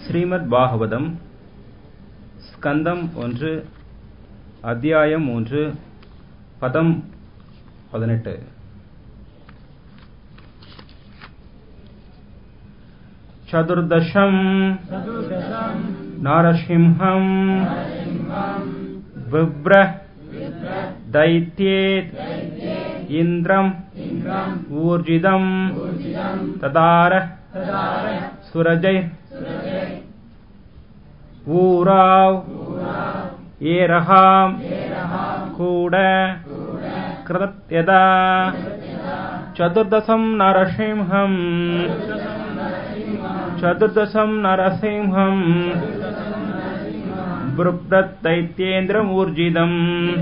ஸ்ரீமத் பாகவதம் ஸ்கந்தம் ஒன்று அத்தியாயம் மூன்று பதம் பதினெட்டு சதுர்தசம் நாரசிம்ஹம் விப்ர दैत्येत् इन्द्रम् ऊर्जितम् तदार सुरजैः ऊराव् एरहाम् कूड कृतयदा चतुर्दशम् नरसिंहम् चतुर्दशम् नरसिंहम् बिभ्रदैत्येन्द्रमूर्जितम्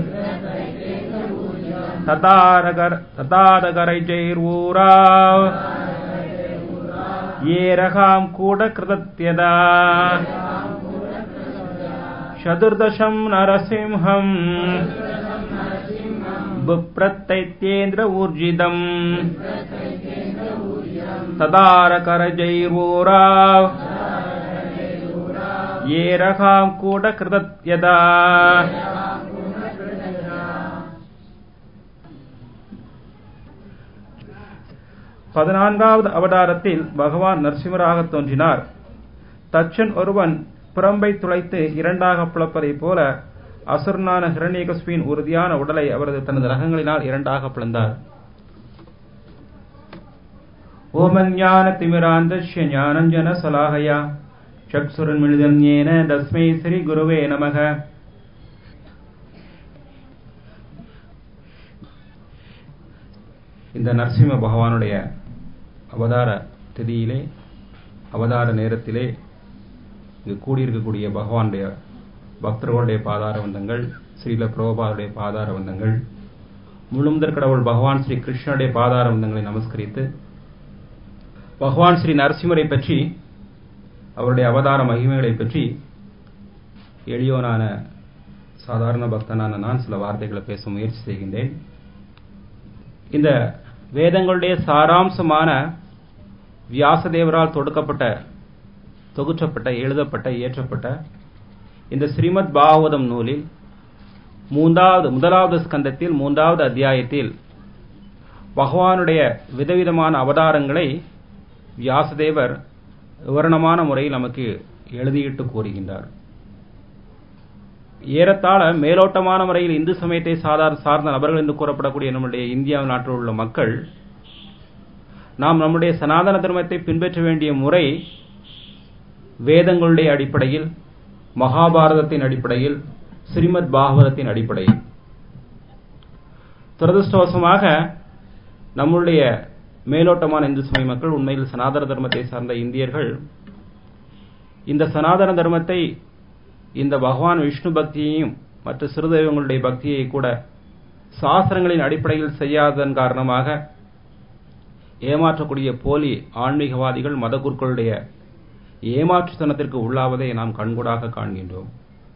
ततादकरैजैर्वूरा ये रहाम् कूटकृतत्यदा चतुर्दशम् नरसिंहम् बिप्रत्यैत्येन्द्र ऊर्जितम् तदारकरजैर्वूरा ये रहाम् कूटकृतत्यदा பதினான்காவது அவதாரத்தில் பகவான் நரசிம்மராக தோன்றினார் தச்சன் ஒருவன் புறம்பை துளைத்து இரண்டாக பிளப்பதைப் போல அசுரனான ஹிரண்யகஸ்பியின் உறுதியான உடலை அவரது தனது ரகங்களினால் இரண்டாக பிளந்தார் ஓமஞான திமிராந்தஸ்ய ஞானஞ்சன சலாகயா சக்சுரன்மிழிதன்யேன தஸ்மை ஸ்ரீ குருவே நமக இந்த நரசிம்ம பகவானுடைய அவதார திதியிலே அவதார நேரத்திலே இங்கு கூடியிருக்கக்கூடிய பகவானுடைய பக்தர்களுடைய பாதார வந்தங்கள் ஸ்ரீல பிரபுபாதுடைய பாதார வந்தங்கள் முழுமுதற் கடவுள் பகவான் ஸ்ரீ கிருஷ்ணனுடைய பாதார வந்தங்களை நமஸ்கரித்து பகவான் ஸ்ரீ நரசிம்மரை பற்றி அவருடைய அவதார மகிமைகளை பற்றி எளியோனான சாதாரண பக்தனான நான் சில வார்த்தைகளை பேச முயற்சி செய்கின்றேன் இந்த வேதங்களுடைய சாராம்சமான வியாசதேவரால் தொடுக்கப்பட்ட தொகுற்றப்பட்ட எழுதப்பட்ட இயற்றப்பட்ட இந்த ஸ்ரீமத் பாகவதம் நூலில் மூன்றாவது முதலாவது ஸ்கந்தத்தில் மூன்றாவது அத்தியாயத்தில் பகவானுடைய விதவிதமான அவதாரங்களை வியாசதேவர் விவரணமான முறையில் நமக்கு எழுதியிட்டு கூறுகின்றார் ஏறத்தாழ மேலோட்டமான முறையில் இந்து சமயத்தை சாதாரண சார்ந்த நபர்கள் என்று கூறப்படக்கூடிய நம்முடைய இந்தியா நாட்டில் உள்ள மக்கள் நாம் நம்முடைய சனாதன தர்மத்தை பின்பற்ற வேண்டிய முறை வேதங்களுடைய அடிப்படையில் மகாபாரதத்தின் அடிப்படையில் ஸ்ரீமத் பாகவதத்தின் அடிப்படையில் துரதிருஷ்டவசமாக நம்முடைய மேலோட்டமான இந்து சமய மக்கள் உண்மையில் சனாதன தர்மத்தை சார்ந்த இந்தியர்கள் இந்த சனாதன தர்மத்தை இந்த பகவான் விஷ்ணு பக்தியையும் மற்ற சிறுதெய்வங்களுடைய பக்தியை கூட சாஸ்திரங்களின் அடிப்படையில் செய்யாததன் காரணமாக ஏமாற்றக்கூடிய போலி ஆன்மீகவாதிகள் மத குருக்களுடைய ஏமாற்றுத்தனத்திற்கு உள்ளாவதை நாம் கண்கூடாக காண்கின்றோம்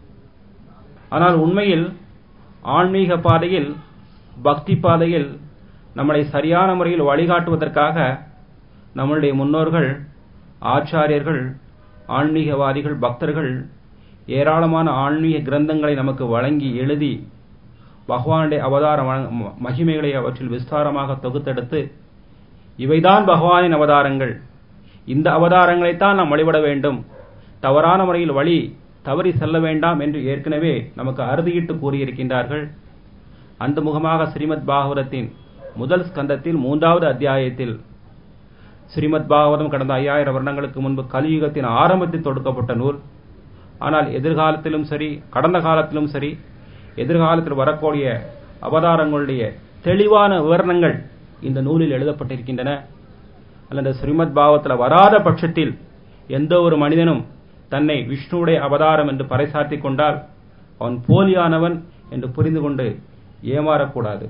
ஆனால் உண்மையில் ஆன்மீக பாதையில் பக்தி பாதையில் நம்மளை சரியான முறையில் வழிகாட்டுவதற்காக நம்மளுடைய முன்னோர்கள் ஆச்சாரியர்கள் ஆன்மீகவாதிகள் பக்தர்கள் ஏராளமான ஆன்மீக கிரந்தங்களை நமக்கு வழங்கி எழுதி பகவானுடைய அவதார மகிமைகளை அவற்றில் விஸ்தாரமாக தொகுத்தெடுத்து இவைதான் பகவானின் அவதாரங்கள் இந்த அவதாரங்களைத்தான் நாம் வழிபட வேண்டும் தவறான முறையில் வழி தவறி செல்ல வேண்டாம் என்று ஏற்கனவே நமக்கு அறுதியிட்டு கூறியிருக்கின்றார்கள் அந்த முகமாக ஸ்ரீமத் பாகவதத்தின் முதல் ஸ்கந்தத்தில் மூன்றாவது அத்தியாயத்தில் ஸ்ரீமத் பாகவதம் கடந்த ஐயாயிரம் வருடங்களுக்கு முன்பு கலியுகத்தின் ஆரம்பத்தில் தொடுக்கப்பட்ட நூல் ஆனால் எதிர்காலத்திலும் சரி கடந்த காலத்திலும் சரி எதிர்காலத்தில் வரக்கூடிய அவதாரங்களுடைய தெளிவான விவரணங்கள் இந்த நூலில் எழுதப்பட்டிருக்கின்றன அல்லது ஸ்ரீமத் பாவத்தில் வராத பட்சத்தில் எந்த ஒரு மனிதனும் தன்னை விஷ்ணுவுடைய அவதாரம் என்று பறைசாற்றி கொண்டால் அவன் போலியானவன் என்று புரிந்து கொண்டு ஏமாறக்கூடாது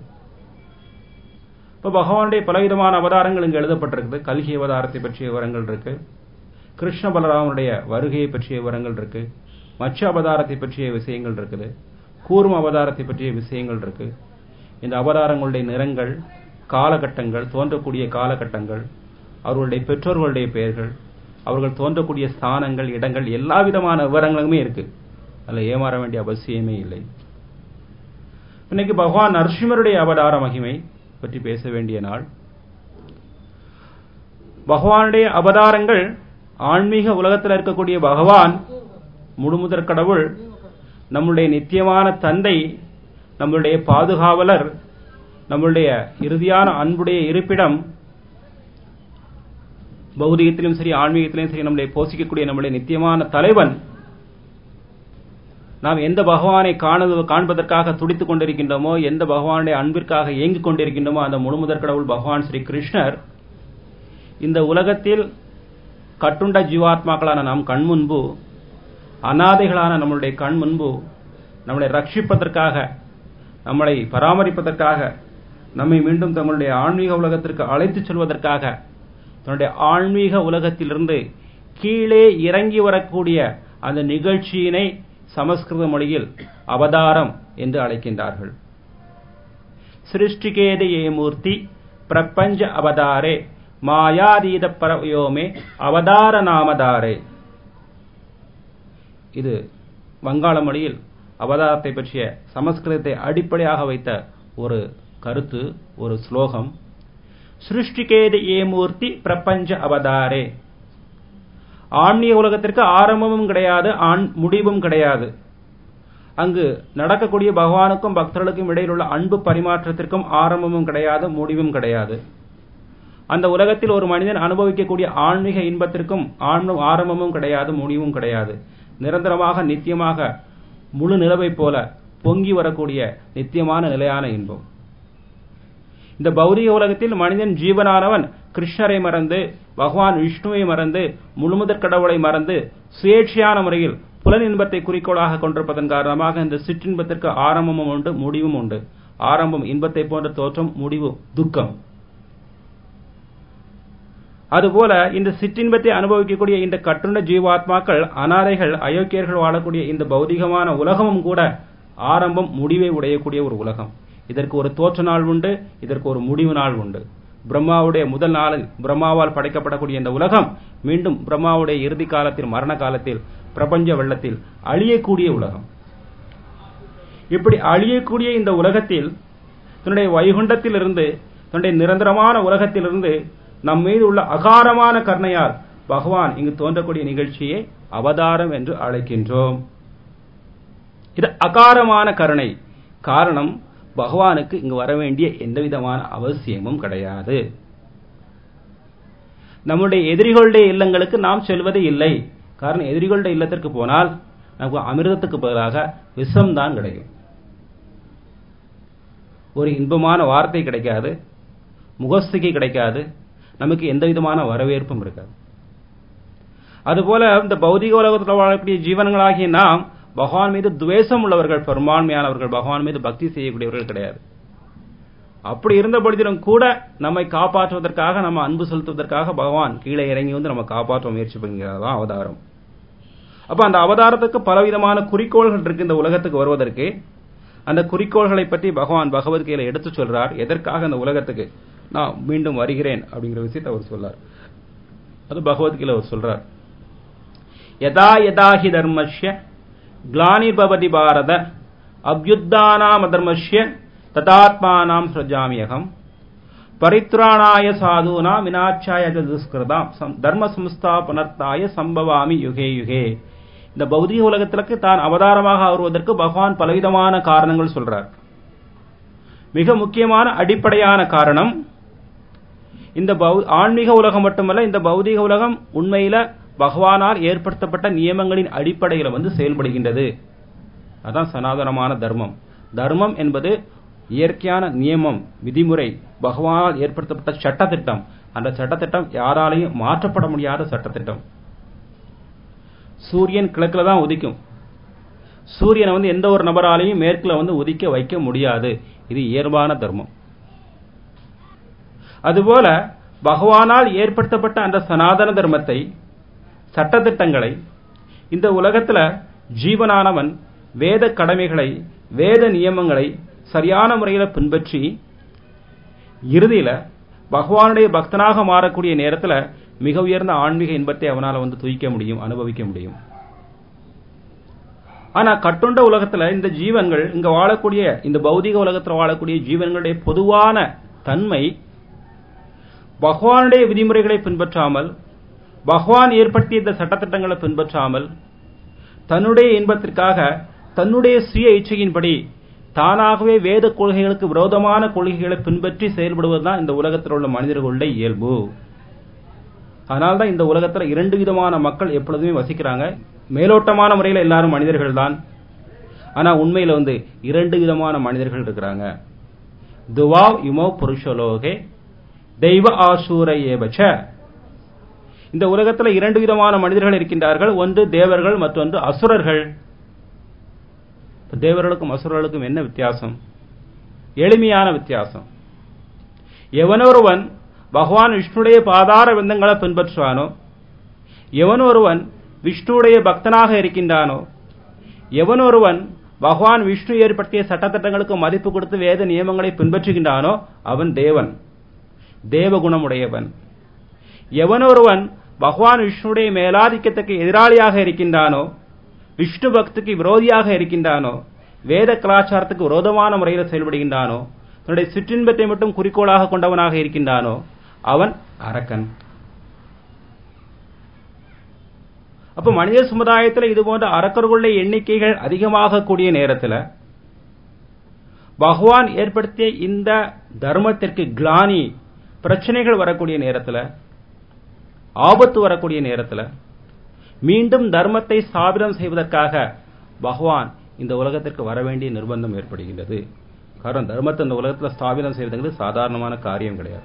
இப்போ பகவானுடைய பலவிதமான அவதாரங்கள் இங்கு எழுதப்பட்டிருக்குது கல்கி அவதாரத்தை பற்றிய விவரங்கள் இருக்கு கிருஷ்ண பலராமனுடைய வருகையை பற்றிய விவரங்கள் இருக்கு மச்ச அவதாரத்தை பற்றிய விஷயங்கள் இருக்குது கூர்ம அவதாரத்தை பற்றிய விஷயங்கள் இருக்கு இந்த அவதாரங்களுடைய நிறங்கள் காலகட்டங்கள் தோன்றக்கூடிய காலகட்டங்கள் அவர்களுடைய பெற்றோர்களுடைய பெயர்கள் அவர்கள் தோன்றக்கூடிய ஸ்தானங்கள் இடங்கள் எல்லா விதமான விவரங்களுமே இருக்கு அதுல ஏமாற வேண்டிய அவசியமே இல்லை இன்னைக்கு பகவான் நரசிம்மருடைய அவதார மகிமை பற்றி பேச வேண்டிய நாள் பகவானுடைய அவதாரங்கள் ஆன்மீக உலகத்தில் இருக்கக்கூடிய பகவான் முழுமுதற் கடவுள் நம்முடைய நித்தியமான தந்தை நம்மளுடைய பாதுகாவலர் நம்மளுடைய இறுதியான அன்புடைய இருப்பிடம் பௌதிகத்திலும் சரி ஆன்மீகத்திலும் சரி நம்மளை போஷிக்கக்கூடிய நம்முடைய நித்தியமான தலைவன் நாம் எந்த பகவானை காண காண்பதற்காக துடித்துக் கொண்டிருக்கின்றோமோ எந்த பகவானுடைய அன்பிற்காக இயங்கிக் கொண்டிருக்கின்றோமோ அந்த முழுமுதற் கடவுள் பகவான் ஸ்ரீ கிருஷ்ணர் இந்த உலகத்தில் கட்டுண்ட ஜீவாத்மாக்களான நாம் கண் முன்பு அனாதைகளான நம்மளுடைய கண் முன்பு நம்மளை ரட்சிப்பதற்காக நம்மளை பராமரிப்பதற்காக நம்மை மீண்டும் தங்களுடைய ஆன்மீக உலகத்திற்கு அழைத்துச் செல்வதற்காக தன்னுடைய ஆன்மீக உலகத்திலிருந்து கீழே இறங்கி வரக்கூடிய அந்த நிகழ்ச்சியினை சமஸ்கிருத மொழியில் அவதாரம் என்று அழைக்கின்றார்கள் சிருஷ்டிகேதையே மூர்த்தி பிரபஞ்ச அவதாரே மாயாதீத பரயோமே அவதார நாமதாரே இது வங்காள மொழியில் அவதாரத்தை பற்றிய சமஸ்கிருதத்தை அடிப்படையாக வைத்த ஒரு கருத்து ஒரு ஸ்லோகம் சிருஷ்டிகேது ஏ மூர்த்தி பிரபஞ்ச அவதாரே ஆன்மீக உலகத்திற்கு ஆரம்பமும் கிடையாது ஆண் முடிவும் கிடையாது அங்கு நடக்கக்கூடிய பகவானுக்கும் பக்தர்களுக்கும் இடையில் உள்ள அன்பு பரிமாற்றத்திற்கும் ஆரம்பமும் கிடையாது முடிவும் கிடையாது அந்த உலகத்தில் ஒரு மனிதன் அனுபவிக்கக்கூடிய ஆன்மீக இன்பத்திற்கும் ஆரம்பமும் கிடையாது முடிவும் கிடையாது நிரந்தரமாக நித்தியமாக முழு நிலவை போல பொங்கி வரக்கூடிய நித்தியமான நிலையான இன்பம் இந்த பௌதிக உலகத்தில் மனிதன் ஜீவனானவன் கிருஷ்ணரை மறந்து பகவான் விஷ்ணுவை மறந்து முழுமுதற் கடவுளை மறந்து சுயேட்சையான முறையில் புலன் இன்பத்தை குறிக்கோளாக கொண்டிருப்பதன் காரணமாக இந்த சிற்றின்பத்திற்கு ஆரம்பமும் உண்டு முடிவும் உண்டு ஆரம்பம் இன்பத்தை போன்ற தோற்றம் முடிவு துக்கம் அதுபோல இந்த சிற்றின்பத்தை அனுபவிக்கக்கூடிய இந்த கட்டுண்ட ஜீவாத்மாக்கள் அனாதைகள் அயோக்கியர்கள் வாழக்கூடிய இந்த பௌதிகமான உலகமும் கூட ஆரம்பம் முடிவை உடையக்கூடிய ஒரு உலகம் இதற்கு ஒரு தோற்ற நாள் உண்டு இதற்கு ஒரு முடிவு நாள் உண்டு பிரம்மாவுடைய முதல் நாளில் பிரம்மாவால் படைக்கப்படக்கூடிய இந்த உலகம் மீண்டும் பிரம்மாவுடைய இறுதி காலத்தில் மரண காலத்தில் பிரபஞ்ச வெள்ளத்தில் அழியக்கூடிய உலகம் இப்படி அழியக்கூடிய இந்த உலகத்தில் தன்னுடைய வைகுண்டத்திலிருந்து தன்னுடைய நிரந்தரமான உலகத்திலிருந்து நம் மீது உள்ள அகாரமான கருணையால் பகவான் இங்கு தோன்றக்கூடிய நிகழ்ச்சியை அவதாரம் என்று அழைக்கின்றோம் இது அகாரமான கருணை காரணம் பகவானுக்கு இங்கு வர வேண்டிய எந்த விதமான அவசியமும் கிடையாது நம்முடைய எதிரிகளுடைய இல்லங்களுக்கு நாம் செல்வது இல்லை காரணம் எதிரிகளுடைய இல்லத்திற்கு போனால் நமக்கு அமிர்தத்துக்கு பதிலாக விஷம் தான் கிடைக்கும் ஒரு இன்பமான வார்த்தை கிடைக்காது முகஸ்திகை கிடைக்காது நமக்கு எந்த விதமான வரவேற்பும் இருக்காது அதுபோல இந்த பௌதிக உலகத்தில் வாழக்கூடிய ஜீவனங்களாகிய நாம் பகவான் மீது துவேஷம் உள்ளவர்கள் பெரும்பான்மையானவர்கள் பகவான் மீது பக்தி செய்யக்கூடியவர்கள் கிடையாது அப்படி இருந்த பொழுதிலும் கூட நம்மை காப்பாற்றுவதற்காக நம்ம அன்பு செலுத்துவதற்காக பகவான் கீழே இறங்கி வந்து நம்ம காப்பாற்ற முயற்சி பண்ணுகிறதா அவதாரம் அப்ப அந்த அவதாரத்துக்கு பலவிதமான குறிக்கோள்கள் இருக்கு இந்த உலகத்துக்கு வருவதற்கு அந்த குறிக்கோள்களை பற்றி பகவான் பகவத்கீதையில எடுத்து சொல்றார் எதற்காக அந்த உலகத்துக்கு நான் மீண்டும் வருகிறேன் அப்படிங்கிற விஷயத்தை அவர் சொல்லார் அது பகவத்கீதை அவர் சொல்றார் யதா யதாஹி தர்மஸ்ய கிளானிர்பவதி பாரத அபியுத்தானாம் அதர்மஸ்ய ததாத்மானாம் சிரஜாமியகம் பரித்ராணாய சாதுனாம் வினாச்சாய துஷ்கிருதாம் தர்ம சம்ஸ்தாபனர்த்தாய சம்பவாமி யுகே யுகே இந்த பௌதிக உலகத்திற்கு தான் அவதாரமாக வருவதற்கு பகவான் பலவிதமான காரணங்கள் சொல்றார் மிக முக்கியமான அடிப்படையான காரணம் இந்த ஆன்மீக உலகம் மட்டுமல்ல இந்த பௌதிக உலகம் உண்மையில பகவானால் ஏற்படுத்தப்பட்ட நியமங்களின் அடிப்படையில் வந்து செயல்படுகின்றது அதான் சனாதனமான தர்மம் தர்மம் என்பது இயற்கையான நியமம் விதிமுறை பகவானால் ஏற்படுத்தப்பட்ட சட்டத்திட்டம் அந்த சட்டத்திட்டம் யாராலையும் மாற்றப்பட முடியாத சட்டத்திட்டம் சூரியன் கிழக்குல தான் உதிக்கும் சூரியனை வந்து எந்த ஒரு நபராலையும் மேற்குல வந்து உதிக்க வைக்க முடியாது இது இயல்பான தர்மம் அதுபோல பகவானால் ஏற்படுத்தப்பட்ட அந்த சனாதன தர்மத்தை சட்டத்திட்டங்களை இந்த உலகத்துல ஜீவனானவன் வேத கடமைகளை வேத நியமங்களை சரியான முறையில் பின்பற்றி இறுதியில பகவானுடைய பக்தனாக மாறக்கூடிய நேரத்தில் மிக உயர்ந்த ஆன்மீக இன்பத்தை அவனால வந்து துய்க்க முடியும் அனுபவிக்க முடியும் ஆனா கட்டுண்ட உலகத்துல இந்த ஜீவன்கள் இங்க வாழக்கூடிய இந்த பௌதிக உலகத்துல வாழக்கூடிய ஜீவன்களுடைய பொதுவான தன்மை பகவானுடைய விதிமுறைகளை பின்பற்றாமல் பகவான் ஏற்படுத்திய இந்த சட்டத்திட்டங்களை பின்பற்றாமல் தன்னுடைய இன்பத்திற்காக தன்னுடைய சுய இச்சையின்படி தானாகவே வேத கொள்கைகளுக்கு விரோதமான கொள்கைகளை பின்பற்றி செயல்படுவதுதான் இந்த உலகத்தில் உள்ள மனிதர்களுடைய இயல்பு அதனால்தான் இந்த உலகத்துல இரண்டு விதமான மக்கள் எப்பொழுதுமே வசிக்கிறாங்க மேலோட்டமான முறையில் எல்லாரும் மனிதர்கள் தான் ஆனா உண்மையில வந்து இரண்டு விதமான மனிதர்கள் இருக்கிறாங்க துவாவ் இமோ புருஷலோகே தெய்வ ஆசூர ஏபச்ச இந்த உலகத்துல இரண்டு விதமான மனிதர்கள் இருக்கின்றார்கள் ஒன்று தேவர்கள் மற்றொன்று அசுரர்கள் தேவர்களுக்கும் அசுரர்களுக்கும் என்ன வித்தியாசம் எளிமையான வித்தியாசம் எவனொருவன் பகவான் விஷ்ணுடைய பாதார விந்தங்களை பின்பற்றுவானோ எவனொருவன் விஷ்ணுடைய பக்தனாக இருக்கின்றானோ எவனொருவன் பகவான் விஷ்ணு ஏற்படுத்திய சட்டத்திட்டங்களுக்கு மதிப்பு கொடுத்து வேத நியமங்களை பின்பற்றுகின்றானோ அவன் தேவன் தேவகுணமுடையவன் எவனொருவன் பகவான் விஷ்ணுடைய மேலாதிக்கத்துக்கு எதிராளியாக இருக்கின்றானோ விஷ்ணு பக்திக்கு விரோதியாக இருக்கின்றானோ வேத கலாச்சாரத்துக்கு விரோதமான முறையில் செயல்படுகின்றானோ தன்னுடைய சிற்றின்பத்தை மட்டும் குறிக்கோளாக கொண்டவனாக இருக்கின்றானோ அவன் அரக்கன் அப்ப மனித சமுதாயத்தில் இது போன்ற அரக்கர்களுடைய எண்ணிக்கைகள் அதிகமாக கூடிய நேரத்தில் பகவான் ஏற்படுத்திய இந்த தர்மத்திற்கு கிளானி பிரச்சனைகள் வரக்கூடிய நேரத்தில் ஆபத்து வரக்கூடிய நேரத்தில் மீண்டும் தர்மத்தை ஸ்தாபிதம் செய்வதற்காக பகவான் இந்த உலகத்திற்கு வர வேண்டிய நிர்பந்தம் ஏற்படுகின்றது காரணம் தர்மத்தை இந்த உலகத்தில் ஸ்தாபிதம் செய்வதுங்கிறது சாதாரணமான காரியம் கிடையாது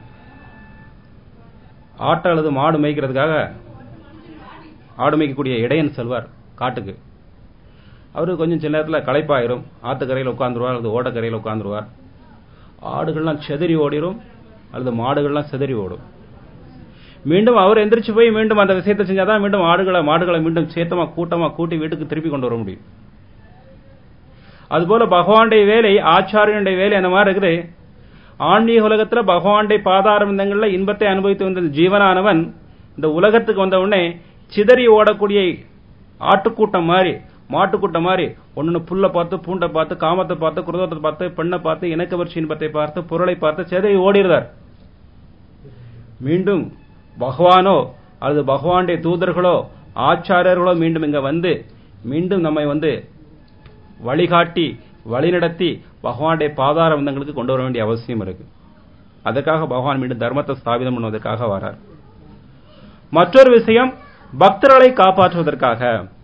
ஆட்டை அல்லது மாடு மேய்க்கிறதுக்காக ஆடு மேய்க்கக்கூடிய இடையன் செல்வார் காட்டுக்கு அவரு கொஞ்சம் சில நேரத்தில் களைப்பாயிரும் ஆத்துக்கரையில் உட்காந்துருவார் அல்லது ஓட்டக்கரையில் உட்காந்துருவார் ஆடுகள்லாம் செதறி ஓடிரும் அல்லது மாடுகள்லாம் செதறி ஓடும் மீண்டும் அவர் எந்திரிச்சு போய் மீண்டும் அந்த விஷயத்தை செஞ்சாதான் மீண்டும் ஆடுகளை மாடுகளை மீண்டும் சேத்தமா கூட்டமா கூட்டி வீட்டுக்கு திருப்பி கொண்டு வர முடியும் அதுபோல பகவானுடைய வேலை ஆச்சாரியனுடைய வேலை அந்த மாதிரி இருக்குது ஆன்மீக உலகத்துல பகவானுடைய பாதாரவிந்தங்கள்ல இன்பத்தை அனுபவித்து வந்த ஜீவனானவன் இந்த உலகத்துக்கு வந்த உடனே சிதறி ஓடக்கூடிய ஆட்டுக்கூட்டம் மாதிரி மாட்டுக்கூட்டம் மாதிரி ஒன்னு புல்ல பார்த்து பூண்டை பார்த்து காமத்தை பார்த்து குரோதத்தை பார்த்து பெண்ணை பார்த்து இணக்கவர்ச்சி இன்பத்தை பார்த்து பொருளை பார்த்து சிதறி ஓடிடுறார் மீண்டும் பகவானோ அல்லது பகவானுடைய தூதர்களோ ஆச்சாரியர்களோ மீண்டும் இங்க வந்து மீண்டும் நம்மை வந்து வழிகாட்டி வழிநடத்தி பகவானுடைய பாதார வந்தங்களுக்கு கொண்டு வர வேண்டிய அவசியம் இருக்கு அதுக்காக பகவான் மீண்டும் தர்மத்தை ஸ்தாபிதம் பண்ணுவதற்காக வரார் மற்றொரு விஷயம் பக்தர்களை காப்பாற்றுவதற்காக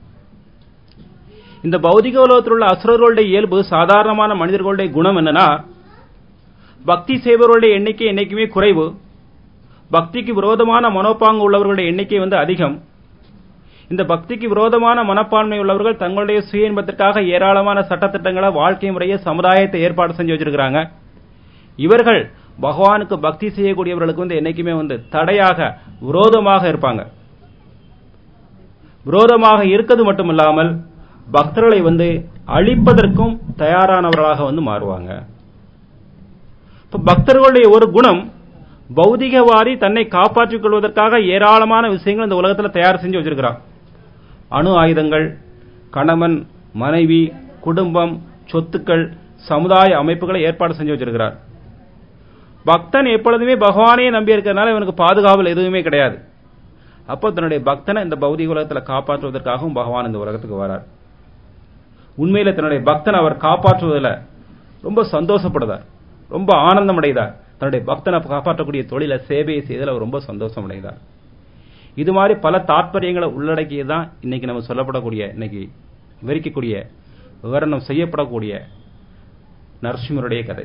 இந்த பௌதிக உலகத்தில் உள்ள அசுரர்களுடைய இயல்பு சாதாரணமான மனிதர்களுடைய குணம் என்னன்னா பக்தி செய்பவர்களுடைய எண்ணிக்கை என்னைக்குமே குறைவு பக்திக்கு விரோதமான மனோப்பாங்கு உள்ளவர்களுடைய எண்ணிக்கை வந்து அதிகம் இந்த பக்திக்கு விரோதமான மனப்பான்மை உள்ளவர்கள் தங்களுடைய சுய இன்பத்திற்காக ஏராளமான சட்டத்திட்டங்களை வாழ்க்கை முறையை சமுதாயத்தை ஏற்பாடு செஞ்சு வச்சிருக்கிறாங்க இவர்கள் பகவானுக்கு பக்தி செய்யக்கூடியவர்களுக்கு வந்து என்னைக்குமே வந்து தடையாக விரோதமாக இருப்பாங்க விரோதமாக இருக்கிறது மட்டுமில்லாமல் பக்தர்களை வந்து அழிப்பதற்கும் தயாரானவர்களாக வந்து மாறுவாங்க இப்ப பக்தர்களுடைய ஒரு குணம் பௌதிகவாதி தன்னை காப்பாற்றிக் கொள்வதற்காக ஏராளமான விஷயங்கள் இந்த உலகத்தில் தயார் செஞ்சு வச்சிருக்கிறான் அணு ஆயுதங்கள் கணவன் மனைவி குடும்பம் சொத்துக்கள் சமுதாய அமைப்புகளை ஏற்பாடு செஞ்சு வச்சிருக்கிறார் பக்தன் எப்பொழுதுமே பகவானையே நம்பி இருக்கிறதுனால இவனுக்கு பாதுகாவல் எதுவுமே கிடையாது அப்போ தன்னுடைய பக்தனை இந்த பௌதிக உலகத்தில் காப்பாற்றுவதற்காகவும் பகவான் இந்த உலகத்துக்கு வரார் உண்மையில தன்னுடைய பக்தனை அவர் காப்பாற்றுவதில் ரொம்ப சந்தோஷப்படுதார் ரொம்ப ஆனந்தம் அடைதார் தன்னுடைய பக்தனை காப்பாற்றக்கூடிய தொழில சேவையை செய்ததில் அவர் ரொம்ப சந்தோஷம் அடைந்தார் இது மாதிரி பல தாற்பயங்களை உள்ளடக்கியதான் இன்னைக்கு நம்ம சொல்லப்படக்கூடிய இன்னைக்கு விவரிக்கக்கூடிய விவரணம் செய்யப்படக்கூடிய நரசிம்மருடைய கதை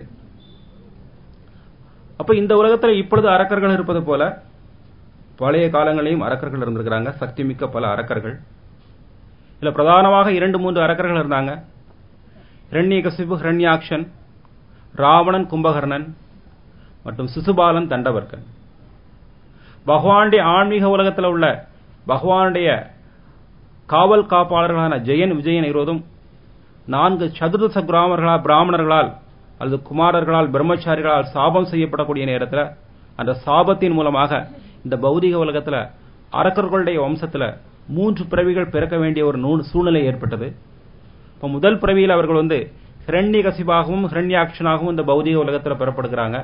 அப்ப இந்த உலகத்தில் இப்பொழுது அரக்கர்கள் இருப்பது போல பழைய காலங்களிலும் அரக்கர்கள் இருந்திருக்கிறாங்க சக்தி மிக்க பல அரக்கர்கள் இதுல பிரதானமாக இரண்டு மூன்று அரக்கர்கள் இருந்தாங்க இரண்யகசிபு ஹிரண்யாக்ஷன் ராவணன் கும்பகர்ணன் மற்றும் சிசுபாலன் தண்டவர்கன் பகவானுடைய ஆன்மீக உலகத்தில் உள்ள பகவானுடைய காவல் காப்பாளர்களான ஜெயன் விஜயன் இருவதும் நான்கு சதுர்தச கிராமர்களால் பிராமணர்களால் அல்லது குமாரர்களால் பிரம்மச்சாரிகளால் சாபம் செய்யப்படக்கூடிய நேரத்தில் அந்த சாபத்தின் மூலமாக இந்த பௌதிக உலகத்துல அரக்கர்களுடைய வம்சத்துல மூன்று பிறவிகள் பிறக்க வேண்டிய ஒரு நூ- சூழ்நிலை ஏற்பட்டது இப்ப முதல் பிறவியில் அவர்கள் வந்து ஹிரண்ய கசிபாகவும் ஹிரண்யாட்சனாகவும் இந்த பௌதிக உலகத்துல பெறப்படுகிறாங்க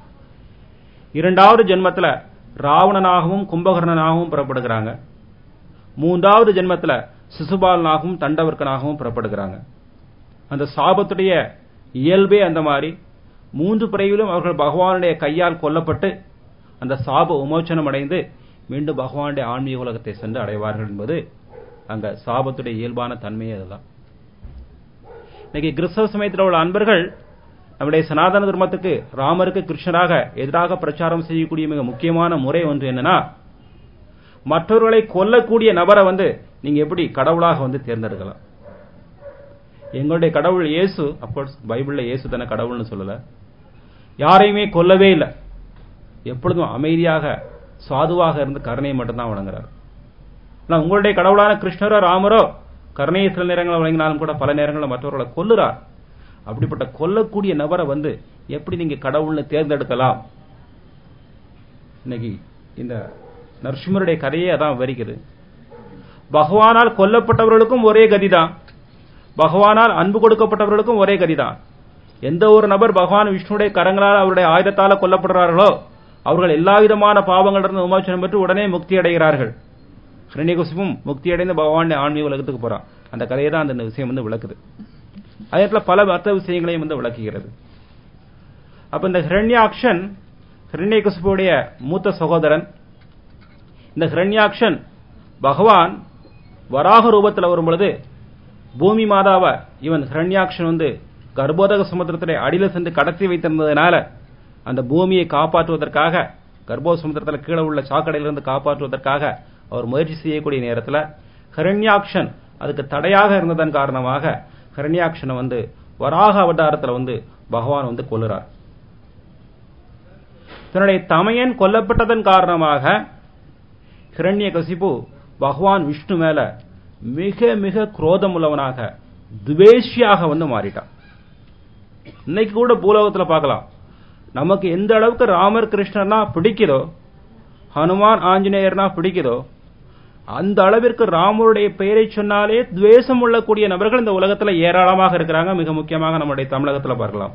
இரண்டாவது ஜென்மத்துல ராவணனாகவும் கும்பகர்ணனாகவும் பெறப்படுகிறாங்க மூன்றாவது ஜென்மத்துல சிசுபாலனாகவும் தண்டவர்க்கனாகவும் பெறப்படுகிறாங்க அந்த சாபத்துடைய இயல்பே அந்த மாதிரி மூன்று பிறவிலும் அவர்கள் பகவானுடைய கையால் கொல்லப்பட்டு அந்த சாப விமோச்சனம் அடைந்து மீண்டும் பகவானுடைய ஆன்மீக உலகத்தை சென்று அடைவார்கள் என்பது அங்க சாபத்துடைய இயல்பான தன்மையே அதுதான் இன்னைக்கு கிறிஸ்தவ சமயத்தில் உள்ள அன்பர்கள் நம்முடைய சனாதன தர்மத்துக்கு ராமருக்கு கிருஷ்ணராக எதிராக பிரச்சாரம் செய்யக்கூடிய மிக முக்கியமான முறை ஒன்று என்னன்னா மற்றவர்களை கொல்லக்கூடிய நபரை வந்து நீங்க எப்படி கடவுளாக வந்து தேர்ந்தெடுக்கலாம் எங்களுடைய கடவுள் இயேசு அப்கோர்ஸ் பைபிள்ல இயேசு தானே கடவுள்னு சொல்லல யாரையுமே கொல்லவே இல்லை எப்பொழுதும் அமைதியாக சாதுவாக இருந்து கருணையை மட்டும்தான் வழங்குறார் ஆனா உங்களுடைய கடவுளான கிருஷ்ணரோ ராமரோ கருணையை சில நேரங்களில் வழங்கினாலும் கூட பல நேரங்களில் மற்றவர்களை கொல்லுறார் அப்படிப்பட்ட கொல்லக்கூடிய நபரை வந்து எப்படி நீங்க கடவுள்னு தேர்ந்தெடுக்கலாம் இன்னைக்கு இந்த நரசிம்மருடைய கதையே அதான் விவரிக்குது பகவானால் கொல்லப்பட்டவர்களுக்கும் ஒரே கதிதான் பகவானால் அன்பு கொடுக்கப்பட்டவர்களுக்கும் ஒரே கதிதான் எந்த ஒரு நபர் பகவான் விஷ்ணுடைய கரங்களால் அவருடைய ஆயுதத்தால கொல்லப்படுறார்களோ அவர்கள் எல்லா விதமான பாவங்களிலிருந்து விமோசனம் பெற்று உடனே முக்தி அடைகிறார்கள் ஹிரண்யகுசிபும் முக்தி அடைந்து பகவானுடைய ஆன்மீக உலகத்துக்கு போறான் அந்த கதையை தான் அந்த விஷயம் வந்து விளக்குது அதே போல பல மற்ற விஷயங்களையும் வந்து விளக்குகிறது அப்ப இந்த ஹிரண்யாக்ஷன் ஹிரண்யகுசிபுடைய மூத்த சகோதரன் இந்த ஹிரண்யாக்ஷன் பகவான் வராக ரூபத்தில் வரும் பொழுது பூமி மாதாவை இவன் ஹிரண்யாக்ஷன் வந்து கர்ப்போதக சமுத்திரத்திலே அடியில சென்று கடத்தி வைத்திருந்ததுனால அந்த பூமியை காப்பாற்றுவதற்காக கர்ப்போ சமுத்திரத்தில் கீழே உள்ள சாக்கடையிலிருந்து காப்பாற்றுவதற்காக அவர் முயற்சி செய்யக்கூடிய நேரத்தில் ஹிரண்யாக்ஷன் அதுக்கு தடையாக இருந்ததன் காரணமாக ஹிரண்யாக்ஷனை வந்து வராக அவதாரத்தில் வந்து பகவான் வந்து கொல்லுறார் தன்னுடைய தமையன் கொல்லப்பட்டதன் காரணமாக ஹிரண்யகசிபு பகவான் விஷ்ணு மேல மிக மிக குரோதம் உள்ளவனாக துவேஷியாக வந்து மாறிட்டான் இன்னைக்கு கூட பூலோகத்துல பார்க்கலாம் நமக்கு எந்த அளவுக்கு ராமர் கிருஷ்ணர்னா பிடிக்குதோ ஹனுமான் ஆஞ்சநேயர்னா பிடிக்குதோ அந்த அளவிற்கு ராமருடைய பெயரை சொன்னாலே துவேஷம் உள்ளக்கூடிய நபர்கள் இந்த உலகத்துல ஏராளமாக இருக்கிறாங்க மிக முக்கியமாக நம்முடைய தமிழகத்துல பார்க்கலாம்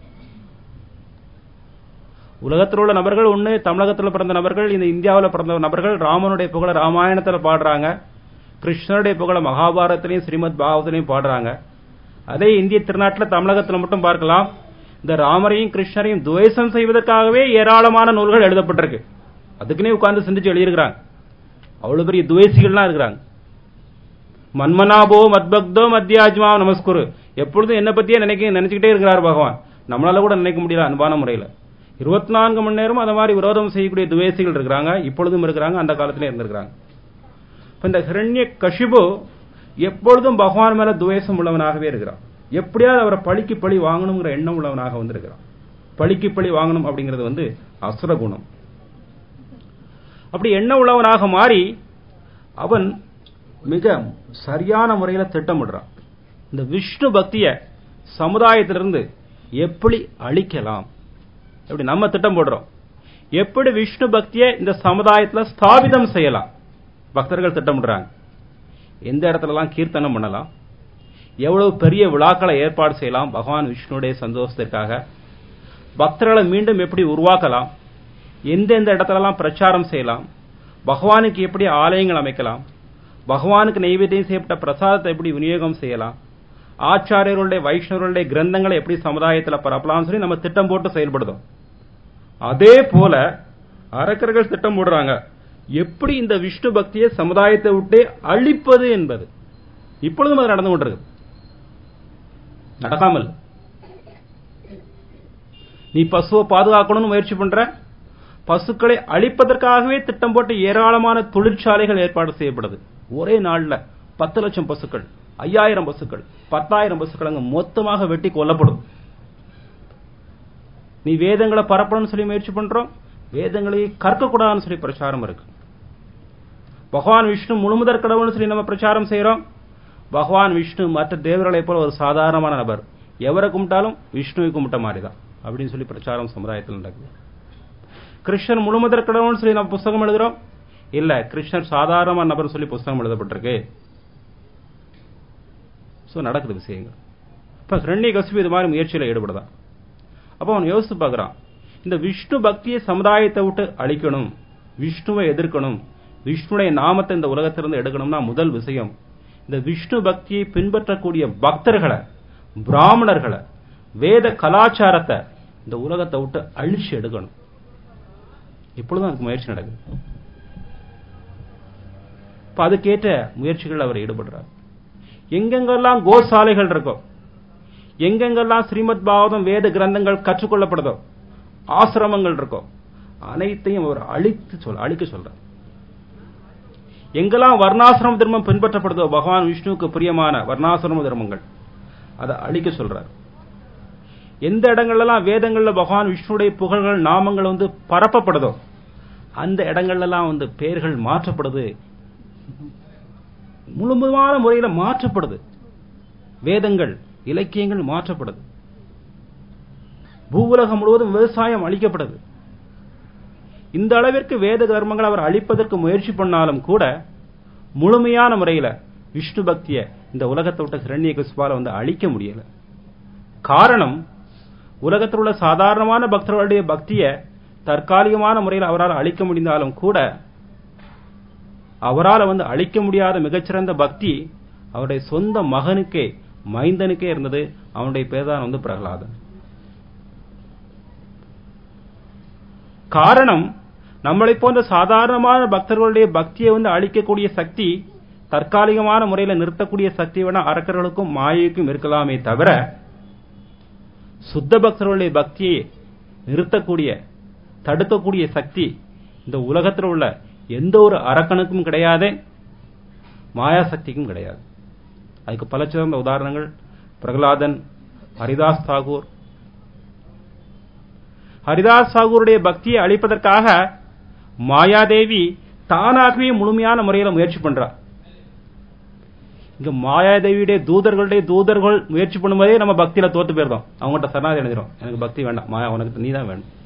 உலகத்தில் உள்ள நபர்கள் ஒண்ணு தமிழகத்தில் பிறந்த நபர்கள் இந்த இந்தியாவில் பிறந்த நபர்கள் ராமனுடைய புகழ ராமாயணத்தில் பாடுறாங்க கிருஷ்ணருடைய புகழ மகாபாரதத்திலையும் ஸ்ரீமத் பாகவத்திலையும் பாடுறாங்க அதே இந்திய திருநாட்டில் தமிழகத்தில் மட்டும் பார்க்கலாம் இந்த ராமரையும் கிருஷ்ணரையும் துவேஷம் செய்வதற்காகவே ஏராளமான நூல்கள் எழுதப்பட்டிருக்கு அதுக்குன்னே உட்கார்ந்து சிந்திச்சு எழுதியிருக்கிறாங்க அவ்வளவு பெரிய துவேசிகள்லாம் இருக்கிறாங்க மன்மனாபோ மத்பக்தோ மத்தியாஜ்மா நமஸ்குரு எப்பொழுதும் என்ன பத்தியே நினைக்க நினைச்சுக்கிட்டே இருக்கிறார் பகவான் நம்மளால கூட நினைக்க முடியல அன்பான முறையில் இருபத்தி நான்கு மணி நேரம் அந்த மாதிரி விரோதம் செய்யக்கூடிய துவேசிகள் இருக்கிறாங்க இப்பொழுதும் இருக்கிறாங்க அந்த காலத்திலே இருந்திருக்கிறாங்க இப்ப இந்த ஹிரண்ய கஷிபு எப்பொழுதும் பகவான் மேல துவேஷம் உள்ளவனாகவே இருக்கிறான் எப்படியாவது அவரை பழிக்கு பழி வாங்கணுங்கிற எண்ணம் உள்ளவனாக வந்திருக்கிறான் பழிக்கு பழி வாங்கணும் அப்படிங்கிறது வந்து அசுர குணம் அப்படி எண்ணம் உள்ளவனாக மாறி அவன் மிக சரியான முறையில திட்டமிடுறான் இந்த விஷ்ணு பக்திய சமுதாயத்திலிருந்து எப்படி அழிக்கலாம் எப்படி நம்ம திட்டம் போடுறோம் எப்படி விஷ்ணு பக்தியை இந்த சமுதாயத்துல ஸ்தாபிதம் செய்யலாம் பக்தர்கள் திட்டமிடுறாங்க எந்த இடத்துலலாம் கீர்த்தனம் பண்ணலாம் எவ்வளவு பெரிய விழாக்களை ஏற்பாடு செய்யலாம் பகவான் விஷ்ணுடைய சந்தோஷத்திற்காக பக்தர்களை மீண்டும் எப்படி உருவாக்கலாம் எந்தெந்த இடத்துலலாம் பிரச்சாரம் செய்யலாம் பகவானுக்கு எப்படி ஆலயங்கள் அமைக்கலாம் பகவானுக்கு நைவேத்தியம் செய்யப்பட்ட பிரசாதத்தை எப்படி விநியோகம் செய்யலாம் ஆச்சாரியர்களுடைய வைஷ்ணவர்களுடைய கிரந்தங்களை எப்படி சமுதாயத்தில் பரப்பலாம்னு சொல்லி நம்ம திட்டம் போட்டு செயல்படுதோம் அதே போல அரக்கர்கள் திட்டம் போடுறாங்க எப்படி இந்த விஷ்ணு பக்தியை சமுதாயத்தை விட்டே அழிப்பது என்பது இப்பொழுதும் அது நடந்து கொண்டிருக்கு நடக்காமல் நீ பசுவை பாதுகாக்கணும்னு முயற்சி பண்ற பசுக்களை அழிப்பதற்காகவே திட்டம் போட்டு ஏராளமான தொழிற்சாலைகள் ஏற்பாடு செய்யப்படுது ஒரே நாள்ல பத்து லட்சம் பசுக்கள் ஐயாயிரம் பசுக்கள் பத்தாயிரம் பசுக்கள் அங்க மொத்தமாக வெட்டி கொல்லப்படும் நீ வேதங்களை பரப்பணும்னு சொல்லி முயற்சி பண்றோம் வேதங்களை கற்கக்கூடாதுன்னு சொல்லி பிரச்சாரம் இருக்கு பகவான் விஷ்ணு முழுமுதற் கடவுள்னு சொல்லி நம்ம பிரச்சாரம் செய்யறோம் பகவான் விஷ்ணு மற்ற தேவர்களை போல ஒரு சாதாரணமான நபர் எவரை கும்பிட்டாலும் விஷ்ணுவை கும்பிட்ட மாதிரி தான் அப்படின்னு சொல்லி பிரச்சாரம் சமுதாயத்தில் நடக்குது கிருஷ்ணர் முழுமுதற் கடவுள்னு சொல்லி நம்ம புஸ்தகம் எழுதுறோம் இல்ல கிருஷ்ணர் சாதாரணமான நபர் சொல்லி புஸ்தகம் எழுதப்பட்டிருக்கு சோ நடக்குது விஷயங்கள் இப்ப ஹிரண்ய கசிப்பு இது மாதிரி முயற்சியில ஈடுபடுதான் அப்ப அவன் யோசித்து பார்க்கறான் இந்த விஷ்ணு பக்தியை சமுதாயத்தை விட்டு அழிக்கணும் விஷ்ணுவை எதிர்க்கணும் விஷ்ணுடைய நாமத்தை இந்த உலகத்திலிருந்து எடுக்கணும்னா முதல் விஷயம் இந்த விஷ்ணு பக்தியை பின்பற்றக்கூடிய பக்தர்களை பிராமணர்களை வேத கலாச்சாரத்தை இந்த உலகத்தை விட்டு அழிச்சு எடுக்கணும் இப்பொழுதும் அதுக்கு முயற்சி நடக்குது இப்ப அதுக்கேற்ற முயற்சிகள் அவர் ஈடுபடுறார் எங்கெங்கெல்லாம் கோசாலைகள் இருக்கோ எங்கெங்கெல்லாம் ஸ்ரீமத் பாகவதம் வேத கிரந்தங்கள் கற்றுக்கொள்ளப்படுதோ ஆசிரமங்கள் இருக்கோ அனைத்தையும் அவர் அழித்து சொல் அழிக்க சொல்றார் எங்கெல்லாம் வர்ணாசிரம தர்மம் பின்பற்றப்படுதோ பகவான் விஷ்ணுவுக்கு பிரியமான வர்ணாசிரம தர்மங்கள் அதை அழிக்க சொல்றார் எந்த இடங்கள்லாம் வேதங்கள்ல பகவான் விஷ்ணுடைய புகழ்கள் நாமங்கள் வந்து பரப்பப்படுதோ அந்த இடங்கள்லாம் வந்து பெயர்கள் மாற்றப்படுது முழுமையான முறையில் மாற்றப்படுது வேதங்கள் இலக்கியங்கள் மாற்றப்படுது பூவுலகம் முழுவதும் விவசாயம் அளிக்கப்படுது இந்த அளவிற்கு வேத தர்மங்கள் அவர் அழிப்பதற்கு முயற்சி பண்ணாலும் கூட முழுமையான முறையில் விஷ்ணு பக்தியை இந்த உலகத்தை விட்ட சிரண்ய கசுபால வந்து அழிக்க முடியல காரணம் உலகத்தில் உள்ள சாதாரணமான பக்தர்களுடைய பக்தியை தற்காலிகமான முறையில் அவரால் அழிக்க முடிந்தாலும் கூட அவரால் வந்து அழிக்க முடியாத மிகச்சிறந்த பக்தி அவருடைய சொந்த மகனுக்கே மைந்தனுக்கே இருந்தது அவனுடைய பேர் தான் வந்து பிரகலாதன் காரணம் நம்மளை போன்ற சாதாரணமான பக்தர்களுடைய பக்தியை வந்து அழிக்கக்கூடிய சக்தி தற்காலிகமான முறையில் நிறுத்தக்கூடிய சக்தி வேணா அரக்கர்களுக்கும் மாயைக்கும் இருக்கலாமே தவிர சுத்த பக்தர்களுடைய பக்தியை நிறுத்தக்கூடிய தடுக்கக்கூடிய சக்தி இந்த உலகத்தில் உள்ள எந்த ஒரு அரக்கனுக்கும் கிடையாது மாயா சக்திக்கும் கிடையாது அதுக்கு பல சிறந்த உதாரணங்கள் பிரகலாதன் ஹரிதாஸ் தாகூர் ஹரிதாஸ் தாகூருடைய பக்தியை அழிப்பதற்காக மாயாதேவி தானாகவே முழுமையான முறையில் முயற்சி பண்றா இங்க மாயாதேவியுடைய தூதர்களுடைய தூதர்கள் முயற்சி பண்ணும்போதே நம்ம பக்தியில தோத்து போயிருந்தோம் அவங்ககிட்ட சரணாதி எழுதிரும் எனக்கு பக்தி வேண்டாம் மாயா உனக்கு நீ தான் வேணும்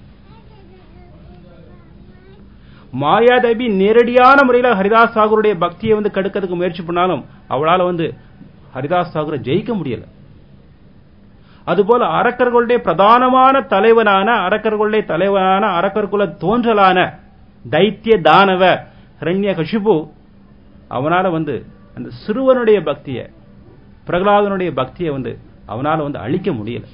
மாயாதேவி நேரடியான முறையில் ஹரிதாஸ் தாகூருடைய பக்தியை வந்து கெடுக்கிறதுக்கு முயற்சி பண்ணாலும் அவளால வந்து ஹரிதாஸ் தாகூரை ஜெயிக்க முடியல அதுபோல அரக்கர்களுடைய பிரதானமான தலைவனான அரக்கர்களுடைய தலைவனான அரக்கர்குல தோன்றலான தைத்திய தானவ ஹரண்ய கஷிபு அவனால வந்து அந்த சிறுவனுடைய பக்தியை பிரகலாதனுடைய பக்தியை வந்து அவனால வந்து அழிக்க முடியல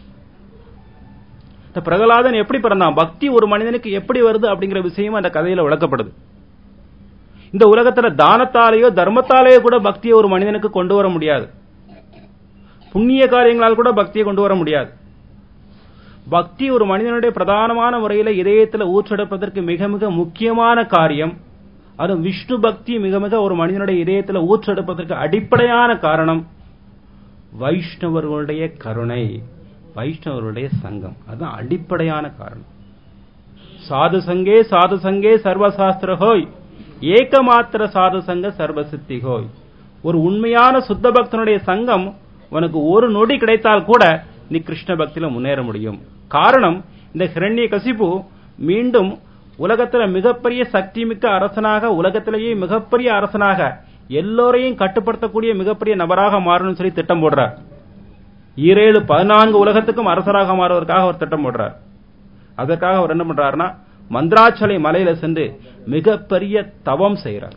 இந்த பிரகலாதன் எப்படி பிறந்தான் பக்தி ஒரு மனிதனுக்கு எப்படி வருது அப்படிங்கிற விஷயம் அந்த கதையில விளக்கப்படுது இந்த உலகத்துல தானத்தாலேயோ தர்மத்தாலேயோ கூட பக்தியை ஒரு மனிதனுக்கு கொண்டு வர முடியாது புண்ணிய காரியங்களால் கூட பக்தியை கொண்டு வர முடியாது பக்தி ஒரு மனிதனுடைய பிரதானமான முறையில் இதயத்தில் ஊற்றெடுப்பதற்கு மிக மிக முக்கியமான காரியம் அது விஷ்ணு பக்தி மிக மிக ஒரு மனிதனுடைய இதயத்தில் ஊற்றெடுப்பதற்கு அடிப்படையான காரணம் வைஷ்ணவர்களுடைய கருணை வைஷ்ணவருடைய சங்கம் அதுதான் அடிப்படையான காரணம் சாது சங்கே சாது சங்கே சர்வசாஸ்திர ஹோய் ஏகமாத்திர சாது சங்க சர்வசித்தி ஹோய் ஒரு உண்மையான சுத்த பக்தனுடைய சங்கம் உனக்கு ஒரு நொடி கிடைத்தால் கூட நீ கிருஷ்ண பக்தியில முன்னேற முடியும் காரணம் இந்த ஹிரண்ய கசிப்பு மீண்டும் உலகத்துல மிகப்பெரிய சக்தி மிக்க அரசனாக உலகத்திலேயே மிகப்பெரிய அரசனாக எல்லோரையும் கட்டுப்படுத்தக்கூடிய மிகப்பெரிய நபராக மாறணும்னு சொல்லி திட்டம் போடுறார் ஈரேழு பதினான்கு உலகத்துக்கும் அரசராக மாறுவதற்காக அவர் திட்டம் போடுறார் அதற்காக அவர் என்ன பண்றாருன்னா மந்திராச்சலை மலையில சென்று மிகப்பெரிய தவம் செய்யறார்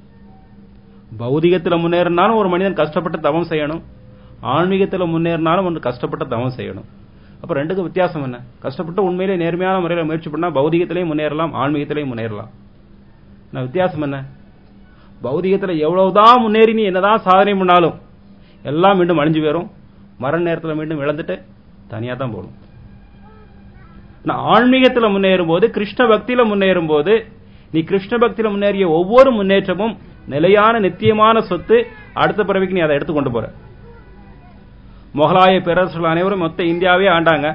பௌதிகத்துல முன்னேறினாலும் ஒரு மனிதன் கஷ்டப்பட்டு தவம் செய்யணும் ஆன்மீகத்துல முன்னேறினாலும் ஒன்று கஷ்டப்பட்டு தவம் செய்யணும் அப்ப ரெண்டுக்கும் வித்தியாசம் என்ன கஷ்டப்பட்டு உண்மையிலே நேர்மையான முறையில் முயற்சி பண்ணா பௌதிகத்திலையும் முன்னேறலாம் ஆன்மீகத்திலையும் முன்னேறலாம் வித்தியாசம் என்ன பௌதிகத்துல எவ்வளவுதான் முன்னேறி நீ என்னதான் சாதனை பண்ணாலும் எல்லாம் மீண்டும் அழிஞ்சு போயிரும் மரண நேரத்தில் மீண்டும் இழந்துட்டு தனியா தான் போடும் ஆன்மீகத்தில் முன்னேறும் போது கிருஷ்ண பக்தியில முன்னேறும் போது நீ கிருஷ்ண பக்தியில முன்னேறிய ஒவ்வொரு முன்னேற்றமும் நிலையான நித்தியமான சொத்து அடுத்த பிறவிக்கு நீ அதை எடுத்து கொண்டு போற முகலாய பேரரசர்கள் அனைவரும் மொத்த இந்தியாவே ஆண்டாங்க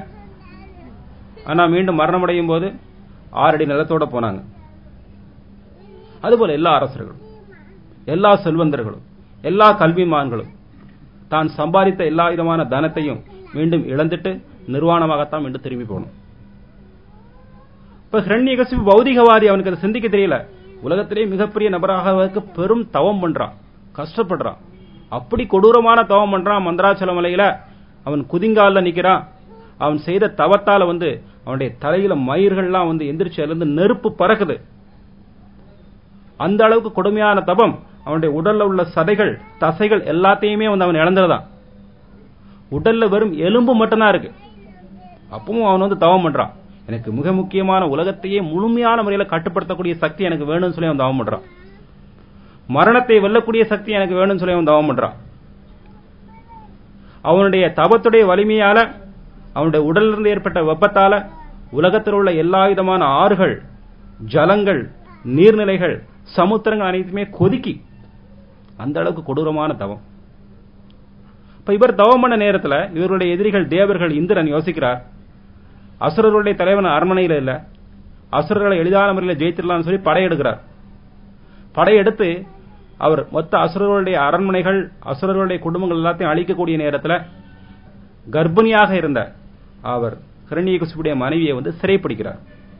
ஆனா மீண்டும் மரணமடையும் போது ஆறடி நிலத்தோட போனாங்க அதுபோல எல்லா அரசர்களும் எல்லா செல்வந்தர்களும் எல்லா கல்விமான்களும் தான் சம்பாதித்த எல்லா விதமான தனத்தையும் மீண்டும் இழந்துட்டு நிர்வாணமாகத்தான் மீண்டும் திரும்பி போகணும் இப்ப ஹிரண்யகசிபு பௌதிகவாதி அவனுக்கு அதை சிந்திக்க தெரியல உலகத்திலே மிகப்பெரிய நபராக பெரும் தவம் பண்றான் கஷ்டப்படுறான் அப்படி கொடூரமான தவம் பண்றான் மந்திராச்சல மலையில அவன் குதிங்கால நிக்கிறான் அவன் செய்த தவத்தால வந்து அவனுடைய தலையில மயிர்கள்லாம் வந்து எந்திரிச்சு இருந்து நெருப்பு பறக்குது அந்த அளவுக்கு கொடுமையான தபம் அவனுடைய உடல்ல உள்ள சதைகள் தசைகள் எல்லாத்தையுமே வந்து அவன் இழந்துறதான் உடல்ல வெறும் எலும்பு மட்டும்தான் இருக்கு அப்பவும் அவன் வந்து தவம் பண்றான் எனக்கு மிக முக்கியமான உலகத்தையே முழுமையான முறையில் கட்டுப்படுத்தக்கூடிய சக்தி எனக்கு வேணும்னு சொல்லி அவன் தவம் பண்றான் மரணத்தை வெல்லக்கூடிய சக்தி எனக்கு வேணும்னு சொல்லி அவன் தவம் பண்றான் அவனுடைய தபத்துடைய வலிமையால அவனுடைய உடலிலிருந்து ஏற்பட்ட வெப்பத்தால உலகத்தில் உள்ள எல்லா விதமான ஆறுகள் ஜலங்கள் நீர்நிலைகள் சமுத்திரங்கள் அனைத்துமே கொதிக்கி அந்த அளவுக்கு கொடூரமான தவம் இப்ப இவர் தவம் பண்ண நேரத்தில் இவருடைய எதிரிகள் தேவர்கள் இந்திரன் யோசிக்கிறார் அசுரர்களுடைய தலைவன் அரண்மனையில் இல்ல அசுரர்களை எளிதான முறையில் ஜெயித்திடலாம்னு சொல்லி படையெடுக்கிறார் படையெடுத்து அவர் மொத்த அசுரர்களுடைய அரண்மனைகள் அசுரர்களுடைய குடும்பங்கள் எல்லாத்தையும் அழிக்கக்கூடிய நேரத்தில் கர்ப்பிணியாக இருந்த அவர் ஹிரண்யகுசிபுடைய மனைவியை வந்து சிறைப்பிடிக்கிறார்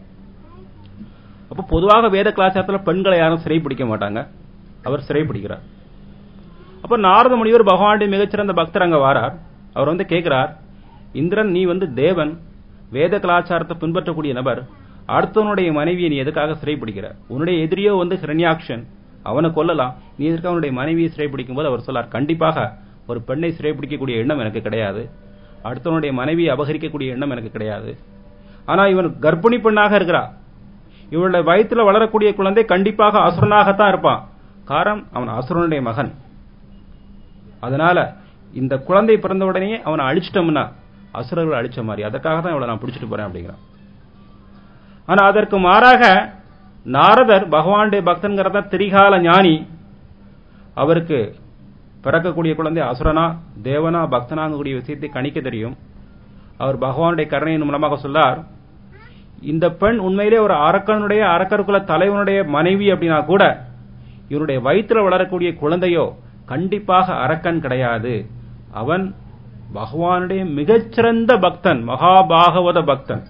அப்ப பொதுவாக வேத கலாச்சாரத்தில் பெண்களை யாரும் சிறைப்பிடிக்க மாட்டாங்க அவர் சிறைப்பிடிக்கிறார் அப்ப நாரத முனிவர் பகவானுடைய மிகச்சிறந்த பக்தர் அங்க வாரார் அவர் வந்து கேட்கிறார் இந்திரன் நீ வந்து தேவன் வேத கலாச்சாரத்தை பின்பற்றக்கூடிய நபர் அடுத்தவனுடைய மனைவியை நீ எதுக்காக சிறைப்பிடிக்கிற உன்னுடைய எதிரியோ வந்து ஹிரண்யாக்ஷன் அவனை கொல்லலாம் நீ எதற்கு அவனுடைய மனைவியை சிறைப்பிடிக்கும் போது அவர் சொல்லார் கண்டிப்பாக ஒரு பெண்ணை சிறைப்பிடிக்கக்கூடிய எண்ணம் எனக்கு கிடையாது அடுத்தவனுடைய மனைவியை அபகரிக்கக்கூடிய எண்ணம் எனக்கு கிடையாது ஆனா இவன் கர்ப்பிணி பெண்ணாக இருக்கிறா இவளுடைய வயிற்றுல வளரக்கூடிய குழந்தை கண்டிப்பாக அசுரனாகத்தான் இருப்பான் காரணம் அவன் அசுரனுடைய மகன் அதனால இந்த குழந்தை பிறந்த உடனே அவனை அழிச்சிட்டோம்னா அசுரர்கள் அழிச்ச மாதிரி அதற்காக தான் இவளை நான் பிடிச்சிட்டு போறேன் அப்படிங்கிறான் ஆனா அதற்கு மாறாக நாரதர் பகவானுடைய பக்தன்கிறத திரிகால ஞானி அவருக்கு பிறக்கக்கூடிய குழந்தை அசுரனா தேவனா பக்தனாங்கக்கூடிய விஷயத்தை கணிக்க தெரியும் அவர் பகவானுடைய கருணையின் மூலமாக சொல்லார் இந்த பெண் உண்மையிலே ஒரு அரக்கனுடைய அரக்கருக்குல தலைவனுடைய மனைவி அப்படின்னா கூட இவனுடைய வயிற்றுல வளரக்கூடிய குழந்தையோ கண்டிப்பாக அரக்கன் கிடையாது அவன் பகவானுடைய மிகச்சிறந்த பக்தன் மகாபாகவத பக்தன்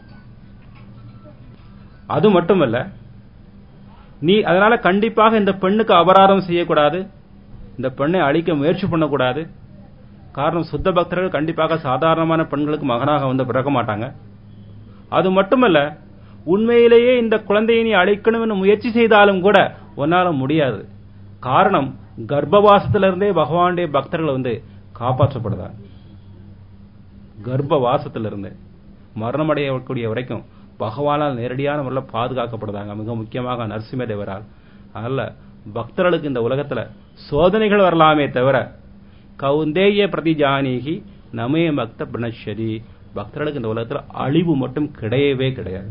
அது மட்டுமல்ல நீ அதனால கண்டிப்பாக இந்த பெண்ணுக்கு அபராதம் செய்யக்கூடாது இந்த பெண்ணை அழிக்க முயற்சி பண்ணக்கூடாது காரணம் சுத்த பக்தர்கள் கண்டிப்பாக சாதாரணமான பெண்களுக்கு மகனாக வந்து பிறக்க மாட்டாங்க அது மட்டுமல்ல உண்மையிலேயே இந்த குழந்தையை நீ அழிக்கணும்னு முயற்சி செய்தாலும் கூட உன்னால முடியாது காரணம் கர்ப்பவாசத்திலிருந்தே பகவானுடைய பக்தர்கள் வந்து காப்பாற்றப்படுதாங்க கர்ப்பவாசத்திலிருந்து மரணமடையக்கூடிய வரைக்கும் பகவானால் நேரடியான முறையில் பாதுகாக்கப்படுதாங்க மிக முக்கியமாக நரசிம்ம தேவரால் அதனால பக்தர்களுக்கு இந்த உலகத்துல சோதனைகள் வரலாமே தவிர கவுந்தேய பிரதிஜானீகி நமே பக்த பிரணஷதி பக்தர்களுக்கு இந்த உலகத்துல அழிவு மட்டும் கிடையவே கிடையாது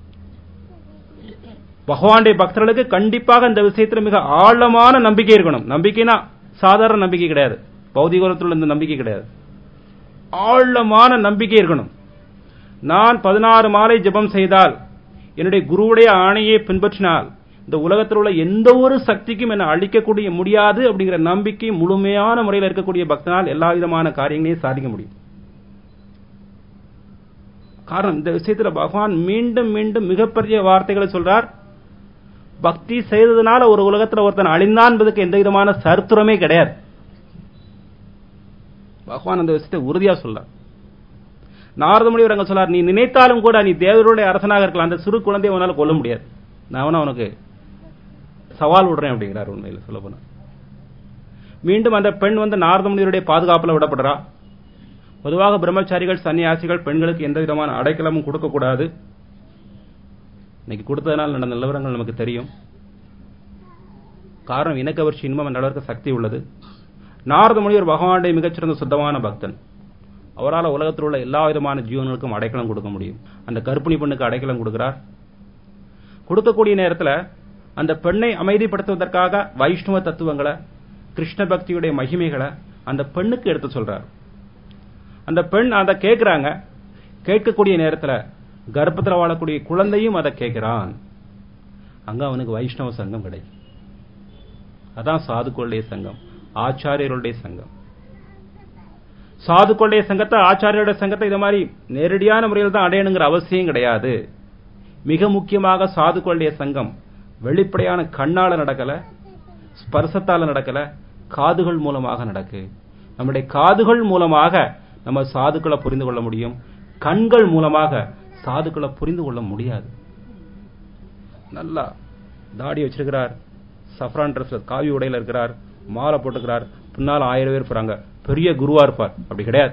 பகவானுடைய பக்தர்களுக்கு கண்டிப்பாக இந்த விஷயத்துல மிக ஆழமான நம்பிக்கை இருக்கணும் நம்பிக்கைனா சாதாரண நம்பிக்கை கிடையாது பௌதிகத்தில் இந்த நம்பிக்கை கிடையாது ஆழமான நம்பிக்கை இருக்கணும் நான் பதினாறு மாலை ஜெபம் செய்தால் என்னுடைய குருவுடைய ஆணையை பின்பற்றினால் இந்த உலகத்தில் உள்ள எந்த ஒரு சக்திக்கும் என்னை அழிக்கக்கூடிய முடியாது அப்படிங்கிற நம்பிக்கை முழுமையான முறையில் இருக்கக்கூடிய பக்தனால் எல்லா விதமான காரியங்களையும் சாதிக்க முடியும் காரணம் இந்த விஷயத்துல பகவான் மீண்டும் மீண்டும் மிகப்பெரிய வார்த்தைகளை சொல்றார் பக்தி செய்ததுனால ஒரு உலகத்துல ஒருத்தன் அழிந்தான் என்பதுக்கு எந்த விதமான சரித்திரமே கிடையாது பகவான் அந்த விஷயத்தை உறுதியா சொல்றார் நாரத முனிவர் அங்க சொல்லார் நீ நினைத்தாலும் கூட நீ தேவருடைய அரசனாக இருக்கலாம் அந்த சிறு குழந்தையை உன்னால கொல்ல முடியாது நான் வேணா உனக்கு சவால் விடுறேன் அப்படிங்கிறார் உண்மையில் சொல்ல போனா மீண்டும் அந்த பெண் வந்து நாரத முனிவருடைய பாதுகாப்புல விடப்படுறா பொதுவாக பிரம்மச்சாரிகள் சன்னியாசிகள் பெண்களுக்கு எந்த விதமான அடைக்கலமும் கொடுக்கக்கூடாது இன்னைக்கு கொடுத்ததனால் நடந்த நிலவரங்கள் நமக்கு தெரியும் காரணம் இனக்கவர்ச்சி இன்பம் என்ற அளவிற்கு சக்தி உள்ளது நாரத முனிவர் பகவானுடைய மிகச்சிறந்த சுத்தமான பக்தன் அவரால் உலகத்தில் உள்ள எல்லா விதமான ஜீவன்களுக்கும் அடைக்கலம் கொடுக்க முடியும் அந்த கர்ப்பிணி பெண்ணுக்கு அடைக்கலம் கொடுக்கிறார் கொடுக்கக்கூடிய நேரத்தில் அந்த பெண்ணை அமைதிப்படுத்துவதற்காக வைஷ்ணவ தத்துவங்களை கிருஷ்ண பக்தியுடைய மகிமைகளை அந்த பெண்ணுக்கு எடுத்து சொல்றார் அந்த பெண் அதை கேட்கிறாங்க கேட்கக்கூடிய நேரத்தில் கர்ப்பத்தில் வாழக்கூடிய குழந்தையும் அதை கேட்கிறான் அங்க அவனுக்கு வைஷ்ணவ சங்கம் கிடைக்கும் அதான் சாதுக்களுடைய சங்கம் ஆச்சாரியர்களுடைய சங்கம் சாதுக்களுடைய சங்கத்தை ஆச்சாரியோட சங்கத்தை இது மாதிரி நேரடியான முறையில் தான் அடையணுங்கிற அவசியம் கிடையாது மிக முக்கியமாக சாதுக்களுடைய சங்கம் வெளிப்படையான கண்ணால நடக்கல ஸ்பர்சத்தால நடக்கல காதுகள் மூலமாக நடக்கு நம்முடைய காதுகள் மூலமாக நம்ம சாதுக்களை புரிந்து கொள்ள முடியும் கண்கள் மூலமாக சாதுக்களை புரிந்து கொள்ள முடியாது நல்லா தாடி வச்சிருக்கிறார் சஃப்ரான் ட்ரெஸ்ல காவி உடையில இருக்கிறார் மாலை போட்டுக்கிறார் பின்னால ஆயிரம் பேர் போறாங்க பெரிய குருவா இருப்பார் அப்படி கிடையாது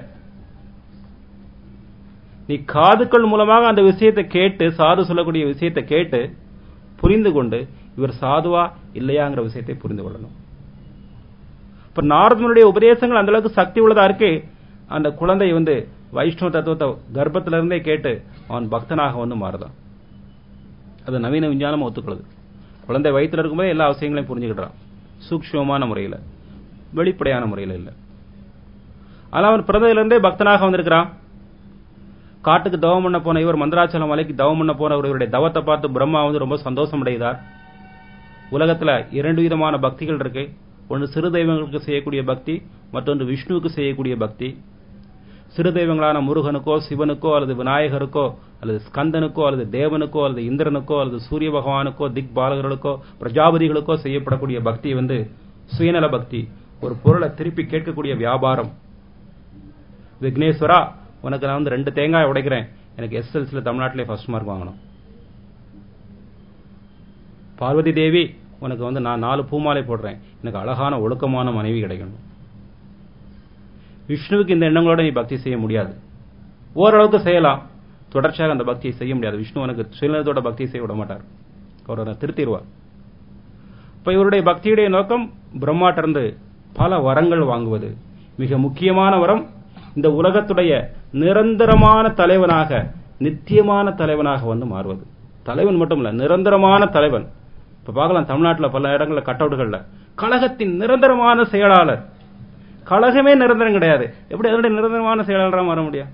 நீ காதுக்கள் மூலமாக அந்த விஷயத்தை கேட்டு சாது சொல்லக்கூடிய விஷயத்தை கேட்டு புரிந்து கொண்டு இவர் சாதுவா இல்லையாங்கிற விஷயத்தை புரிந்து கொள்ளணும் இப்ப நாரதனுடைய உபதேசங்கள் அந்த அளவுக்கு சக்தி உள்ளதா இருக்கு அந்த குழந்தை வந்து வைஷ்ணவ தத்துவத்தை கர்ப்பத்தில இருந்தே கேட்டு அவன் பக்தனாக வந்து மாறுதான் அது நவீன விஞ்ஞானம் ஒத்துக்கிறது குழந்தை வயிற்றுல இருக்கும்போது எல்லா அவசியங்களையும் புரிஞ்சுக்கிட்டான் சூக்ஷ்மமான முறையில வெளிப்படையான முறையில இல்ல ஆனா அவன் பிறந்ததுல இருந்தே பக்தனாக வந்திருக்கிறான் காட்டுக்கு தவம் பண்ண போன இவர் மந்திராச்சலம் மலைக்கு தவம் பண்ண போன இவருடைய தவத்தை பார்த்து பிரம்மா வந்து ரொம்ப சந்தோஷம் அடைந்தார் உலகத்துல இரண்டு விதமான பக்திகள் இருக்கு ஒன்று சிறு தெய்வங்களுக்கு செய்யக்கூடிய பக்தி மற்றொன்று விஷ்ணுவுக்கு செய்யக்கூடிய பக்தி சிறு தெய்வங்களான முருகனுக்கோ சிவனுக்கோ அல்லது விநாயகருக்கோ அல்லது ஸ்கந்தனுக்கோ அல்லது தேவனுக்கோ அல்லது இந்திரனுக்கோ அல்லது சூரிய பகவானுக்கோ திக் பாலகர்களுக்கோ பிரஜாபதிகளுக்கோ செய்யப்படக்கூடிய பக்தி வந்து சுயநல பக்தி ஒரு பொருளை திருப்பி கேட்கக்கூடிய வியாபாரம் விக்னேஸ்வரா உனக்கு நான் வந்து ரெண்டு தேங்காய் உடைக்கிறேன் எனக்கு எஸ்எல்சியில் தமிழ்நாட்டிலே ஃபர்ஸ்ட் மார்க் வாங்கணும் பார்வதி தேவி உனக்கு வந்து நான் நாலு பூமாலை போடுறேன் எனக்கு அழகான ஒழுக்கமான மனைவி கிடைக்கணும் விஷ்ணுவுக்கு இந்த எண்ணங்களோட நீ பக்தி செய்ய முடியாது ஓரளவுக்கு செய்யலாம் தொடர்ச்சியாக அந்த பக்தியை செய்ய முடியாது விஷ்ணு உனக்கு சுயநலத்தோட பக்தியை செய்ய விட மாட்டார் அவர் அதை திருத்திடுவார் இப்ப இவருடைய பக்தியுடைய நோக்கம் பிரம்மாட்டிருந்து பல வரங்கள் வாங்குவது மிக முக்கியமான வரம் இந்த உலகத்துடைய நிரந்தரமான தலைவனாக நித்தியமான தலைவனாக வந்து மாறுவது தலைவன் மட்டும் இல்ல நிரந்தரமான தலைவன் இப்ப பார்க்கலாம் தமிழ்நாட்டில் பல இடங்கள்ல கட்டவுட்டுகள்ல கழகத்தின் நிரந்தரமான செயலாளர் கழகமே நிரந்தரம் கிடையாது எப்படி அதனுடைய நிரந்தரமான செயலாளராக மாற முடியும்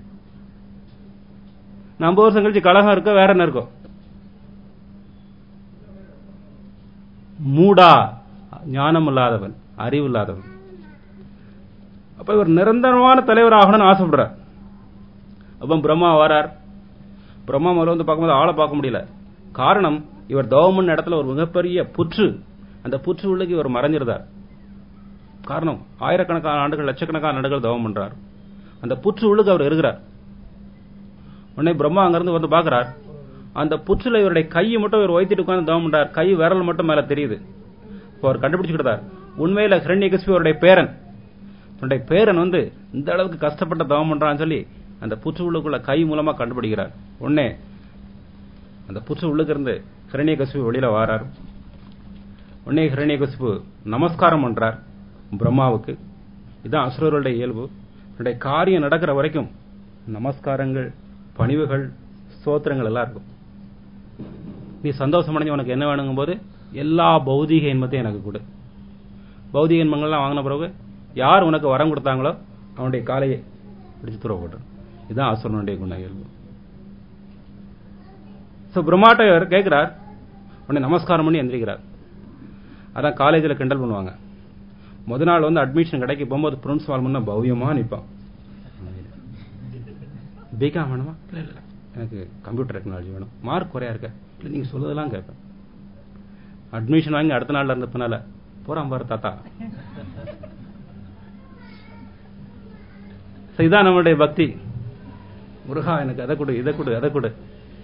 நம்ம வருஷம் கழிச்சு கழகம் இருக்க வேற என்ன இருக்கும் மூடா ஞானம் இல்லாதவன் அறிவு இல்லாதவன் அப்ப இவர் நிரந்தரமான தலைவர் ஆகணும்னு ஆசைப்படுறார் அப்ப பிரம்மா வரார் பிரம்மா முதல்ல வந்து பார்க்கும்போது ஆளை பார்க்க முடியல காரணம் இவர் தவமன் இடத்துல ஒரு மிகப்பெரிய புற்று அந்த புற்று உள்ளுக்கு இவர் மறைஞ்சிருந்தார் காரணம் ஆயிரக்கணக்கான ஆண்டுகள் லட்சக்கணக்கான ஆண்டுகள் தவம் பண்றார் அந்த புற்று உள்ளுக்கு அவர் இருக்கிறார் உடனே பிரம்மா அங்கிருந்து வந்து பாக்குறார் அந்த புற்றுல இவருடைய கையை மட்டும் இவர் வைத்துட்டு உட்கார்ந்து தவம் பண்றார் கை விரல் மட்டும் மேல தெரியுது இப்போ அவர் கண்டுபிடிச்சுக்கிட்டார் உண்மையில ஹிரண்யகசிபு அவருடைய பேரன் தன்னுடைய பேரன் வந்து இந்த அளவுக்கு கஷ்டப்பட்ட தவம் பண்றான்னு சொல்லி அந்த புற்று உள்ளுக்குள்ள கை மூலமா கண்டுபிடிக்கிறார் உடனே அந்த புற்று உள்ளுக்கு இருந்து ஹிரண்யகசிபு வெளியில வாரார் உடனே ஹிரண்யகசிபு நமஸ்காரம் பண்றார் பிரம்மாவுக்கு இதுதான் அசுரர்களுடைய இயல்பு என்னுடைய காரியம் நடக்கிற வரைக்கும் நமஸ்காரங்கள் பணிவுகள் ஸ்தோத்திரங்கள் எல்லாம் இருக்கும் நீ சந்தோஷம் அடைஞ்சு உனக்கு என்ன வேணுங்கும் போது எல்லா பௌதீக இன்பத்தையும் எனக்கு கொடு பௌதீக இன்பங்கள்லாம் வாங்கின பிறகு யார் உனக்கு வரம் கொடுத்தாங்களோ அவனுடைய காலையை பிடிச்சு தூர போட்டு இதுதான் அசுரனுடைய குண இயல்பு ஸோ பிரம்மாட்டவர் கேட்கிறார் உடனே நமஸ்காரம் பண்ணி எந்திரிக்கிறார் அதான் காலேஜில் கிண்டல் பண்ணுவாங்க முத நாள் வந்து அட்மிஷன் கிடைக்க போகும்போது பிரின்சிபால் முன்ன பவ்யமா நிற்பான் பிகாம் வேணுமா இல்லை இல்லை எனக்கு கம்ப்யூட்டர் டெக்னாலஜி வேணும் மார்க் குறையா இருக்க இல்லை நீங்கள் சொல்லுதெல்லாம் கேட்பேன் அட்மிஷன் வாங்கி அடுத்த நாள்ல இருந்த பின்னால போறான் பாரு தாத்தா இதான் நம்மளுடைய பக்தி முருகா எனக்கு அதை கொடு இதை கொடு அதை கொடு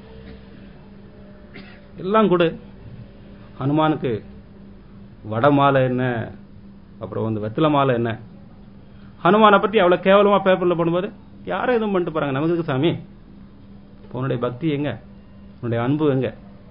எல்லாம் கொடு ஹனுமானுக்கு வட மாலை என்ன அப்புறம் வந்து வெத்தலை மாலை என்ன ஹனுமானை பத்தி அவ்வளவு கேவலமா பேப்பர்ல போடும்போது யாரும் எதுவும் பண்ணிட்டு போறாங்க நமக்கு இருக்கு சாமி உன்னுடைய பக்தி எங்க உன்னுடைய அன்பு எங்க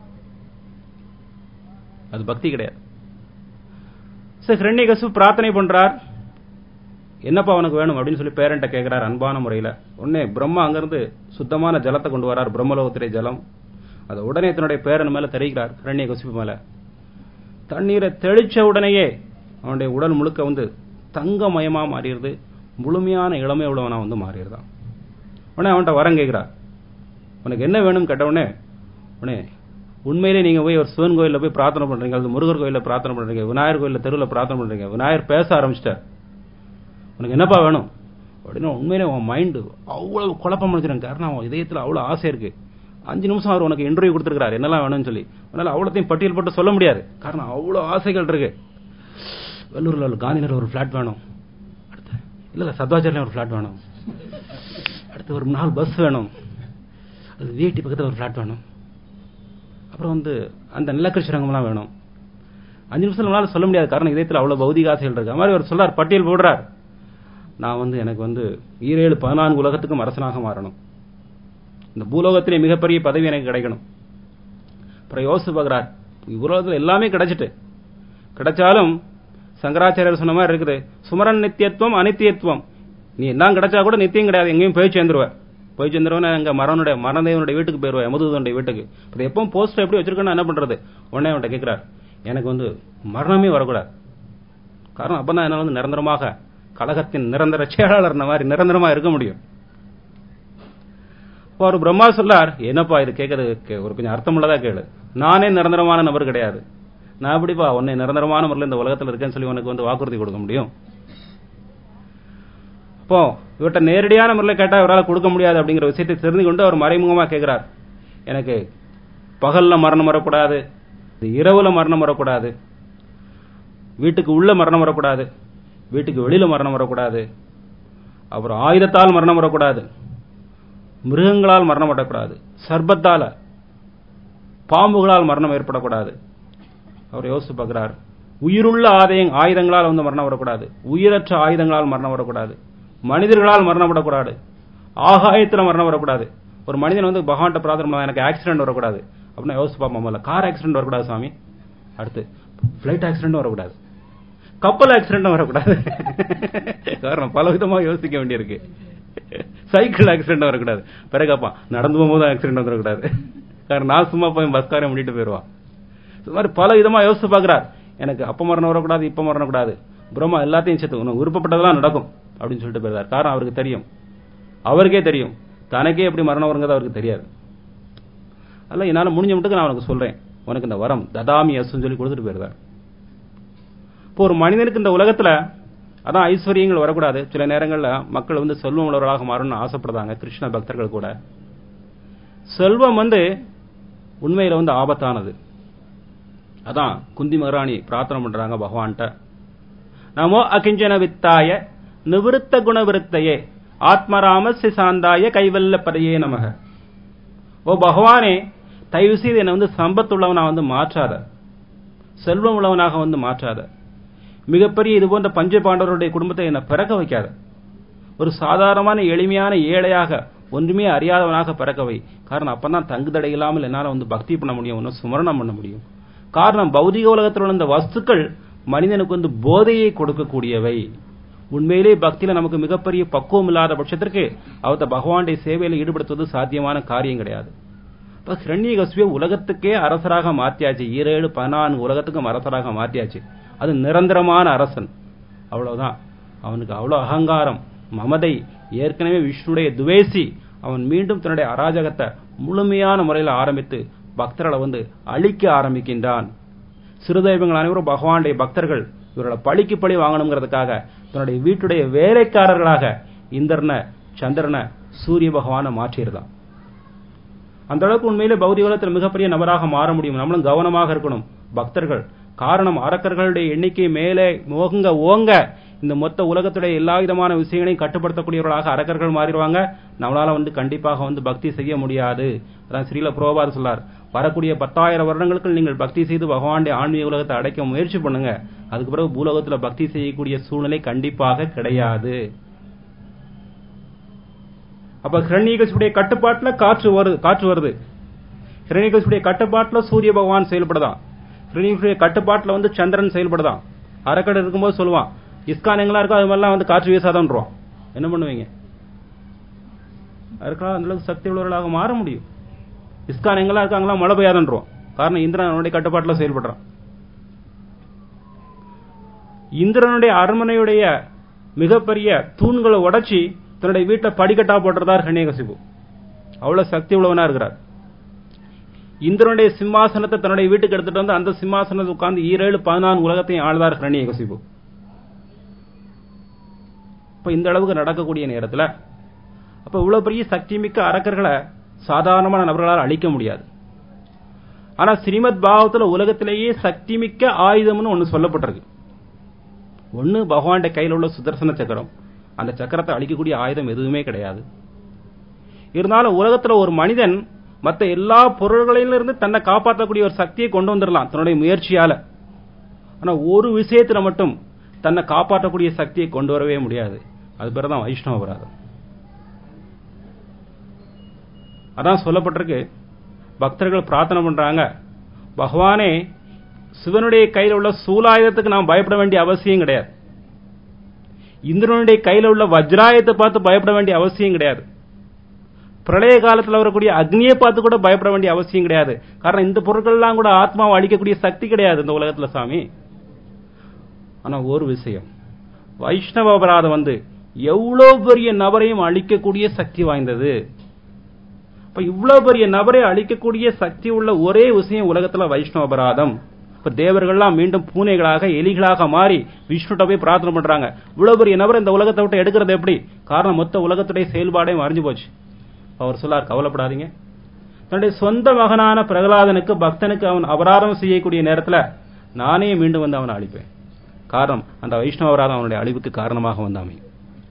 அது பக்தி கிடையாது சார் ஹிரண்யகசு பிரார்த்தனை பண்றார் என்னப்பா அவனுக்கு வேணும் அப்படின்னு சொல்லி பேரண்ட கேட்கிறார் அன்பான முறையில உடனே பிரம்மா அங்கிருந்து சுத்தமான ஜலத்தை கொண்டு வரார் பிரம்மலோகத்திலே ஜலம் அதை உடனே தன்னுடைய பேரன் மேல தெரிவிக்கிறார் ஹிரண்யகசிப்பு மேல தண்ணீரை தெளிச்ச உடனேயே அவனுடைய உடல் முழுக்க வந்து தங்கமயமா மாறிடுது முழுமையான இளமை உள்ளவனா வந்து மாறிடுறான் உடனே அவன்கிட்ட வரம் கேட்கிறார் உனக்கு என்ன வேணும் கேட்ட உடனே உடனே உண்மையிலே நீங்க போய் ஒரு சிவன் கோயில்ல போய் பிரார்த்தனை பண்றீங்க அல்லது முருகர் கோயில்ல பிரார்த்தனை பண்றீங்க விநாயகர் கோயில்ல தெருவில் பிரார்த்தனை பண்றீங்க விநாயகர் பேச ஆரம்பிச்சிட்டார் உனக்கு என்னப்பா வேணும் அப்படின்னு உண்மையிலே உன் மைண்டு அவ்வளவு குழப்பம் முடிச்சிடும் காரணம் அவன் இதயத்தில் அவ்வளவு ஆசை இருக்கு அஞ்சு நிமிஷம் அவர் உனக்கு இன்டர்வியூ கொடுத்துருக்காரு என்னெல்லாம் வேணும்னு சொல்லி அதனால அவ்வளோத்தையும் பட்டியல் போட்டு சொல்ல முடியாது காரணம் அவ்வளோ ஆசைகள் இருக்கு வெள்ளூரில் ஒரு காந்திநகர் ஒரு ஃபிளாட் வேணும் அடுத்து இல்லை இல்லை சத்வாச்சாரில் ஒரு ஃபிளாட் வேணும் அடுத்து ஒரு நாலு பஸ் வேணும் அது விஐடி பக்கத்தில் ஒரு ஃபிளாட் வேணும் அப்புறம் வந்து அந்த நிலக்கரி ரங்கம்லாம் வேணும் அஞ்சு நிமிஷம் நம்மளால சொல்ல முடியாது காரணம் இதயத்தில் அவ்வளோ பௌதிக ஆசைகள் இருக்கு அது மாதிரி அவர் சொல்லார் பட்டியல் போடுறார் நான் வந்து எனக்கு வந்து ஈரேழு பதினான்கு உலகத்துக்கும் அரசனாக மாறணும் இந்த பூலோகத்திலே மிகப்பெரிய பதவி எனக்கு கிடைக்கணும் அப்புறம் யோசிச்சு பார்க்குறார் உலகத்தில் எல்லாமே கிடைச்சிட்டு கிடைச்சாலும் சங்கராச்சாரியர் சொன்ன மாதிரி இருக்குது சுமரன் நித்தியத்துவம் அனித்தியத்துவம் நீ எல்லாம் கிடைச்சா கூட நித்தியம் கிடையாது எங்கேயும் போய் சேர்ந்துருவ போய் சேர்ந்துருவா அங்க மரணனுடைய மரணதேவனுடைய வீட்டுக்கு போயிருவா யமதூதனுடைய வீட்டுக்கு இப்போ எப்பவும் போஸ்ட் எப்படி வச்சிருக்கேன்னு என்ன பண்றது உடனே அவன்கிட்ட கேட்கிறார் எனக்கு வந்து மரணமே வரக்கூடாது காரணம் அப்பதான் என்னால் வந்து நிரந்தரமாக கழகத்தின் நிரந்தர செயலாளர் மாதிரி நிரந்தரமா இருக்க முடியும் இப்போ அவர் பிரம்மா சொல்லார் என்னப்பா இது கேட்கறது ஒரு கொஞ்சம் அர்த்தமுள்ளதா கேளு நானே நிரந்தரமான நபர் கிடையாது நான் எப்படிப்பா உன்னை நிரந்தரமான முறையில் இந்த உலகத்தில் இருக்கேன்னு சொல்லி உனக்கு வந்து வாக்குறுதி கொடுக்க முடியும் அப்போ இவர்கிட்ட நேரடியான முறையில் கேட்டால் இவரால் கொடுக்க முடியாது அப்படிங்கிற விஷயத்தை தெரிந்து கொண்டு அவர் மறைமுகமா கேட்கிறார் எனக்கு பகல்ல மரணம் வரக்கூடாது இரவுல மரணம் வரக்கூடாது வீட்டுக்கு உள்ள மரணம் வரக்கூடாது வீட்டுக்கு வெளியில மரணம் வரக்கூடாது அப்புறம் ஆயுதத்தால் மரணம் வரக்கூடாது மிருகங்களால் மரணம் வரக்கூடாது சர்பத்தால பாம்புகளால் மரணம் ஏற்படக்கூடாது அவர் யோசிச்சு பார்க்கிறார் உயிருள்ள ஆதயம் ஆயுதங்களால் வந்து மரணம் வரக்கூடாது உயிரற்ற ஆயுதங்களால் மரணம் வரக்கூடாது மனிதர்களால் மரணம் வரக்கூடாது ஆகாயத்தில் மரணம் வரக்கூடாது ஒரு மனிதன் வந்து பகவான்கிட்ட பிரார்த்தனை எனக்கு ஆக்சிடென்ட் வரக்கூடாது அப்படின்னு யோசிச்சு பார்ப்போம் முதல்ல கார் ஆக்சிடென்ட் வரக்கூடாது சாமி அடுத்து பிளைட் ஆக்சிடென்ட் வரக்கூடாது கப்பல் ஆக்சிடென்ட் வரக்கூடாது காரணம் பல விதமா யோசிக்க வேண்டியிருக்கு சைக்கிள் ஆக்சிடென்ட் வரக்கூடாது பிறகுப்பா நடந்து போகும்போது ஆக்சிடென்ட் வந்துடக்கூடாது காரணம் நான் சும்மா போய் பஸ்காரை முடிட்டு போயிடுவான் இது மாதிரி பல விதமா யோசிச்சு பார்க்கிறார் எனக்கு அப்ப மரணம் வரக்கூடாது இப்ப மரணம் கூடாது பிரம்மா எல்லாத்தையும் சேர்த்து உனக்கு விருப்பப்பட்டதெல்லாம் நடக்கும் அப்படின்னு சொல்லிட்டு போயிருந்தார் காரணம் அவருக்கு தெரியும் அவருக்கே தெரியும் தனக்கே எப்படி மரணம் வருங்கிறது அவருக்கு தெரியாது அல்ல என்னால முடிஞ்ச மட்டுக்கு நான் உனக்கு சொல்றேன் உனக்கு இந்த வரம் ததாமி அசுன்னு சொல்லி கொடுத்துட்டு போயிருந்தார் இப்போ ஒரு மனிதனுக்கு இந்த உலகத்துல அதான் ஐஸ்வர்யங்கள் வரக்கூடாது சில நேரங்கள்ல மக்கள் வந்து செல்வம் உள்ளவர்களாக மாறணும்னு ஆசைப்படுறாங்க கிருஷ்ண பக்தர்கள் கூட செல்வம் வந்து உண்மையில வந்து ஆபத்தானது அதான் குந்தி மகாராணி பிரார்த்தனை பண்றாங்க பகவான்கிட்ட நமோ அகிஞ்சன வித்தாய நிவிருத்த குணவிருத்தையே ஆத்மராம சாந்தாய கைவல்ல பதையே நமக ஓ பகவானே தயவு செய்து என்னை வந்து சம்பத்துள்ளவனா வந்து மாற்றாத செல்வம் உள்ளவனாக வந்து மாற்றாத மிகப்பெரிய இது போன்ற பஞ்ச பாண்டவருடைய குடும்பத்தை என்னை பிறக்க வைக்காத ஒரு சாதாரணமான எளிமையான ஏழையாக ஒன்றுமே அறியாதவனாக பிறக்க வை காரணம் அப்பதான் தங்கு தடை இல்லாமல் என்னால வந்து பக்தி பண்ண முடியும் ஒன்றும் சுமரணம் பண்ண முடியும் காரணம் பௌதிக உலகத்தில் உள்ள இந்த வஸ்துக்கள் மனிதனுக்கு வந்து போதையை கொடுக்கக்கூடியவை உண்மையிலே பக்தியில நமக்கு மிகப்பெரிய பக்குவம் இல்லாத பட்சத்திற்கு அவத்த பகவானுடைய சேவையில ஈடுபடுத்துவது சாத்தியமான காரியம் கிடையாது இப்ப ஹிரண்யகசிய உலகத்துக்கே அரசராக மாத்தியாச்சு ஈரேழு பதினான்கு உலகத்துக்கும் அரசராக மாத்தியாச்சு அது நிரந்தரமான அரசன் அவ்வளவுதான் அவனுக்கு அவ்வளவு அகங்காரம் மமதை ஏற்கனவே விஷ்ணுடைய துவேசி அவன் மீண்டும் தன்னுடைய அராஜகத்தை முழுமையான முறையில் ஆரம்பித்து பக்தர்களை வந்து அழிக்க ஆரம்பிக்கின்றான் சிறுதெய்வங்கள் அனைவரும் பகவானுடைய பக்தர்கள் இவர்களை பழிக்கு பழி வாங்கணுங்கிறதுக்காக தன்னுடைய வீட்டுடைய வேலைக்காரர்களாக இந்திரனை சந்திரனை சூரிய பகவானை மாற்றியிருந்தான் அந்த அளவுக்கு உண்மையிலே பௌதிக உலகத்தில் மிகப்பெரிய நபராக மாற முடியும் நம்மளும் கவனமாக இருக்கணும் பக்தர்கள் காரணம் அரக்கர்களுடைய எண்ணிக்கை மேலே ஓங்க ஓங்க இந்த மொத்த உலகத்துடைய எல்லா விதமான விஷயங்களையும் கட்டுப்படுத்தக்கூடியவர்களாக அரக்கர்கள் மாறிடுவாங்க நம்மளால வந்து கண்டிப்பாக வந்து பக்தி செய்ய முடியாது அதான் ஸ்ரீல புரோபார் சொல்லார் வரக்கூடிய பத்தாயிரம் வருடங்களுக்கு நீங்கள் பக்தி செய்து பகவானுடைய ஆன்மீக உலகத்தை அடைக்க முயற்சி பண்ணுங்க அதுக்கு பிறகு பூலோகத்துல பக்தி செய்யக்கூடிய சூழ்நிலை கண்டிப்பாக கிடையாது அப்ப ஹிரண்யகசுடைய கட்டுப்பாட்டுல காற்று வருது காற்று வருது ஹிரண்யகசுடைய கட்டுப்பாட்டுல சூரிய பகவான் செயல்படுதான் ஹிரண்யகசுடைய கட்டுப்பாட்டுல வந்து சந்திரன் செயல்படுதான் அறக்கடை இருக்கும்போது சொல்லுவான் இஸ்கான் எங்கெல்லாம் இருக்கோ அது மாதிரிலாம் வந்து காற்று வீசாதன்றான் என்ன பண்ணுவீங்க அதுக்கெல்லாம் அந்த அளவுக்கு சக்தி உள்ளவர்களாக மாற முடியும் இஸ்கான் எங்கெல்லாம் இருக்காங்களா மழை பெய்யாதன்றோம் காரணம் இந்திரன் அவனுடைய கட்டுப்பாட்டில் செயல்படுறான் இந்திரனுடைய அரண்மனையுடைய மிகப்பெரிய தூண்களை உடைச்சி தன்னுடைய வீட்டை படிக்கட்டா போட்டுறதார் ஹண்யகசிபு அவ்வளவு சக்தி உள்ளவனா இருக்கிறார் இந்திரனுடைய சிம்மாசனத்தை தன்னுடைய வீட்டுக்கு எடுத்துட்டு வந்து அந்த சிம்மாசனத்தை உட்கார்ந்து ஈரேழு பதினான்கு உலகத்தையும் ஆழ்ந்தார் ஹரணியகசிபு இப்ப இந்த அளவுக்கு நடக்கக்கூடிய நேரத்தில் அப்ப இவ்வளவு பெரிய சக்தி மிக்க அரக்கர்களை சாதாரணமான நபர்களால் அழிக்க முடியாது ஆனா ஸ்ரீமத் பாகவத்துல உலகத்திலேயே சக்தி மிக்க ஆயுதம்னு ஒன்னு சொல்லப்பட்டிருக்கு ஒன்னு பகவான்ட கையில் உள்ள சுதர்சன சக்கரம் அந்த சக்கரத்தை அழிக்கக்கூடிய ஆயுதம் எதுவுமே கிடையாது இருந்தாலும் உலகத்துல ஒரு மனிதன் மற்ற எல்லா பொருள்களிலிருந்து தன்னை காப்பாற்றக்கூடிய ஒரு சக்தியை கொண்டு வந்துடலாம் தன்னுடைய முயற்சியால ஆனா ஒரு விஷயத்துல மட்டும் தன்னை காப்பாற்றக்கூடிய சக்தியை கொண்டு வரவே முடியாது அது பேர் தான் வைஷ்ணவ அபராதம் அதான் சொல்லப்பட்டிருக்கு பக்தர்கள் பிரார்த்தனை பண்றாங்க பகவானே சிவனுடைய கையில் உள்ள சூலாயுதத்துக்கு நாம் பயப்பட வேண்டிய அவசியம் கிடையாது இந்திரனுடைய கையில் உள்ள வஜ்ராயத்தை பார்த்து பயப்பட வேண்டிய அவசியம் கிடையாது பிரளய காலத்தில் வரக்கூடிய அக்னியை பார்த்து கூட பயப்பட வேண்டிய அவசியம் கிடையாது காரணம் இந்த பொருட்கள்லாம் கூட ஆத்மாவை அழிக்கக்கூடிய சக்தி கிடையாது இந்த உலகத்துல சாமி ஆனா ஒரு விஷயம் வைஷ்ணவ அபராதம் வந்து எவ்வளவு பெரிய நபரையும் அழிக்கக்கூடிய சக்தி வாய்ந்தது இப்ப இவ்வளவு பெரிய நபரை அழிக்கக்கூடிய சக்தி உள்ள ஒரே விஷயம் உலகத்துல வைஷ்ணவ அபராதம் இப்ப தேவர்கள்லாம் மீண்டும் பூனைகளாக எலிகளாக மாறி விஷ்ணுட்ட போய் பிரார்த்தனை பண்றாங்க இவ்வளவு பெரிய நபர் இந்த உலகத்தை விட்டு எடுக்கிறது எப்படி காரணம் மொத்த உலகத்துடைய செயல்பாடையும் அறிஞ்சு போச்சு அவர் சொல்லார் கவலைப்படாதீங்க தன்னுடைய சொந்த மகனான பிரகலாதனுக்கு பக்தனுக்கு அவன் அபராதம் செய்யக்கூடிய நேரத்துல நானே மீண்டும் வந்து அவனை அழிப்பேன் காரணம் அந்த வைஷ்ணவ அபராதம் அவனுடைய அழிவுக்கு காரணமாக வந்து அமையும்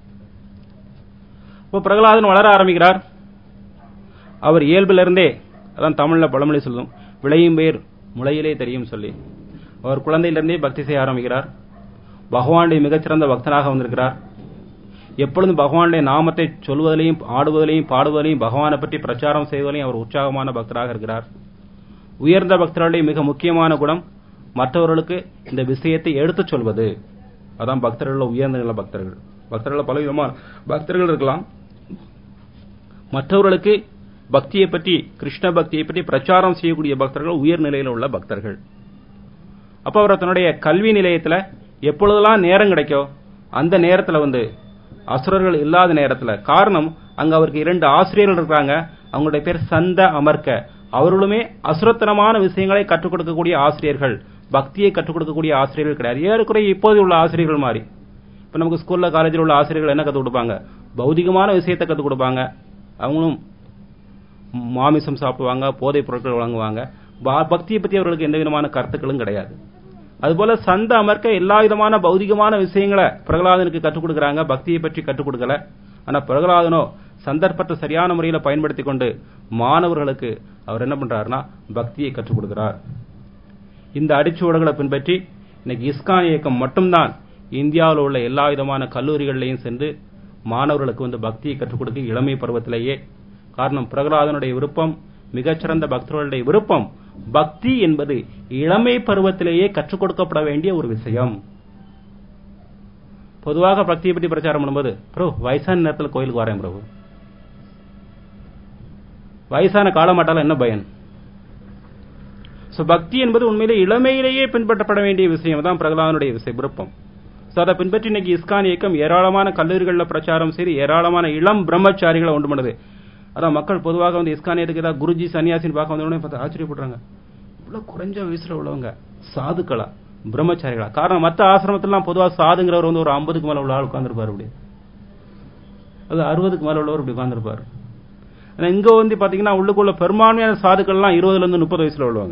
இப்போ பிரகலாதன் வளர ஆரம்பிக்கிறார் அவர் இயல்பிலிருந்தே அதான் தமிழ்ல பழமொழி சொல்லும் விளையும் பெயர் முளையிலே தெரியும் சொல்லி அவர் குழந்தையிலிருந்தே பக்தி செய்ய ஆரம்பிக்கிறார் பகவானுடைய மிகச்சிறந்த பக்தனாக வந்திருக்கிறார் எப்பொழுதும் பகவானுடைய நாமத்தை சொல்வதிலையும் ஆடுவதிலையும் பாடுவதிலையும் பகவானை பற்றி பிரச்சாரம் செய்வதிலையும் அவர் உற்சாகமான பக்தராக இருக்கிறார் உயர்ந்த பக்தர்களுடைய மிக முக்கியமான குணம் மற்றவர்களுக்கு இந்த விஷயத்தை எடுத்துச் சொல்வது அதான் பக்தர்கள் உயர்ந்த நில பக்தர்கள் பக்தர்கள் பலவிதமான பக்தர்கள் இருக்கலாம் மற்றவர்களுக்கு பக்தியை பற்றி கிருஷ்ண பக்தியை பற்றி பிரச்சாரம் செய்யக்கூடிய பக்தர்கள் உயர் நிலையில் உள்ள பக்தர்கள் அப்ப அவர் தன்னுடைய கல்வி நிலையத்துல எப்பொழுதெல்லாம் நேரம் கிடைக்கோ அந்த நேரத்துல வந்து அசுரர்கள் இல்லாத நேரத்துல காரணம் அங்க அவருக்கு இரண்டு ஆசிரியர்கள் இருக்காங்க அவங்களுடைய பேர் சந்த அமர்க்க அவர்களுமே அசுரத்தனமான விஷயங்களை கற்றுக் கொடுக்கக்கூடிய ஆசிரியர்கள் பக்தியை கற்றுக் கொடுக்கக்கூடிய ஆசிரியர்கள் கிடையாது ஏறக்குறைய இப்போது உள்ள ஆசிரியர்கள் மாதிரி இப்ப நமக்கு ஸ்கூல்ல காலேஜில் உள்ள ஆசிரியர்கள் என்ன கற்றுக் கொடுப்பாங்க பௌதிகமான விஷயத்தை கற்றுக் கொடுப்பாங்க அவங்களும் மாமிசம் சாப்பிடுவாங்க போதைப் பொருட்கள் வழங்குவாங்க பக்தியை பத்தி அவர்களுக்கு எந்த விதமான கருத்துக்களும் கிடையாது அதுபோல சந்த அமர்க்க எல்லா விதமான பௌதிகமான விஷயங்களை பிரகலாதனுக்கு கற்றுக் கொடுக்கறாங்க பக்தியை பற்றி கற்றுக் கொடுக்கல ஆனா பிரகலாதனோ சந்தர்ப்பத்தை சரியான முறையில் பயன்படுத்தி கொண்டு மாணவர்களுக்கு அவர் என்ன பண்றாருன்னா பக்தியை கற்றுக் கொடுக்கிறார் இந்த அடிச்சுவடுகளை பின்பற்றி இன்னைக்கு இஸ்கான் இயக்கம் மட்டும்தான் இந்தியாவில் உள்ள எல்லா விதமான கல்லூரிகள்லையும் சென்று மாணவர்களுக்கு வந்து பக்தியை கற்றுக் கொடுக்க இளமை பருவத்திலேயே காரணம் பிரகலாதனுடைய விருப்பம் மிகச்சிறந்த பக்தர்களுடைய விருப்பம் பக்தி என்பது இளமை பருவத்திலேயே கற்றுக் கொடுக்கப்பட வேண்டிய ஒரு விஷயம் பொதுவாக பக்தியை பற்றி பிரச்சாரம் பண்ணும்போது பிரபு வயசான நேரத்தில் கோயிலுக்கு வரேன் பிரபு வயசான காலமாட்டால என்ன பயன் பக்தி என்பது உண்மையிலே இளமையிலேயே பின்பற்றப்பட வேண்டிய விஷயம் தான் பிரகலாதனுடைய விஷயம் விருப்பம் அதை பின்பற்றி இன்னைக்கு இஸ்கான் இயக்கம் ஏராளமான கல்லூரிகளில் பிரச்சாரம் செய்து ஏராளமான இளம் பிரம்மச்சாரிகளை உண்டு பண்ணுது அதான் மக்கள் பொதுவாக வந்து இஸ்கானியத்துக்கு ஏதாவது குருஜி சன்னியாசின்னு பார்க்க வந்தோடனே பார்த்து ஆச்சரியப்படுறாங்க இவ்வளவு குறைஞ்ச வயசுல உள்ளவங்க சாதுக்களா பிரம்மச்சாரிகளா காரணம் மற்ற ஆசிரமத்திலாம் பொதுவாக சாதுங்கிறவர் வந்து ஒரு ஐம்பதுக்கு மேல உள்ள ஆள் உட்கார்ந்துருப்பாரு அப்படி அது அறுபதுக்கு மேல உள்ளவர் இப்படி உட்கார்ந்துருப்பாரு ஆனா இங்க வந்து பாத்தீங்கன்னா உள்ளுக்குள்ள பெரும்பான்மையான சாதுக்கள்லாம் இருபதுல இருந்து முப்பது வயசுல உள்ளவங்க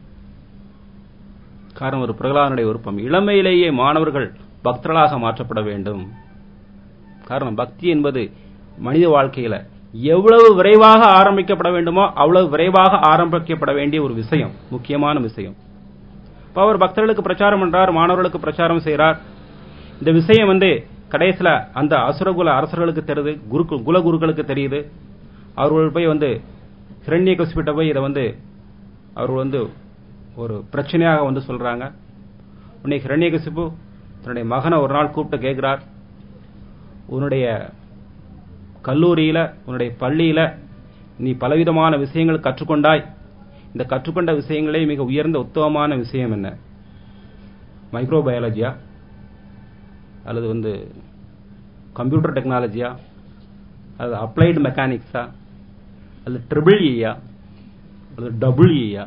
காரணம் ஒரு பிரகலாதனுடைய விருப்பம் இளமையிலேயே மாணவர்கள் பக்தர்களாக மாற்றப்பட வேண்டும் காரணம் பக்தி என்பது மனித வாழ்க்கையில எவ்வளவு விரைவாக ஆரம்பிக்கப்பட வேண்டுமோ அவ்வளவு விரைவாக ஆரம்பிக்கப்பட வேண்டிய ஒரு விஷயம் முக்கியமான விஷயம் இப்ப அவர் பக்தர்களுக்கு பிரச்சாரம் பண்றார் மாணவர்களுக்கு பிரச்சாரம் செய்கிறார் இந்த விஷயம் வந்து கடைசியில அந்த அசுரகுல அரசர்களுக்கு தெரியுது குரு குலகுருக்களுக்கு தெரியுது அவர்கள் போய் வந்து ஹிரண்ய கசிப்பிட்ட போய் இதை வந்து அவர்கள் வந்து ஒரு பிரச்சனையாக வந்து சொல்றாங்க உன்னை ஹிரண்ய கசிப்பு தன்னுடைய மகனை ஒரு நாள் கூப்பிட்டு கேட்கிறார் உன்னுடைய கல்லூரியில உன்னுடைய பள்ளியில நீ பலவிதமான விஷயங்கள் கற்றுக்கொண்டாய் இந்த கற்றுக்கொண்ட விஷயங்களே மிக உயர்ந்த உத்தமமான விஷயம் என்ன மைக்ரோபயாலஜியா அல்லது வந்து கம்ப்யூட்டர் டெக்னாலஜியா அல்லது அப்ளைடு மெக்கானிக்ஸா அல்லது ட்ரிபிள் இயா அல்லது டபுள் இயா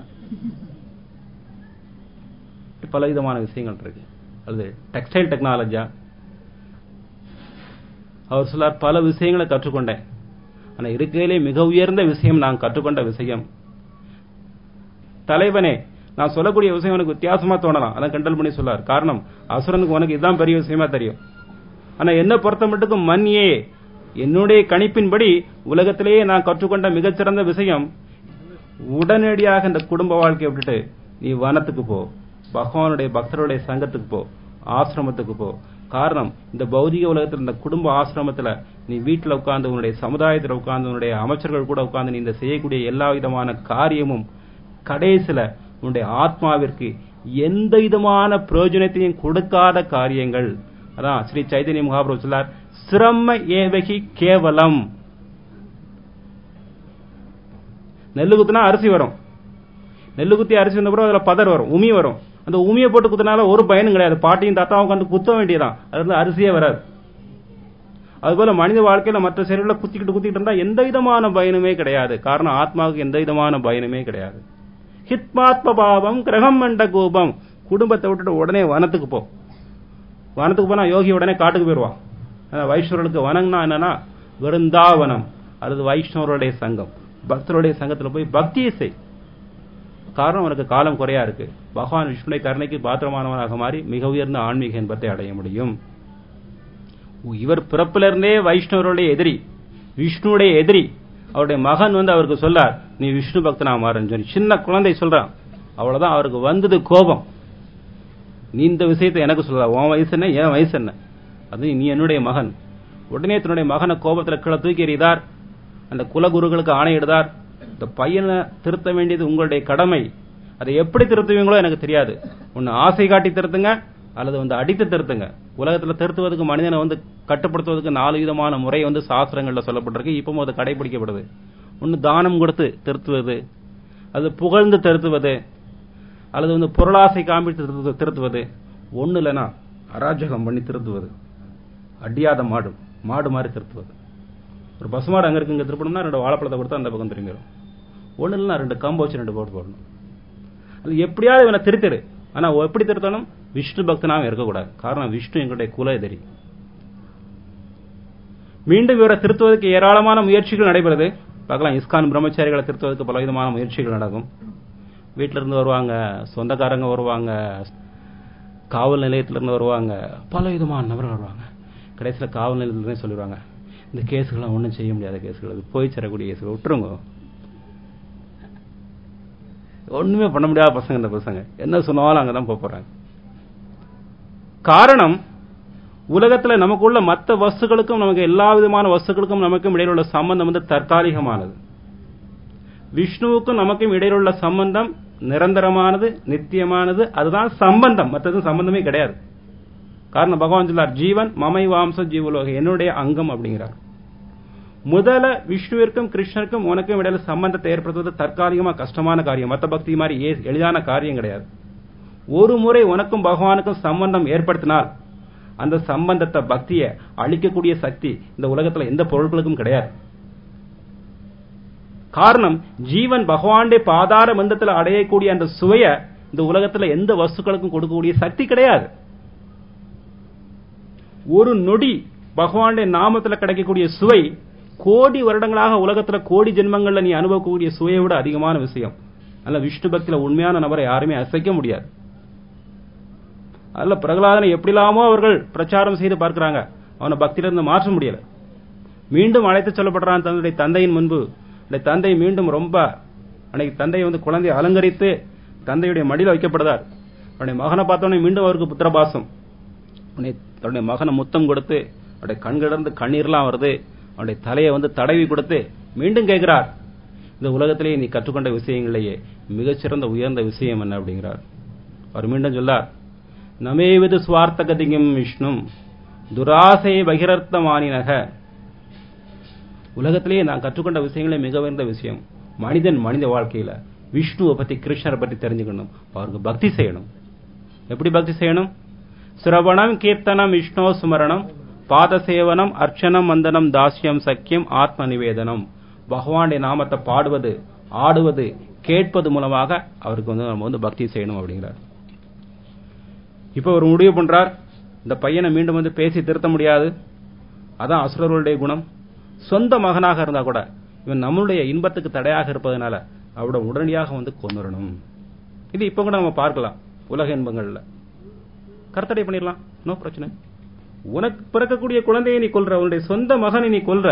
பல விதமான விஷயங்கள் இருக்கு அல்லது டெக்ஸ்டைல் டெக்னாலஜியா அவர் சொல்லார் பல விஷயங்களை கற்றுக்கொண்டேன் ஆனா இருக்கையிலே மிக உயர்ந்த விஷயம் நான் கற்றுக்கொண்ட விஷயம் தலைவனே நான் சொல்லக்கூடிய விஷயம் எனக்கு வித்தியாசமா தோணலாம் அதான் கண்டல் பண்ணி சொல்லார் காரணம் அசுரனுக்கு உனக்கு இதுதான் பெரிய விஷயமா தெரியும் ஆனா என்ன பொறுத்த மட்டுக்கும் மன்யே என்னுடைய கணிப்பின்படி உலகத்திலேயே நான் கற்றுக்கொண்ட மிகச்சிறந்த விஷயம் உடனடியாக இந்த குடும்ப வாழ்க்கையை விட்டுட்டு நீ வனத்துக்கு போ பகவானுடைய பக்தருடைய சங்கத்துக்கு போ ஆசிரமத்துக்கு போ காரணம் இந்த பௌதிக உலகத்தில் இந்த குடும்ப ஆசிரமத்துல நீ வீட்டுல உட்கார்ந்து உன்னுடைய சமுதாயத்தில் உட்கார்ந்து உன்னுடைய அமைச்சர்கள் கூட உட்கார்ந்து நீ இந்த செய்யக்கூடிய எல்லா விதமான காரியமும் கடைசில உன்னுடைய ஆத்மாவிற்கு எந்த விதமான பிரயோஜனத்தையும் கொடுக்காத காரியங்கள் அதான் ஸ்ரீ சைதன்ய மகாபிரபு சொல்லார் சிரம ஏவகி கேவலம் நெல்லு குத்துனா அரிசி வரும் நெல்லு குத்தி அரிசி வந்த பிறகு அதுல பதர் வரும் உமி வரும் அந்த உமியை போட்டு குத்தினால ஒரு பயனும் கிடையாது பாட்டியும் தாத்தாவும் உட்காந்து குத்த வேண்டியதான் அது வந்து அரிசியே வராது அதுபோல மனித வாழ்க்கையில மற்ற செயல்களை குத்திக்கிட்டு குத்திக்கிட்டு இருந்தா எந்த விதமான பயனுமே கிடையாது காரணம் ஆத்மாவுக்கு எந்த விதமான பயனுமே கிடையாது ஹித்மாத்ம பாவம் கிரகம் மண்ட கோபம் குடும்பத்தை விட்டுட்டு உடனே வனத்துக்கு போ வனத்துக்கு போனா யோகி உடனே காட்டுக்கு போயிடுவான் வைஷ்ணவர்களுக்கு வனம்னா என்னன்னா விருந்தாவனம் அல்லது வைஷ்ணவருடைய சங்கம் பக்தருடைய சங்கத்துல போய் பக்தியை செய் காரணம் உனக்கு காலம் குறையா இருக்கு பகவான் விஷ்ணுடைய கருணைக்கு பாத்திரமானவனாக மாறி மிக உயர்ந்த ஆன்மீக இன்பத்தை அடைய முடியும் இவர் பிறப்பிலிருந்தே வைஷ்ணவருடைய எதிரி விஷ்ணுடைய எதிரி அவருடைய மகன் வந்து அவருக்கு சொல்லார் நீ விஷ்ணு பக்தனா மாறன்னு சொல்லி சின்ன குழந்தை சொல்றான் அவ்வளவுதான் அவருக்கு வந்தது கோபம் நீ இந்த விஷயத்தை எனக்கு சொல்ல உன் வயசு என்ன என் வயசு என்ன அது நீ என்னுடைய மகன் உடனே தன்னுடைய மகனை கோபத்துல கீழே தூக்கி எறிதார் அந்த குலகுருகளுக்கு ஆணையிடுதார் இந்த பையனை திருத்த வேண்டியது உங்களுடைய கடமை அதை எப்படி திருத்துவீங்களோ எனக்கு தெரியாது ஒன்னு ஆசை காட்டி திருத்துங்க அல்லது வந்து அடித்து திருத்துங்க உலகத்துல திருத்துவதற்கு மனிதனை வந்து கட்டுப்படுத்துவதற்கு நாலு விதமான முறை வந்து சாஸ்திரங்கள்ல சொல்லப்பட்டிருக்கு இப்பவும் அது கடைபிடிக்கப்படுது ஒன்னு தானம் கொடுத்து திருத்துவது அது புகழ்ந்து திருத்துவது அல்லது வந்து பொருளாசை காமித்து திருத்துவது ஒண்ணு இல்லைன்னா அராஜகம் பண்ணி திருத்துவது அடியாத மாடு மாடு மாதிரி திருத்துவது ஒரு பசுமாடு அங்க இருக்கு இங்க திருப்பணும்னா ரெண்டு வாழைப்பழத்தை கொடுத்தா அந்த பக்கம் திரும்பிடும் ஒண்ணு இல்லைன்னா ரெண்டு கம்பு வச்சு ரெண்டு போட்டு போடணும் அது எப்படியாவது இவனை திருத்திரு ஆனா எப்படி திருத்தணும் விஷ்ணு பக்தனாவும் இருக்கக்கூடாது காரணம் விஷ்ணு எங்களுடைய குல எதிரி மீண்டும் இவரை திருத்துவதற்கு ஏராளமான முயற்சிகள் நடைபெறுது பார்க்கலாம் இஸ்கான் பிரம்மச்சாரிகளை திருத்துவதற்கு பலவிதமான முயற்சிகள் நடக்கும் வீட்டில இருந்து வருவாங்க சொந்தக்காரங்க வருவாங்க காவல் நிலையத்திலிருந்து வருவாங்க பல விதமான நபர்கள் வருவாங்க கடைசியில் காவல் நிலையத்திலே சொல்லிடுவாங்க இந்த கேஸுகள்லாம் ஒன்றும் செய்ய முடியாத கேஸுகள் அது போய் சேரக்கூடிய கேஸுகள் விட்டுருங்க ஒண்ணுமே பண்ண முடியாத பசங்க இந்த பசங்க என்ன சொன்னாலும் அங்கதான் போக போறாங்க காரணம் உலகத்துல நமக்குள்ள மற்ற வஸ்துக்களுக்கும் நமக்கு எல்லா விதமான வஸ்துக்களுக்கும் நமக்கும் இடையில உள்ள சம்பந்தம் வந்து தற்காலிகமானது விஷ்ணுவுக்கும் நமக்கும் இடையில உள்ள சம்பந்தம் நிரந்தரமானது நித்தியமானது அதுதான் சம்பந்தம் மற்றது சம்பந்தமே கிடையாது காரணம் பகவான் சொல்லார் ஜீவன் மமை வாம்ச ஜீவலோக என்னுடைய அங்கம் அப்படிங்கிறார் முதல்ல விஷ்ணுவிற்கும் கிருஷ்ணருக்கும் உனக்கும் இடையில சம்பந்தத்தை ஏற்படுத்துவது தற்காலிகமா கஷ்டமான காரியம் மத்த பக்தி மாதிரி எளிதான காரியம் கிடையாது ஒரு முறை உனக்கும் பகவானுக்கும் சம்பந்தம் ஏற்படுத்தினால் அந்த சம்பந்தத்தை பக்தியை அழிக்கக்கூடிய சக்தி இந்த உலகத்துல எந்த பொருட்களுக்கும் கிடையாது காரணம் ஜீவன் பகவானுடைய பாதார பந்தத்தில் அடையக்கூடிய அந்த சுவைய இந்த உலகத்துல எந்த வஸ்துக்களுக்கும் கொடுக்கக்கூடிய சக்தி கிடையாது ஒரு நொடி பகவானுடைய நாமத்துல கிடைக்கக்கூடிய சுவை கோடி வருடங்களாக உலகத்துல கோடி ஜென்மங்கள்ல நீ அனுபவக்கூடிய சுவையை விட அதிகமான விஷயம் அல்ல விஷ்ணு பக்தியில உண்மையான நபரை யாருமே அசைக்க முடியாது அல்ல பிரகலாதனை எப்படிலாமோ அவர்கள் பிரச்சாரம் செய்து பார்க்கிறாங்க அவனை பக்தியிலிருந்து மாற்ற முடியல மீண்டும் அழைத்து சொல்லப்படுறான் தன்னுடைய தந்தையின் முன்பு அந்த தந்தை மீண்டும் ரொம்ப அன்னைக்கு தந்தை வந்து குழந்தையை அலங்கரித்து தந்தையுடைய மடியில் வைக்கப்படுதார் அவனுடைய மகனை பார்த்தோன்னே மீண்டும் அவருக்கு புத்திரபாசம் தன்னுடைய மகனை முத்தம் கொடுத்து அவருடைய கண்கிடந்து கண்ணீர்லாம் வருது அவனுடைய தலையை வந்து தடவி கொடுத்து மீண்டும் கேட்கிறார் இந்த உலகத்திலேயே நீ கற்றுக்கொண்ட விஷயங்களையே மிகச்சிறந்த உயர்ந்த விஷயம் என்ன அப்படிங்கிறார் அவர் மீண்டும் சொல்லார் நமேவது சுவார்த்த கதிகம் விஷ்ணும் துராசை பகிரர்த்தமானினக உலகத்திலேயே நான் கற்றுக்கொண்ட விஷயங்களே மிக உயர்ந்த விஷயம் மனிதன் மனித வாழ்க்கையில விஷ்ணுவை பத்தி கிருஷ்ணரை பத்தி தெரிஞ்சுக்கணும் அவருக்கு பக்தி செய்யணும் எப்படி பக்தி செய்யணும் சிரவணம் கீர்த்தனம் விஷ்ணோ சுமரணம் பாத சேவனம் அர்ச்சனம் வந்தனம் தாஸ்யம் சக்கியம் ஆத்ம நிவேதனம் பகவானுடைய நாமத்தை பாடுவது ஆடுவது கேட்பது மூலமாக அவருக்கு வந்து நம்ம வந்து பக்தி செய்யணும் அப்படிங்கிறார் இப்ப ஒரு முடிவு பண்றார் இந்த பையனை மீண்டும் வந்து பேசி திருத்த முடியாது அதான் அசுரர்களுடைய குணம் சொந்த மகனாக இருந்தா கூட இவன் நம்மளுடைய இன்பத்துக்கு தடையாக இருப்பதனால அவட உடனடியாக வந்து கொண்டுறணும் இது இப்ப கூட நம்ம பார்க்கலாம் உலக இன்பங்கள்ல கருத்தடை பண்ணிடலாம் நோ பிரச்சனை உனக்கு பிறக்கக்கூடிய குழந்தையை நீ கொல்ற உன்னுடைய சொந்த மகனை நீ கொல்ற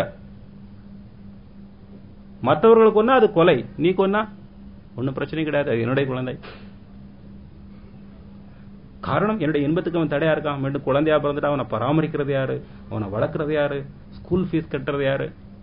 மற்றவர்கள் கொன்னா அது கொலை நீ கொன்னா ஒன்னும் பிரச்சனை கிடையாது அது என்னுடைய குழந்தை காரணம் என்னுடைய இன்பத்துக்கு அவன் தடையா இருக்கான் மீண்டும் குழந்தையா பிறந்துட்டு அவனை பராமரிக்கிறது யாரு அவனை வளர்க்கறது யாரு ஸ்கூல் ஃபீஸ் கட்டுறது யாரு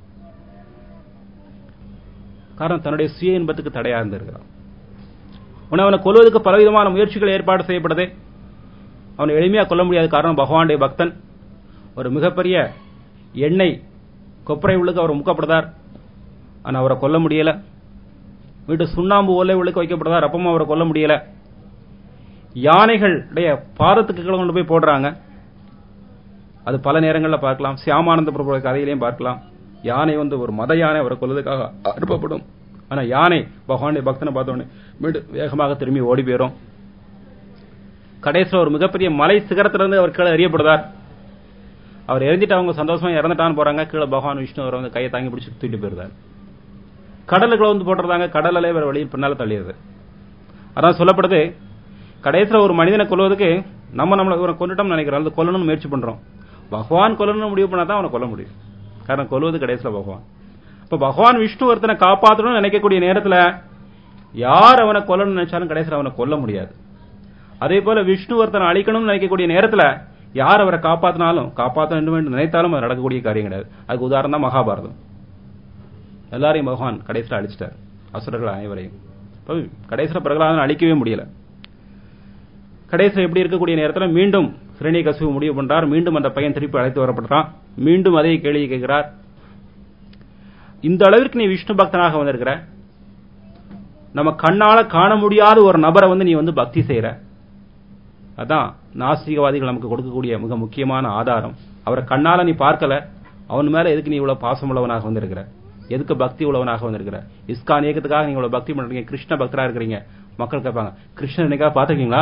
காரணம் தன்னுடைய சுய இன்பத்துக்கு தடையா இருந்திருக்கிறான் உன்னை அவனை கொல்வதற்கு பலவிதமான முயற்சிகள் ஏற்பாடு செய்யப்படுது அவனை எளிமையா கொல்ல முடியாது காரணம் பகவானுடைய பக்தன் ஒரு மிகப்பெரிய எண்ணெய் கொப்பரை உள்ளுக்கு அவர் முக்கப்படுதார் ஆனா அவரை கொல்ல முடியல வீட்டு சுண்ணாம்பு ஓலை உள்ளுக்கு வைக்கப்படுதார் அப்பவும் அவரை கொல்ல முடியல யானைகளுடைய பாதத்துக்கு கீழே கொண்டு போய் போடுறாங்க அது பல நேரங்களில் பார்க்கலாம் சியாமானந்த பிரபு கதையிலையும் பார்க்கலாம் யானை வந்து ஒரு மத யானை அவரை கொல்வதற்காக அனுப்பப்படும் ஆனா யானை பகவானுடைய பக்தனை பார்த்தோன்னே மீண்டும் வேகமாக திரும்பி ஓடி போயிரும் கடைசியில் ஒரு மிகப்பெரிய மலை சிகரத்திலிருந்து அவர் கீழே எறியப்படுதார் அவர் எரிஞ்சிட்டு அவங்க சந்தோஷமா இறந்துட்டான்னு போறாங்க கீழே பகவான் விஷ்ணு அவர் வந்து கையை தாங்கி பிடிச்சி தூக்கிட்டு போயிருந்தார் கடலுக்குள்ள வந்து போட்டுறதாங்க கடலே வேற வழியில் பின்னால தள்ளிடுது அதான் சொல்லப்படுது கடைசியில் ஒரு மனிதனை கொல்வதற்கு நம்ம நம்மளை இவரை கொண்டுட்டோம்னு நினைக்கிறோம் அது கொல்லணும்னு முயற்சி பண்றோம் பகவான் கொல்லணும்னு முடிவு பண்ணா தான் அவனை கொல்ல முடியும் காரணம் கொல்வது கடைசியில் பகவான் இப்ப பகவான் விஷ்ணு ஒருத்தனை காப்பாற்றணும்னு நினைக்கக்கூடிய நேரத்தில் யார் அவனை கொல்லணும்னு நினைச்சாலும் கடைசியில் அவனை கொல்ல முடியாது அதே போல விஷ்ணு ஒருத்தனை அழிக்கணும்னு நினைக்கக்கூடிய நேரத்தில் யார் அவரை காப்பாத்தினாலும் காப்பாற்ற வேண்டும் என்று நினைத்தாலும் அது நடக்கக்கூடிய காரியம் கிடையாது அதுக்கு உதாரணம் தான் மகாபாரதம் எல்லாரையும் பகவான் கடைசியில் அழிச்சிட்டார் அசுரர்கள் அனைவரையும் கடைசியில் பிரகலாதன் அழிக்கவே முடியல கடைசியில் எப்படி இருக்கக்கூடிய நேரத்தில் மீண்டும் சிரணி கசுவு முடிவு பண்றார் மீண்டும் அந்த பையன் திருப்பி அழைத்து வரப்படுறான் மீண்டும் அதே கேள்வி கேட்கிறார் இந்த அளவிற்கு நீ விஷ்ணு பக்தனாக வந்திருக்கிற நம்ம கண்ணால காண முடியாத ஒரு நபரை வந்து நீ வந்து பக்தி செய்யற அதான் நாஸ்திகவாதிகள் நமக்கு கொடுக்கக்கூடிய மிக முக்கியமான ஆதாரம் அவரை கண்ணால நீ பார்க்கல அவன் மேல எதுக்கு நீ இவ்வளவு பாசம் உள்ளவனாக வந்திருக்கிற எதுக்கு பக்தி உள்ளவனாக வந்திருக்கிற இஸ்கான் இயக்கத்துக்காக நீங்க இவ்வளவு பக்தி பண்றீங்க கிருஷ்ண பக்தரா இருக்கிறீங்க மக்கள் கேட்பாங்க கிருஷ்ணன் என்னைக்கா பாத்துருக்கீங்களா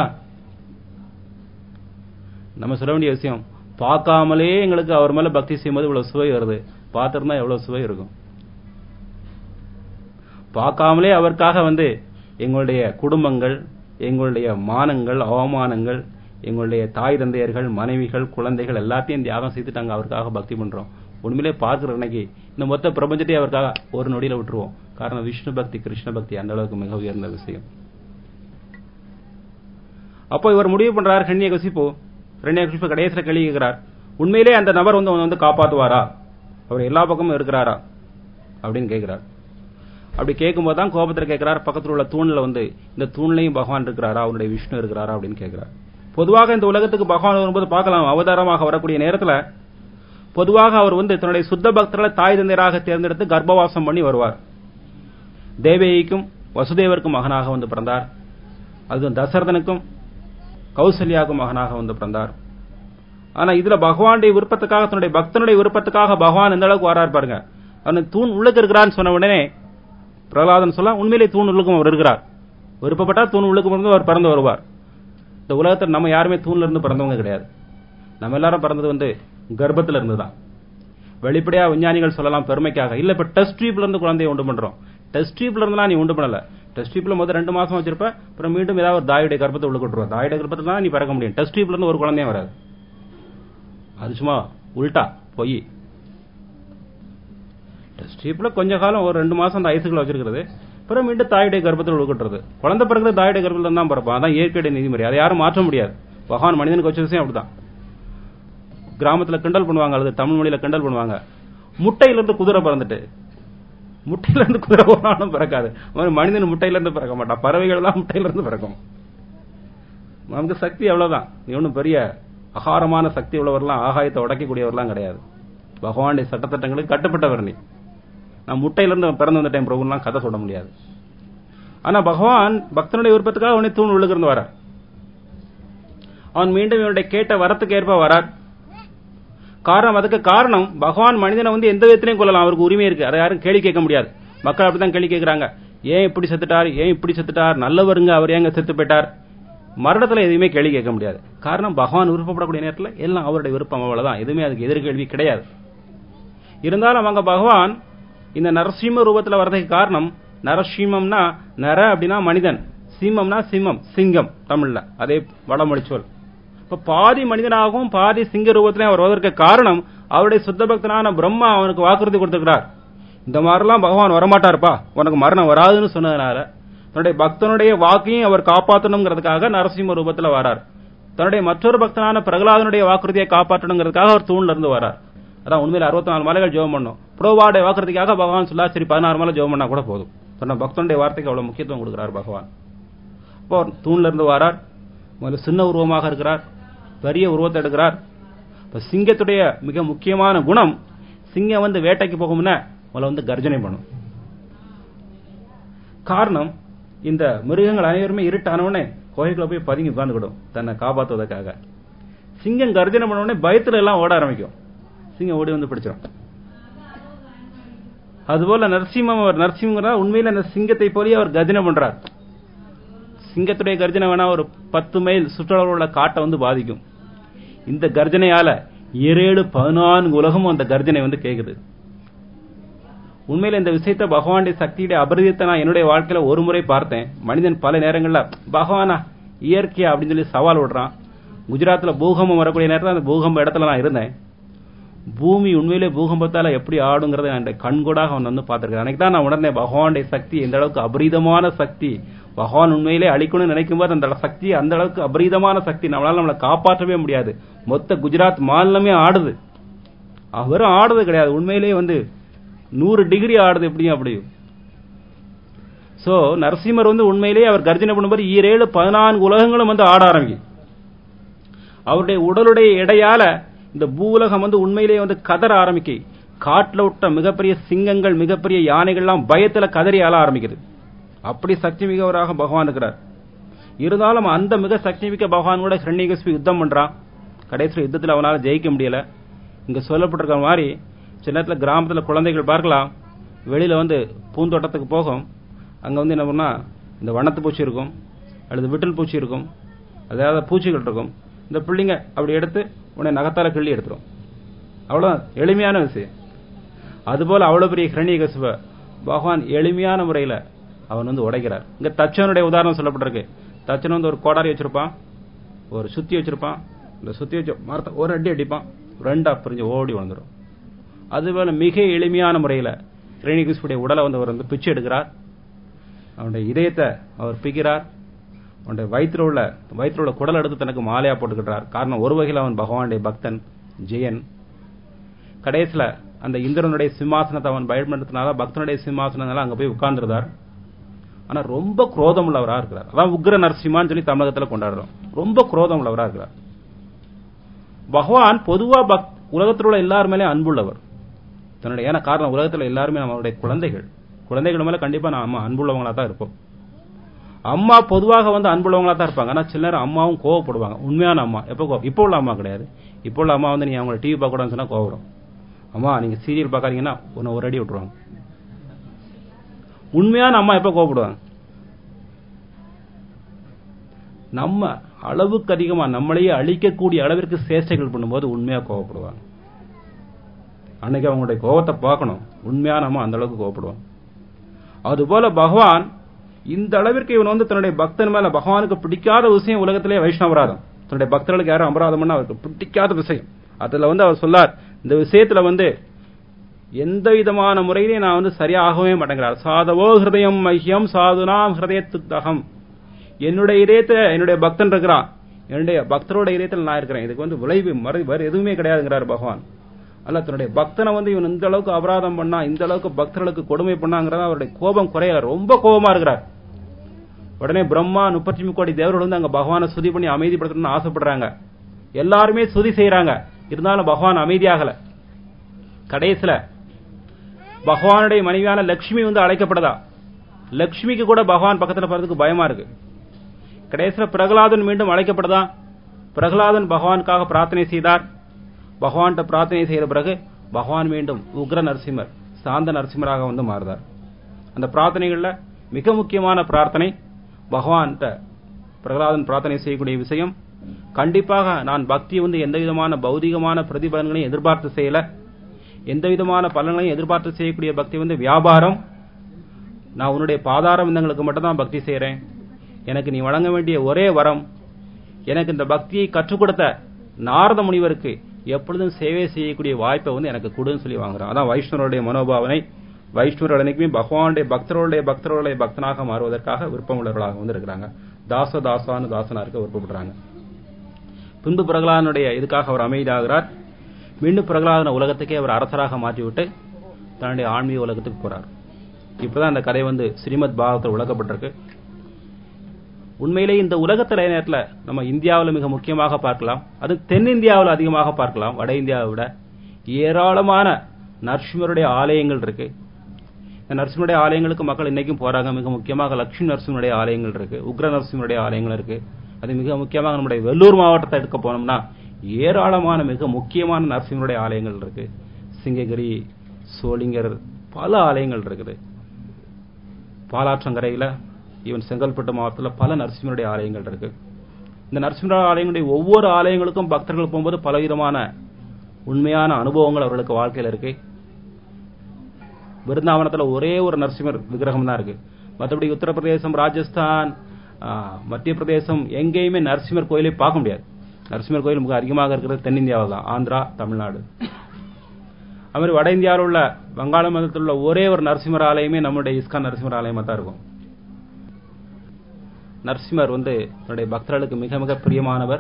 நம்ம சொல்ல வேண்டிய விஷயம் பார்க்காமலே எங்களுக்கு அவர் மேல பக்தி செய்யும்போது இவ்வளவு சுவை வருது பார்த்திருந்தா எவ்வளவு சுவை இருக்கும் பார்க்காமலே அவருக்காக வந்து எங்களுடைய குடும்பங்கள் எங்களுடைய மானங்கள் அவமானங்கள் எங்களுடைய தாய் தந்தையர்கள் மனைவிகள் குழந்தைகள் எல்லாத்தையும் தியாகம் செய்துட்டு நாங்க அவருக்காக பக்தி பண்றோம் உண்மையிலே பார்க்கிற அன்னைக்கு இந்த மொத்த பிரபஞ்சத்தையும் அவருக்காக ஒரு நொடியில விட்டுருவோம் காரணம் விஷ்ணு பக்தி கிருஷ்ண பக்தி அந்த அளவுக்கு மிக உயர்ந்த விஷயம் அப்போ இவர் முடிவு பண்றார் கண்ணிய கசிப்போ ரெண்டு கடைசியில் கேள்வி கேட்கிறார் உண்மையிலே அந்த நபர் வந்து வந்து காப்பாத்துவாரா அவர் எல்லா பக்கமும் இருக்கிறாரா அப்படின்னு கேட்கிறார் அப்படி கேட்கும்போது தான் கோபத்தில் கேட்கிறார் பக்கத்தில் உள்ள தூண்ல வந்து இந்த தூண்லையும் பகவான் இருக்கிறாரா அவருடைய விஷ்ணு இருக்கிறாரா அப்படின்னு கேட்கிறார் பொதுவாக இந்த உலகத்துக்கு பகவான் வரும்போது பார்க்கலாம் அவதாரமாக வரக்கூடிய நேரத்தில் பொதுவாக அவர் வந்து தன்னுடைய சுத்த பக்தர்களை தாய் தந்தையராக தேர்ந்தெடுத்து கர்ப்பவாசம் பண்ணி வருவார் தேவேயிக்கும் வசுதேவருக்கும் மகனாக வந்து பிறந்தார் அது தசரதனுக்கும் கௌசல்யாவுக்கும் மகனாக வந்து பிறந்தார் ஆனா இதுல பகவானுடைய விருப்பத்துக்காக தன்னுடைய பக்தனுடைய விருப்பத்துக்காக பகவான் எந்த அளவுக்கு வரார் பாருங்க அவன் தூண் உள்ளுக்கு இருக்கிறான்னு சொன்ன உடனே பிரகலாதன் சொல்ல உண்மையிலே தூண் உள்ளுக்கும் அவர் இருக்கிறார் விருப்பப்பட்டா தூண் உள்ளுக்கு பிறந்து அவர் பிறந்து வருவார் இந்த உலகத்தில் நம்ம யாருமே தூண்ல இருந்து பிறந்தவங்க கிடையாது நம்ம எல்லாரும் பிறந்தது வந்து கர்ப்பத்துல இருந்து தான் வெளிப்படையா விஞ்ஞானிகள் சொல்லலாம் பெருமைக்காக இல்ல இப்ப டெஸ்ட் டியூப்ல இருந்து குழந்தைய உண்டு பண்றோம் டெஸ்ட் டியூப்ல இருந்தா நீ உண்டு பண்ணல டெஸ்ட் டியூப்ல முதல் ரெண்டு மாசம் வச்சிருப்ப அப்புறம் மீண்டும் ஏதாவது ஒரு தாயுடைய கர்ப்பத்தை உள்ள கொட்டுருவா தாயுடைய கர்ப்பத்தில் தான் நீ பிறக்க முடியும் டெஸ்ட் டியூப்ல இருந்து ஒரு குழந்தையும் வராது அது சும்மா உல்டா பொய் டெஸ்ட் டியூப்ல கொஞ்ச காலம் ஒரு ரெண்டு மாசம் அந்த ஐசுகளை வச்சிருக்கிறது அப்புறம் மீண்டும் தாயுடைய கர்ப்பத்தில் உழுக்கட்டுறது குழந்தை பிறகு தாயுடைய கர்ப்பத்தில் தான் பிறப்பான் அதான் இயற்கையுடைய நீதிமுறை அதை யாரும் மாற்ற முடியாது பகவான் மனிதனுக்கு வச்ச விஷயம் அப்படிதான் கிராமத்துல கிண்டல் பண்ணுவாங்க அல்லது தமிழ் மொழியில கிண்டல் பண்ணுவாங்க முட்டையில இருந்து குதிரை பிறந்துட்டு முட்டையில இருந்து குதிரை போனாலும் பிறக்காது மனிதன் முட்டையில இருந்து பிறக்க மாட்டான் பறவைகள் தான் முட்டையில இருந்து பிறக்கும் நமக்கு சக்தி அவ்வளவுதான் ஒன்றும் பெரிய அகாரமான சக்தி உள்ளவர்லாம் ஆகாயத்தை உடைக்கக்கூடியவர்லாம் கிடையாது பகவானுடைய சட்டத்திட்டங்களுக்கு கட்டுப்பட்டவர் நீ நான் முட்டையிலிருந்து பிறந்து வந்துட்டேன் பிரபுலாம் கதை சொல்ல முடியாது ஆனா பகவான் பக்தனுடைய விருப்பத்துக்காக அவனை தூண் உள்ளுக்கிருந்து வரார் அவன் மீண்டும் இவனுடைய கேட்ட வரத்துக்கு ஏற்ப வரார் காரணம் அதுக்கு காரணம் பகவான் மனிதனை வந்து எந்த விதத்திலையும் கொள்ளலாம் அவருக்கு உரிமை இருக்கு அதை யாரும் கேள்வி கேட்க முடியாது மக்கள் அப்படிதான் கேள்வி கேட்கிறாங்க ஏன் இப்படி செத்துட்டார் ஏன் இப்படி செத்துட்டார் நல்லவருங்க அவர் ஏங்க செத்து போயிட்டார் மரணத்துல எதுவுமே கேள்வி கேட்க முடியாது காரணம் பகவான் விருப்பப்படக்கூடிய நேரத்தில் எல்லாம் அவருடைய விருப்பம் அவ்வளவுதான் எதுவுமே அதுக்கு எதிர்கேள்வி கிடையாது இருந்தாலும் அவங்க பகவான் இந்த நரசிம்ம ரூபத்துல வர்றதுக்கு காரணம் நரசிம்மம்னா நர அப்படின்னா மனிதன் சிம்மம்னா சிம்மம் சிங்கம் தமிழ்ல அதே வடமொழி சொல் இப்ப பாதி மனிதனாகவும் பாதி சிங்க ரூபத்திலே அவர் வருவதற்கு காரணம் அவருடைய சுத்த பக்தனான பிரம்மா அவனுக்கு வாக்குறுதி கொடுத்திருக்கிறார் இந்த மாதிரிலாம் பகவான் வரமாட்டாருப்பா உனக்கு மரணம் வராதுன்னு சொன்னதுனால தன்னுடைய பக்தனுடைய வாக்கையும் அவர் காப்பாற்றணுங்கிறதுக்காக நரசிம்ம ரூபத்துல வரார் தன்னுடைய மற்றொரு பக்தனான பிரகலாதனுடைய வாக்குறுதியை காப்பாற்றணுங்கிறதுக்காக அவர் தூண்ல இருந்து வரார் அதான் உண்மையில அறுபத்தி நாலு மலைகள் ஜெபம் பண்ணும் புரோவாடைய வாக்குறுதிக்காக பகவான் சொல்லா சரி பதினாறு மலை ஜெபம் பண்ணா கூட போதும் தன்னை பக்தனுடைய வார்த்தைக்கு அவ்வளவு முக்கியத்துவம் கொடுக்கிறார் பகவான் இப்போ அவர் தூண்ல இருந்து வரார் முதல்ல சின்ன உருவமாக இருக்கிறார் பெரிய உருவத்தை எடுக்கிறார் இப்ப சிங்கத்துடைய மிக முக்கியமான குணம் சிங்கம் வந்து வேட்டைக்கு போகும்னா முதல்ல வந்து கர்ஜனை பண்ணும் காரணம் இந்த மிருகங்கள் அனைவருமே இருட்டானவனே கோயிலுக்குள்ள போய் பதுங்கி உட்கார்ந்துக்கிடும் தன்னை காப்பாற்றுவதற்காக சிங்கம் கர்ஜனை பண்ண உடனே பயத்துல எல்லாம் ஓட ஆரம்பிக்கும் சிங்கம் ஓடி வந்து பிடிச்சிடும் அதுபோல நரசிம்மம் அவர் நரசிம்மங்கிறா உண்மையில அந்த சிங்கத்தை போலயே அவர் கர்ஜனை பண்றார் சிங்கத்துடைய கர்ஜனை வேணா ஒரு பத்து மைல் சுற்றளவில் உள்ள காட்டை வந்து பாதிக்கும் இந்த கர்ஜனையால ஏழு பதினான்கு உலகமும் அந்த கர்ஜனை வந்து கேக்குது உண்மையில இந்த விஷயத்த பகவானுடைய சக்தியுடைய அபரிதத்தை நான் என்னுடைய வாழ்க்கையில ஒரு முறை பார்த்தேன் மனிதன் பல நேரங்கள்ல பகவானா இயற்கையா அப்படின்னு சொல்லி சவால் விடுறான் குஜராத்ல பூகம்பம் வரக்கூடிய நேரத்தில் அந்த பூகம்ப இடத்துல நான் இருந்தேன் பூமி உண்மையிலே பூகம்பத்தால எப்படி ஆடுங்கிறத நான் கண்கூடாக அவன் வந்து பார்த்திருக்கேன் அன்னைக்கு தான் நான் உணர்ந்தேன் பகவானுடைய சக்தி எந்த அளவுக்கு அபரீதமான சக்தி பகவான் உண்மையிலே அழிக்கணும்னு நினைக்கும் போது அந்த சக்தி அந்த அளவுக்கு அபரீதமான சக்தி நம்மளால நம்மளை காப்பாற்றவே முடியாது மொத்த குஜராத் மாநிலமே ஆடுது அவரும் ஆடுறது கிடையாது உண்மையிலேயே வந்து நூறு டிகிரி ஆடுது எப்படியும் அப்படி சோ நரசிம்மர் வந்து உண்மையிலேயே அவர் கர்ஜனை பண்ணும்போது ஈரேழு பதினான்கு உலகங்களும் வந்து ஆட ஆரம்பிக்கும் அவருடைய உடலுடைய எடையால இந்த பூவுலகம் வந்து உண்மையிலேயே வந்து கதற ஆரம்பிக்கு காட்டுல விட்ட மிகப்பெரிய சிங்கங்கள் மிகப்பெரிய யானைகள்லாம் பயத்துல கதறி ஆள ஆரம்பிக்குது அப்படி சக்தி மிகவராக பகவான் இருக்கிறார் இருந்தாலும் அந்த மிக சக்தி மிக்க பகவான் கூட ஹிரண்யகஸ்பி யுத்தம் பண்றான் கடைசியில் யுத்தத்தில் அவனால ஜெயிக்க முடியல இங்க சொல்லப்பட்டிருக்க மாதிரி சில நேரத்தில் கிராமத்துல குழந்தைகள் பார்க்கலாம் வெளியில வந்து பூந்தோட்டத்துக்கு போகும் அங்க வந்து என்ன பண்ணா இந்த வண்ணத்து பூச்சி இருக்கும் அல்லது விட்டல் பூச்சி இருக்கும் அதாவது பூச்சிகள் இருக்கும் இந்த பிள்ளைங்க அப்படி எடுத்து உடனே நகத்தால கிள்ளி எடுத்துரும் அவ்வளவுதான் எளிமையான விஷயம் அதுபோல அவ்வளவு பெரிய ஹிரண்யகசிப பகவான் எளிமையான முறையில அவன் வந்து உடைக்கிறார் இங்க தச்சனுடைய உதாரணம் சொல்லப்பட்டிருக்கு தச்சன் வந்து ஒரு கோடாரி வச்சிருப்பான் ஒரு சுத்தி வச்சிருப்பான் இந்த சுத்தி வச்ச மரத்தை ஒரு அடி அடிப்பான் ரெண்டா பிரிஞ்சு ஓடி வந்துடும் அதுபோல மிக எளிமையான முறையில ஹிரண்யகசிபுடைய உடலை வந்து அவர் வந்து பிச்சு எடுக்கிறார் அவனுடைய இதயத்தை அவர் பிக்கிறார் அவனுடைய வயிற்றுல உள்ள வயிற்றுல உள்ள குடல் எடுத்து தனக்கு மாலையா போட்டுக்கிட்டார் காரணம் ஒரு வகையில் அவன் பகவானுடைய பக்தன் ஜெயன் கடைசியில அந்த இந்திரனுடைய சிம்மாசனத்தை அவன் பயன்படுத்தினால பக்தனுடைய சிம்மாசனத்தால அங்க போய் உட்கார்ந்துருந்தார் ஆனா ரொம்ப குரோதம் உள்ளவரா இருக்கிறார் அதான் உக்ர நரசிம்மான்னு சொல்லி தமிழகத்துல கொண்டாடுறோம் ரொம்ப குரோதம் உள்ளவரா இருக்கிறார் பகவான் பொதுவா பக் உலகத்தில் உள்ள எல்லார் மேலே அன்புள்ளவர் தன்னுடைய ஏன்னா காரணம் உலகத்துல எல்லாருமே நம்மளுடைய குழந்தைகள் குழந்தைகள் மேல கண்டிப்பா நாம அன்புள்ளவங்களா தான் இருப்போம் அம்மா பொதுவாக வந்து அன்புள்ளவங்களா தான் இருப்பாங்க ஆனா சில நேரம் அம்மாவும் கோவப்படுவாங்க உண்மையான அம்மா எப்போ கோ இப்போ உள்ள அம்மா கிடையாது இப்போ உள்ள அம்மா வந்து நீ அவங்கள டிவி பார்க்க கூடாதுன்னு சொன்னா கோவம் அம்மா நீங்க சீரியல் பார்க்காதீங்கன்னா உன்னை ஒரு அடி விட்டுருவாங்க உண்மையான அம்மா எப்ப கோவப்படுவாங்க நம்ம அளவுக்கு அதிகமா நம்மளையே அழிக்கக்கூடிய அளவிற்கு சேஷ்டைகள் பண்ணும்போது உண்மையா கோவப்படுவாங்க அன்னைக்கு அவங்களுடைய கோபத்தை பார்க்கணும் உண்மையான அம்மா அந்த அளவுக்கு கோவப்படுவாங்க அதுபோல பகவான் இந்த அளவிற்கு இவன் வந்து தன்னுடைய பக்தன் மேல பகவானுக்கு பிடிக்காத விஷயம் உலகத்திலே வைஷ்ணவராதம் தன்னுடைய பக்தர்களுக்கு யாரும் அபராதம்னா அவருக்கு பிடிக்காத விஷயம் அதுல வந்து அவர் சொல்லார் இந்த விஷயத்துல வந்து எந்த விதமான முறையிலையும் நான் வந்து சரியாகவே மாட்டேங்கிறார் சாதவோ ஹிருதயம் மையம் சாதுனாம் ஹிருதயத்துத்தகம் என்னுடைய இதயத்தை என்னுடைய பக்தன் இருக்கிறான் என்னுடைய பக்தரோட இதயத்தில் நான் இருக்கிறேன் இதுக்கு வந்து விளைவு மறு வேறு எதுவுமே கிடையாதுங்கிறார் பகவான் அல்ல தன்னுடைய பக்தனை வந்து இவன் இந்த அளவுக்கு அபராதம் பண்ணா இந்த அளவுக்கு பக்தர்களுக்கு கொடுமை பண்ணாங்கிறத அவருடைய கோபம் குறையல ரொம்ப கோபமா இருக்கிறார் உடனே பிரம்மா முப்பத்தி கோடி தேவர்கள் வந்து அங்க பகவானை சுதி பண்ணி அமைதிப்படுத்தணும்னு ஆசைப்படுறாங்க எல்லாருமே சுதி செய்யறாங்க இருந்தாலும் பகவான் அமைதியாகல கடைசியில பகவானுடைய மனைவியான லட்சுமி வந்து அழைக்கப்படுதா லட்சுமிக்கு கூட பகவான் பக்கத்துல போறதுக்கு பயமா இருக்கு கடைசியில பிரகலாதன் மீண்டும் அழைக்கப்படுதா பிரகலாதன் பகவானுக்காக பிரார்த்தனை செய்தார் பகவான்கிட்ட பிரார்த்தனை செய்த பிறகு பகவான் மீண்டும் உக்ர நரசிம்மர் சாந்த நரசிம்மராக வந்து மாறுதார் அந்த பிரார்த்தனைகள்ல மிக முக்கியமான பிரார்த்தனை பகவான்கிட்ட பிரகலாதன் பிரார்த்தனை செய்யக்கூடிய விஷயம் கண்டிப்பாக நான் பக்தி வந்து எந்த விதமான பௌதிகமான பிரதிபலன்களையும் எதிர்பார்த்து செய்யல எந்த விதமான பலன்களையும் எதிர்பார்த்து செய்யக்கூடிய பக்தி வந்து வியாபாரம் நான் உன்னுடைய பாதார விந்தங்களுக்கு மட்டும்தான் பக்தி செய்யறேன் எனக்கு நீ வழங்க வேண்டிய ஒரே வரம் எனக்கு இந்த பக்தியை கற்றுக் கொடுத்த நாரத முனிவருக்கு எப்பொழுதும் சேவை செய்யக்கூடிய வாய்ப்பை வந்து எனக்கு கொடுன்னு சொல்லி வாங்குறான் அதான் வைஷ்ணவருடைய மனோபாவனை வைஷ்ணவர்கள் அன்னைக்குமே பகவானுடைய பக்தர்களுடைய பக்தர்களுடைய பக்தனாக மாறுவதற்காக விருப்பம் உள்ளவர்களாக வந்து இருக்கிறாங்க தாச தாசான்னு தாசனா இருக்க விருப்பப்படுறாங்க பின்பு பிரகலாதனுடைய இதுக்காக அவர் அமைதியாகிறார் மீண்டும் பிரகலாதன உலகத்துக்கே அவர் அரசராக மாற்றிவிட்டு தன்னுடைய ஆன்மீக உலகத்துக்கு போறார் இப்பதான் அந்த கதை வந்து ஸ்ரீமத் பாகவத்தில் விளக்கப்பட்டிருக்கு உண்மையிலே இந்த உலகத்துல நேரத்தில் நம்ம இந்தியாவில் மிக முக்கியமாக பார்க்கலாம் அது தென்னிந்தியாவில் அதிகமாக பார்க்கலாம் வட இந்தியாவை விட ஏராளமான நரசிம்மருடைய ஆலயங்கள் இருக்கு இந்த நரசிம்மருடைய ஆலயங்களுக்கு மக்கள் இன்னைக்கும் போறாங்க மிக முக்கியமாக லட்சுமி நரசிம்மருடைய ஆலயங்கள் இருக்கு உக்ர நரசிம்மருடைய ஆலயங்கள் இருக்கு அது மிக முக்கியமாக நம்முடைய வெள்ளூர் மாவட்டத்தை எடுக்க போனோம்னா ஏராளமான மிக முக்கியமான நரசிம்மருடைய ஆலயங்கள் இருக்கு சிங்ககிரி சோளிங்கர் பல ஆலயங்கள் இருக்குது பாலாற்றங்கரையில் ஈவன் செங்கல்பட்டு மாவட்டத்தில் பல நரசிம்மருடைய ஆலயங்கள் இருக்கு இந்த நரசிம்மர் ஆலயங்களுடைய ஒவ்வொரு ஆலயங்களுக்கும் பக்தர்கள் போகும்போது பலவிதமான உண்மையான அனுபவங்கள் அவர்களுக்கு வாழ்க்கையில் இருக்கு விருந்தாவனத்தில் ஒரே ஒரு நரசிம்மர் விக்கிரகம் தான் இருக்கு மற்றபடி உத்தரப்பிரதேசம் ராஜஸ்தான் மத்திய பிரதேசம் எங்கேயுமே நரசிம்மர் கோயிலை பார்க்க முடியாது நரசிம்மர் கோயில் மிக அதிகமாக இருக்கிறது தென்னிந்தியாவில் தான் ஆந்திரா தமிழ்நாடு அது மாதிரி வட இந்தியாவில் உள்ள வங்காள மதத்தில் உள்ள ஒரே ஒரு நரசிம்மர் ஆலயமே நம்முடைய இஸ்கான் நரசிம்மர் ஆலயமாக தான் இருக்கும் நரசிம்மர் வந்து தன்னுடைய பக்தர்களுக்கு மிக மிக பிரியமானவர்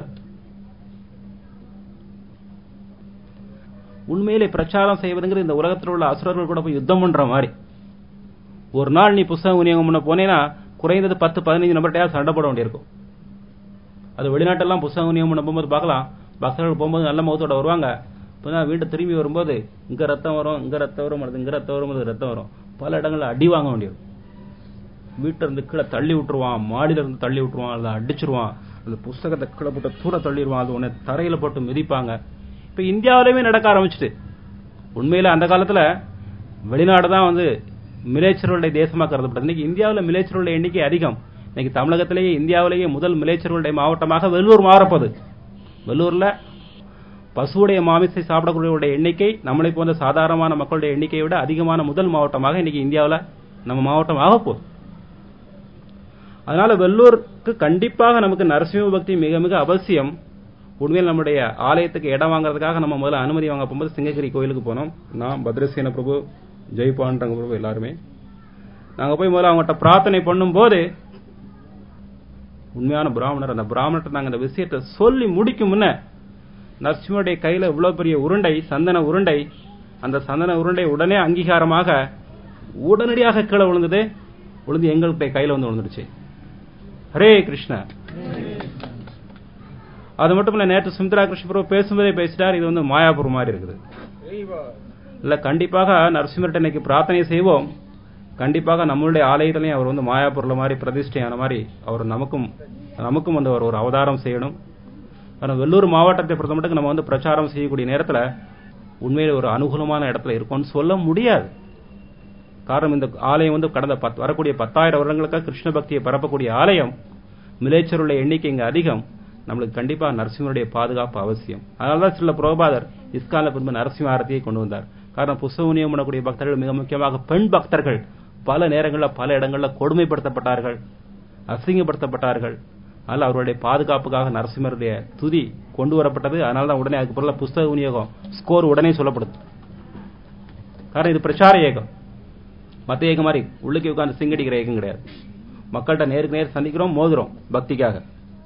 உண்மையிலே பிரச்சாரம் செய்வதுங்கிற இந்த உலகத்தில் உள்ள அசுரர்கள் கூட போய் யுத்தம் பண்ற மாதிரி ஒரு நாள் நீ புஸ்தகம் விநியோகம் பண்ண போனேன்னா குறைந்தது பத்து பதினஞ்சு நபர்கிட்டயா சண்டை போட வேண்டியிருக்கும் அது வெளிநாட்டெல்லாம் புஸ்தகம் விநியோகம் பண்ண போகும்போது பார்க்கலாம் பக்தர்கள் போகும்போது நல்ல முகத்தோட வருவாங்க இப்பதான் வீட்டு திரும்பி வரும்போது இங்க ரத்தம் வரும் இங்க ரத்தம் வரும் அல்லது இங்க ரத்தம் வரும் அது ரத்தம் வரும் பல இடங்கள்ல அடி வாங்க வேண்டியிருக்கும் வீட்டுல இருந்து கீழே தள்ளி விட்டுருவான் மாடியில இருந்து தள்ளி விட்டுருவான் அல்ல அடிச்சிருவான் அந்த புஸ்தகத்தை கீழே போட்டு தூர தள்ளிடுவான் அது உடனே தரையில போட்டு மிதிப்பாங்க இப்ப இந்தியாவிலுமே நடக்க ஆரம்பிச்சுட்டு உண்மையில அந்த காலத்துல வெளிநாடு தான் வந்து மிலேச்சர்களுடைய தேசமா கருதப்பட்டது இன்னைக்கு இந்தியாவில் மிலேச்சர்களுடைய எண்ணிக்கை அதிகம் இன்னைக்கு தமிழகத்திலேயே இந்தியாவிலேயே முதல் மிலேச்சர்களுடைய மாவட்டமாக வெள்ளூர் மாறப்போகுது வெள்ளூர்ல பசுவுடைய மாமிசை சாப்பிடக்கூடியவருடைய எண்ணிக்கை நம்மளை போன்ற சாதாரணமான மக்களுடைய எண்ணிக்கையை விட அதிகமான முதல் மாவட்டமாக இன்னைக்கு இந்தியாவில் நம்ம மாவட்டம் ஆக போகுது அதனால வெள்ளூருக்கு கண்டிப்பாக நமக்கு நரசிம்ம பக்தி மிக மிக அவசியம் உண்மையில் நம்முடைய ஆலயத்துக்கு இடம் வாங்குறதுக்காக நம்ம முதல்ல அனுமதி வாங்க போகும்போது சிங்ககிரி கோயிலுக்கு போனோம் நான் பத்ரசேன பிரபு ஜெய்பான்றங்க பிரபு எல்லாருமே நாங்க போய் முதல்ல அவங்ககிட்ட பிரார்த்தனை பண்ணும்போது உண்மையான பிராமணர் அந்த பிராமணர்கிட்ட நாங்க அந்த விஷயத்தை சொல்லி முடிக்கும் முன்ன நரசிம்மருடைய கையில இவ்வளவு பெரிய உருண்டை சந்தன உருண்டை அந்த சந்தன உருண்டை உடனே அங்கீகாரமாக உடனடியாக கீழே விழுந்தது விழுந்து எங்களுடைய கையில வந்து விழுந்துருச்சு ஹரே கிருஷ்ணா அது மட்டும் இல்ல நேற்று சுமித்ரா கிருஷ்ணபுரம் பேசும்போதே பேசிட்டார் இது வந்து மாயாபுரம் மாதிரி இருக்குது இல்ல கண்டிப்பாக நரசிம்மர்கிட்ட இன்னைக்கு பிரார்த்தனை செய்வோம் கண்டிப்பாக நம்மளுடைய ஆலயத்திலையும் அவர் வந்து மாயாபுரில் மாதிரி பிரதிஷ்டையான மாதிரி அவர் நமக்கும் நமக்கும் வந்து அவர் ஒரு அவதாரம் செய்யணும் ஆனால் வெள்ளூர் மாவட்டத்தை பொறுத்த மட்டும் நம்ம வந்து பிரச்சாரம் செய்யக்கூடிய நேரத்தில் உண்மையில ஒரு அனுகூலமான இடத்துல இருக்கும்னு சொல்ல முடியாது காரணம் இந்த ஆலயம் வந்து கடந்த பத் வரக்கூடிய பத்தாயிரம் வருடங்களுக்காக கிருஷ்ண பக்தியை பரப்பக்கூடிய ஆலயம் மிலேச்சருடைய எண்ணிக்கை இங்க அதிகம் நம்மளுக்கு கண்டிப்பா நரசிம்மருடைய பாதுகாப்பு அவசியம் அதனாலதான் சில புரோபாதர் இஸ்கால பின்பு நரசிம்ம ஆரத்தியை கொண்டு வந்தார் காரணம் புஸ்தக விநியோகம் பண்ணக்கூடிய பக்தர்கள் மிக முக்கியமாக பெண் பக்தர்கள் பல நேரங்களில் பல இடங்களில் கொடுமைப்படுத்தப்பட்டார்கள் அசிங்கப்படுத்தப்பட்டார்கள் அதனால அவருடைய பாதுகாப்புக்காக நரசிம்மருடைய துதி கொண்டு வரப்பட்டது அதனால தான் உடனே அதுக்கு பிறகு புஸ்தக விநியோகம் ஸ்கோர் உடனே சொல்லப்படுது காரணம் இது பிரச்சார ஏகம் மத்த ஏகம் மாதிரி உள்ளுக்கு உட்காந்து சிங்கடிக்கிற ஏகம் கிடையாது மக்கள்கிட்ட நேருக்கு நேர் சந்திக்கிறோம் மோதுறோம் பக்திக்காக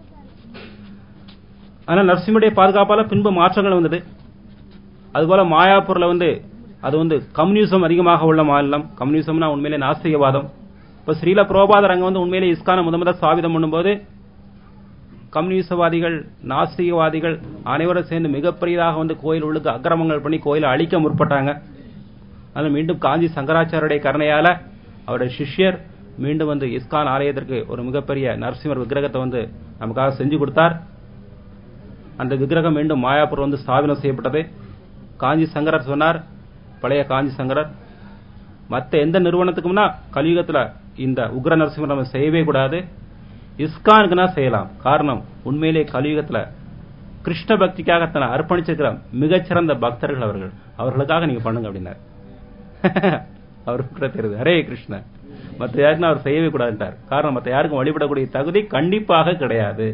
ஆனா நரசிம்மருடைய பாதுகாப்பால பின்பு மாற்றங்கள் வந்தது அதுபோல மாயாப்பூர்ல வந்து அது வந்து கம்யூனிசம் அதிகமாக உள்ள மாநிலம் கம்யூனிசம்னா உண்மையிலே நாஸ்திகவாதம் இப்ப ஸ்ரீல புரோபாதர் அங்க வந்து உண்மையிலே இஸ்கான முத முத ஸ்தாபிதம் பண்ணும்போது கம்யூனிசவாதிகள் நாஸ்திகவாதிகள் அனைவரும் சேர்ந்து மிகப்பெரியதாக வந்து கோயில் உள்ளுக்கு அக்கிரமங்கள் பண்ணி கோயிலை அழிக்க முற்பட்டாங்க அதனால மீண்டும் காஞ்சி சங்கராச்சாரியுடைய கருணையால அவருடைய சிஷ்யர் மீண்டும் வந்து இஸ்கான் ஆலயத்திற்கு ஒரு மிகப்பெரிய நரசிம்மர் விக்கிரகத்தை வந்து நமக்காக செஞ்சு கொடுத்தார் அந்த விக்கிரகம் மீண்டும் மாயாப்பூர் வந்து ஸ்தாபனம் செய்யப்பட்டது காஞ்சி சங்கரர் சொன்னார் பழைய காஞ்சி சங்கரர் மற்ற எந்த நிறுவனத்துக்கும்னா கலியுகத்துல இந்த உக்ர நரசிம்மர் நம்ம செய்யவே கூடாது இஸ்கானுக்குனா செய்யலாம் காரணம் உண்மையிலே கலியுகத்துல கிருஷ்ண பக்திக்காக தன்னை அர்ப்பணிச்சிருக்கிற மிகச்சிறந்த பக்தர்கள் அவர்கள் அவர்களுக்காக நீங்க பண்ணுங்க அப்படின்னார் அவருக்கு கூட தெரியுது ஹரே கிருஷ்ண மற்ற யாருக்கும் அவர் செய்யவே கூடாதுன்றார் காரணம் மற்ற யாருக்கும் வழிபடக்கூடிய தகுதி கண்டிப்பாக கிடையாது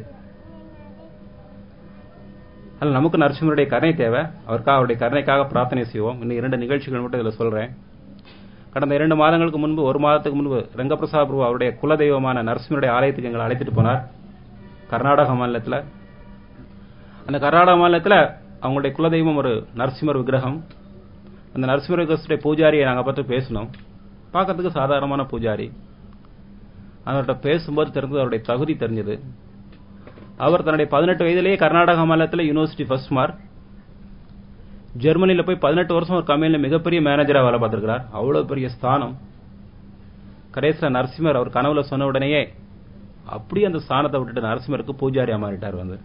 அதில் நமக்கு நரசிம்மருடைய கருணை தேவை அவருக்காக அவருடைய கருணைக்காக பிரார்த்தனை செய்வோம் இன்னும் இரண்டு நிகழ்ச்சிகள் மட்டும் இதில் சொல்றேன் கடந்த இரண்டு மாதங்களுக்கு முன்பு ஒரு மாதத்துக்கு முன்பு ரங்கபிரசாத் பிரபு அவருடைய குலதெய்வமான நரசிம்மருடைய ஆலயத்துக்கு எங்களை அழைத்துட்டு போனார் கர்நாடக மாநிலத்தில் அந்த கர்நாடக மாநிலத்தில் அவங்களுடைய குலதெய்வம் ஒரு நரசிம்மர் விக்கிரகம் அந்த நரசிம்மர் விக்கிரகத்துடைய பூஜாரியை நாங்கள் பார்த்து பேசினோம் பார்க்கறதுக்கு சாதாரணமான பூஜாரி அவர்கிட்ட பேசும்போது தெரிஞ்சது அவருடைய தகுதி தெரிஞ்சது அவர் தன்னுடைய பதினெட்டு வயதிலேயே கர்நாடக மாநிலத்தில் யூனிவர்சிட்டி ஃபர்ஸ்ட் மார்க் ஜெர்மனியில் போய் பதினெட்டு வருஷம் ஒரு கம்பெனியில் மிகப்பெரிய மேனேஜராக வேலை பார்த்திருக்கிறார் அவ்வளவு பெரிய ஸ்தானம் கடைசியில் நரசிம்மர் அவர் கனவுல சொன்ன உடனேயே அப்படியே அந்த ஸ்தானத்தை விட்டுட்டு நரசிம்மருக்கு பூஜாரியா மாறிட்டார் வந்து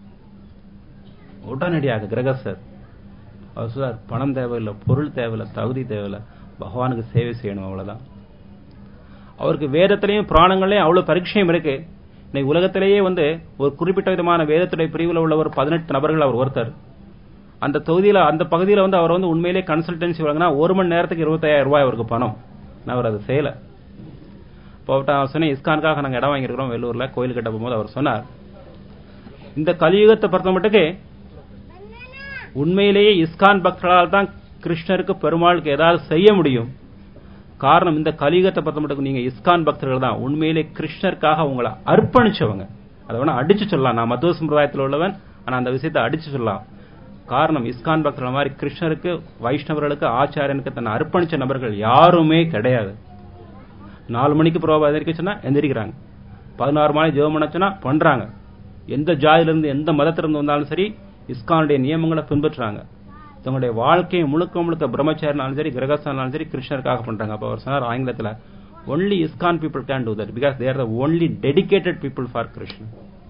உடனடியாக கிரகசர் அவர் சொல்றார் பணம் தேவையில்லை பொருள் தேவையில்லை தகுதி தேவையில்லை பகவானுக்கு சேவை செய்யணும் அவ்வளவுதான் அவருக்கு வேதத்திலையும் புராணங்களையும் அவ்வளவு பரீட்சையும் இருக்கு இன்னைக்கு உலகத்திலேயே வந்து ஒரு குறிப்பிட்ட விதமான வேதத்துடைய பிரிவில் உள்ள ஒரு பதினெட்டு நபர்கள் அவர் ஒருத்தர் அந்த தொகுதியில அந்த பகுதியில வந்து அவர் வந்து உண்மையிலே கன்சல்டன்சி வழங்கினா ஒரு மணி நேரத்துக்கு இருபத்தாயிரம் ரூபாய் அவருக்கு பணம் நான் அவர் அதை செய்யல இப்போ அவர் சொன்ன இஸ்கானுக்காக நாங்கள் இடம் வாங்கியிருக்கிறோம் வெள்ளூர்ல கோயில் கட்ட போகும்போது அவர் சொன்னார் இந்த கலியுகத்தை பொறுத்த மட்டுக்கு உண்மையிலேயே இஸ்கான் பக்தர்களால் தான் கிருஷ்ணருக்கு பெருமாளுக்கு ஏதாவது செய்ய முடியும் காரணம் இந்த கலியுகத்தை பொறுத்த மட்டும் நீங்க இஸ்கான் பக்தர்கள் தான் உண்மையிலே கிருஷ்ணருக்காக உங்களை அர்ப்பணிச்சவங்க அதை வேணா அடிச்சு சொல்லலாம் நான் மத்துவ சம்பிரதாயத்தில் உள்ளவன் ஆனா அந்த விஷயத்தை அடிச்சு சொல்லலாம் காரணம் இஸ்கான் பக்தர்கள் மாதிரி கிருஷ்ணருக்கு வைஷ்ணவர்களுக்கு ஆச்சாரியனுக்கு தன்னை அர்ப்பணிச்ச நபர்கள் யாருமே கிடையாது நாலு மணிக்கு புரோபா எந்திரிக்க சொன்னா எந்திரிக்கிறாங்க பதினாறு மணி ஜெபம் பண்ணச்சுன்னா பண்றாங்க எந்த ஜாதியிலிருந்து எந்த மதத்திலிருந்து வந்தாலும் சரி இஸ்கானுடைய நியமங்களை பின்பற்றுறாங்க தங்களுடைய வாழ்க்கையை முழுக்க முழுக்க பிரம்மச்சாரினாலும் சரி கிரகஸ்தானாலும் சரி கிருஷ்ணருக்காக பண்றாங்க அப்ப அவர் சொன்னார் ஆங்கிலத்தில் only ISKCON people can do that because there the only dedicated people for Krishnan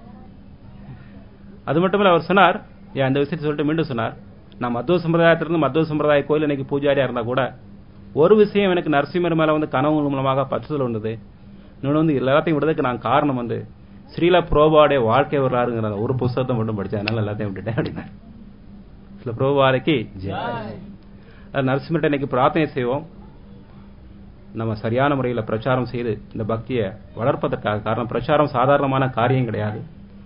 அது மட்டும் இல்ல அவர் சொன்னார் ஏன் அந்த விஷயத்தை சொல்லிட்டு மீண்டும் சொன்னார் நான் மத்துவ சம்பிரதாயத்திலிருந்து மத்துவ சம்பிரதாய கோயில் இன்னைக்கு பூஜாரியா இருந்தா கூட ஒரு விஷயம் எனக்கு நரசிம்மர் மேல வந்து கனவு மூலமாக பற்றுதல் வந்தது இன்னொன்று வந்து எல்லாத்தையும் விடுறதுக்கு நான் காரணம் வந்து ஸ்ரீல புரோபாடைய வாழ்க்கை வரலாறுங்கிற ஒரு புத்தகத்தை மட்டும் படிச்சேன் அதனால எல்லாத்தையும் விட்டுட்டேன் அப்படின்னா சில புரோபாடைக்கு நரசிம்மர்கிட்ட இன்னைக்கு பிரார்த்தனை செய்வோம் நம்ம சரியான முறையில் பிரச்சாரம் செய்து இந்த பக்தியை வளர்ப்பதற்காக காரணம் பிரச்சாரம் சாதாரணமான காரியம் கிடையாது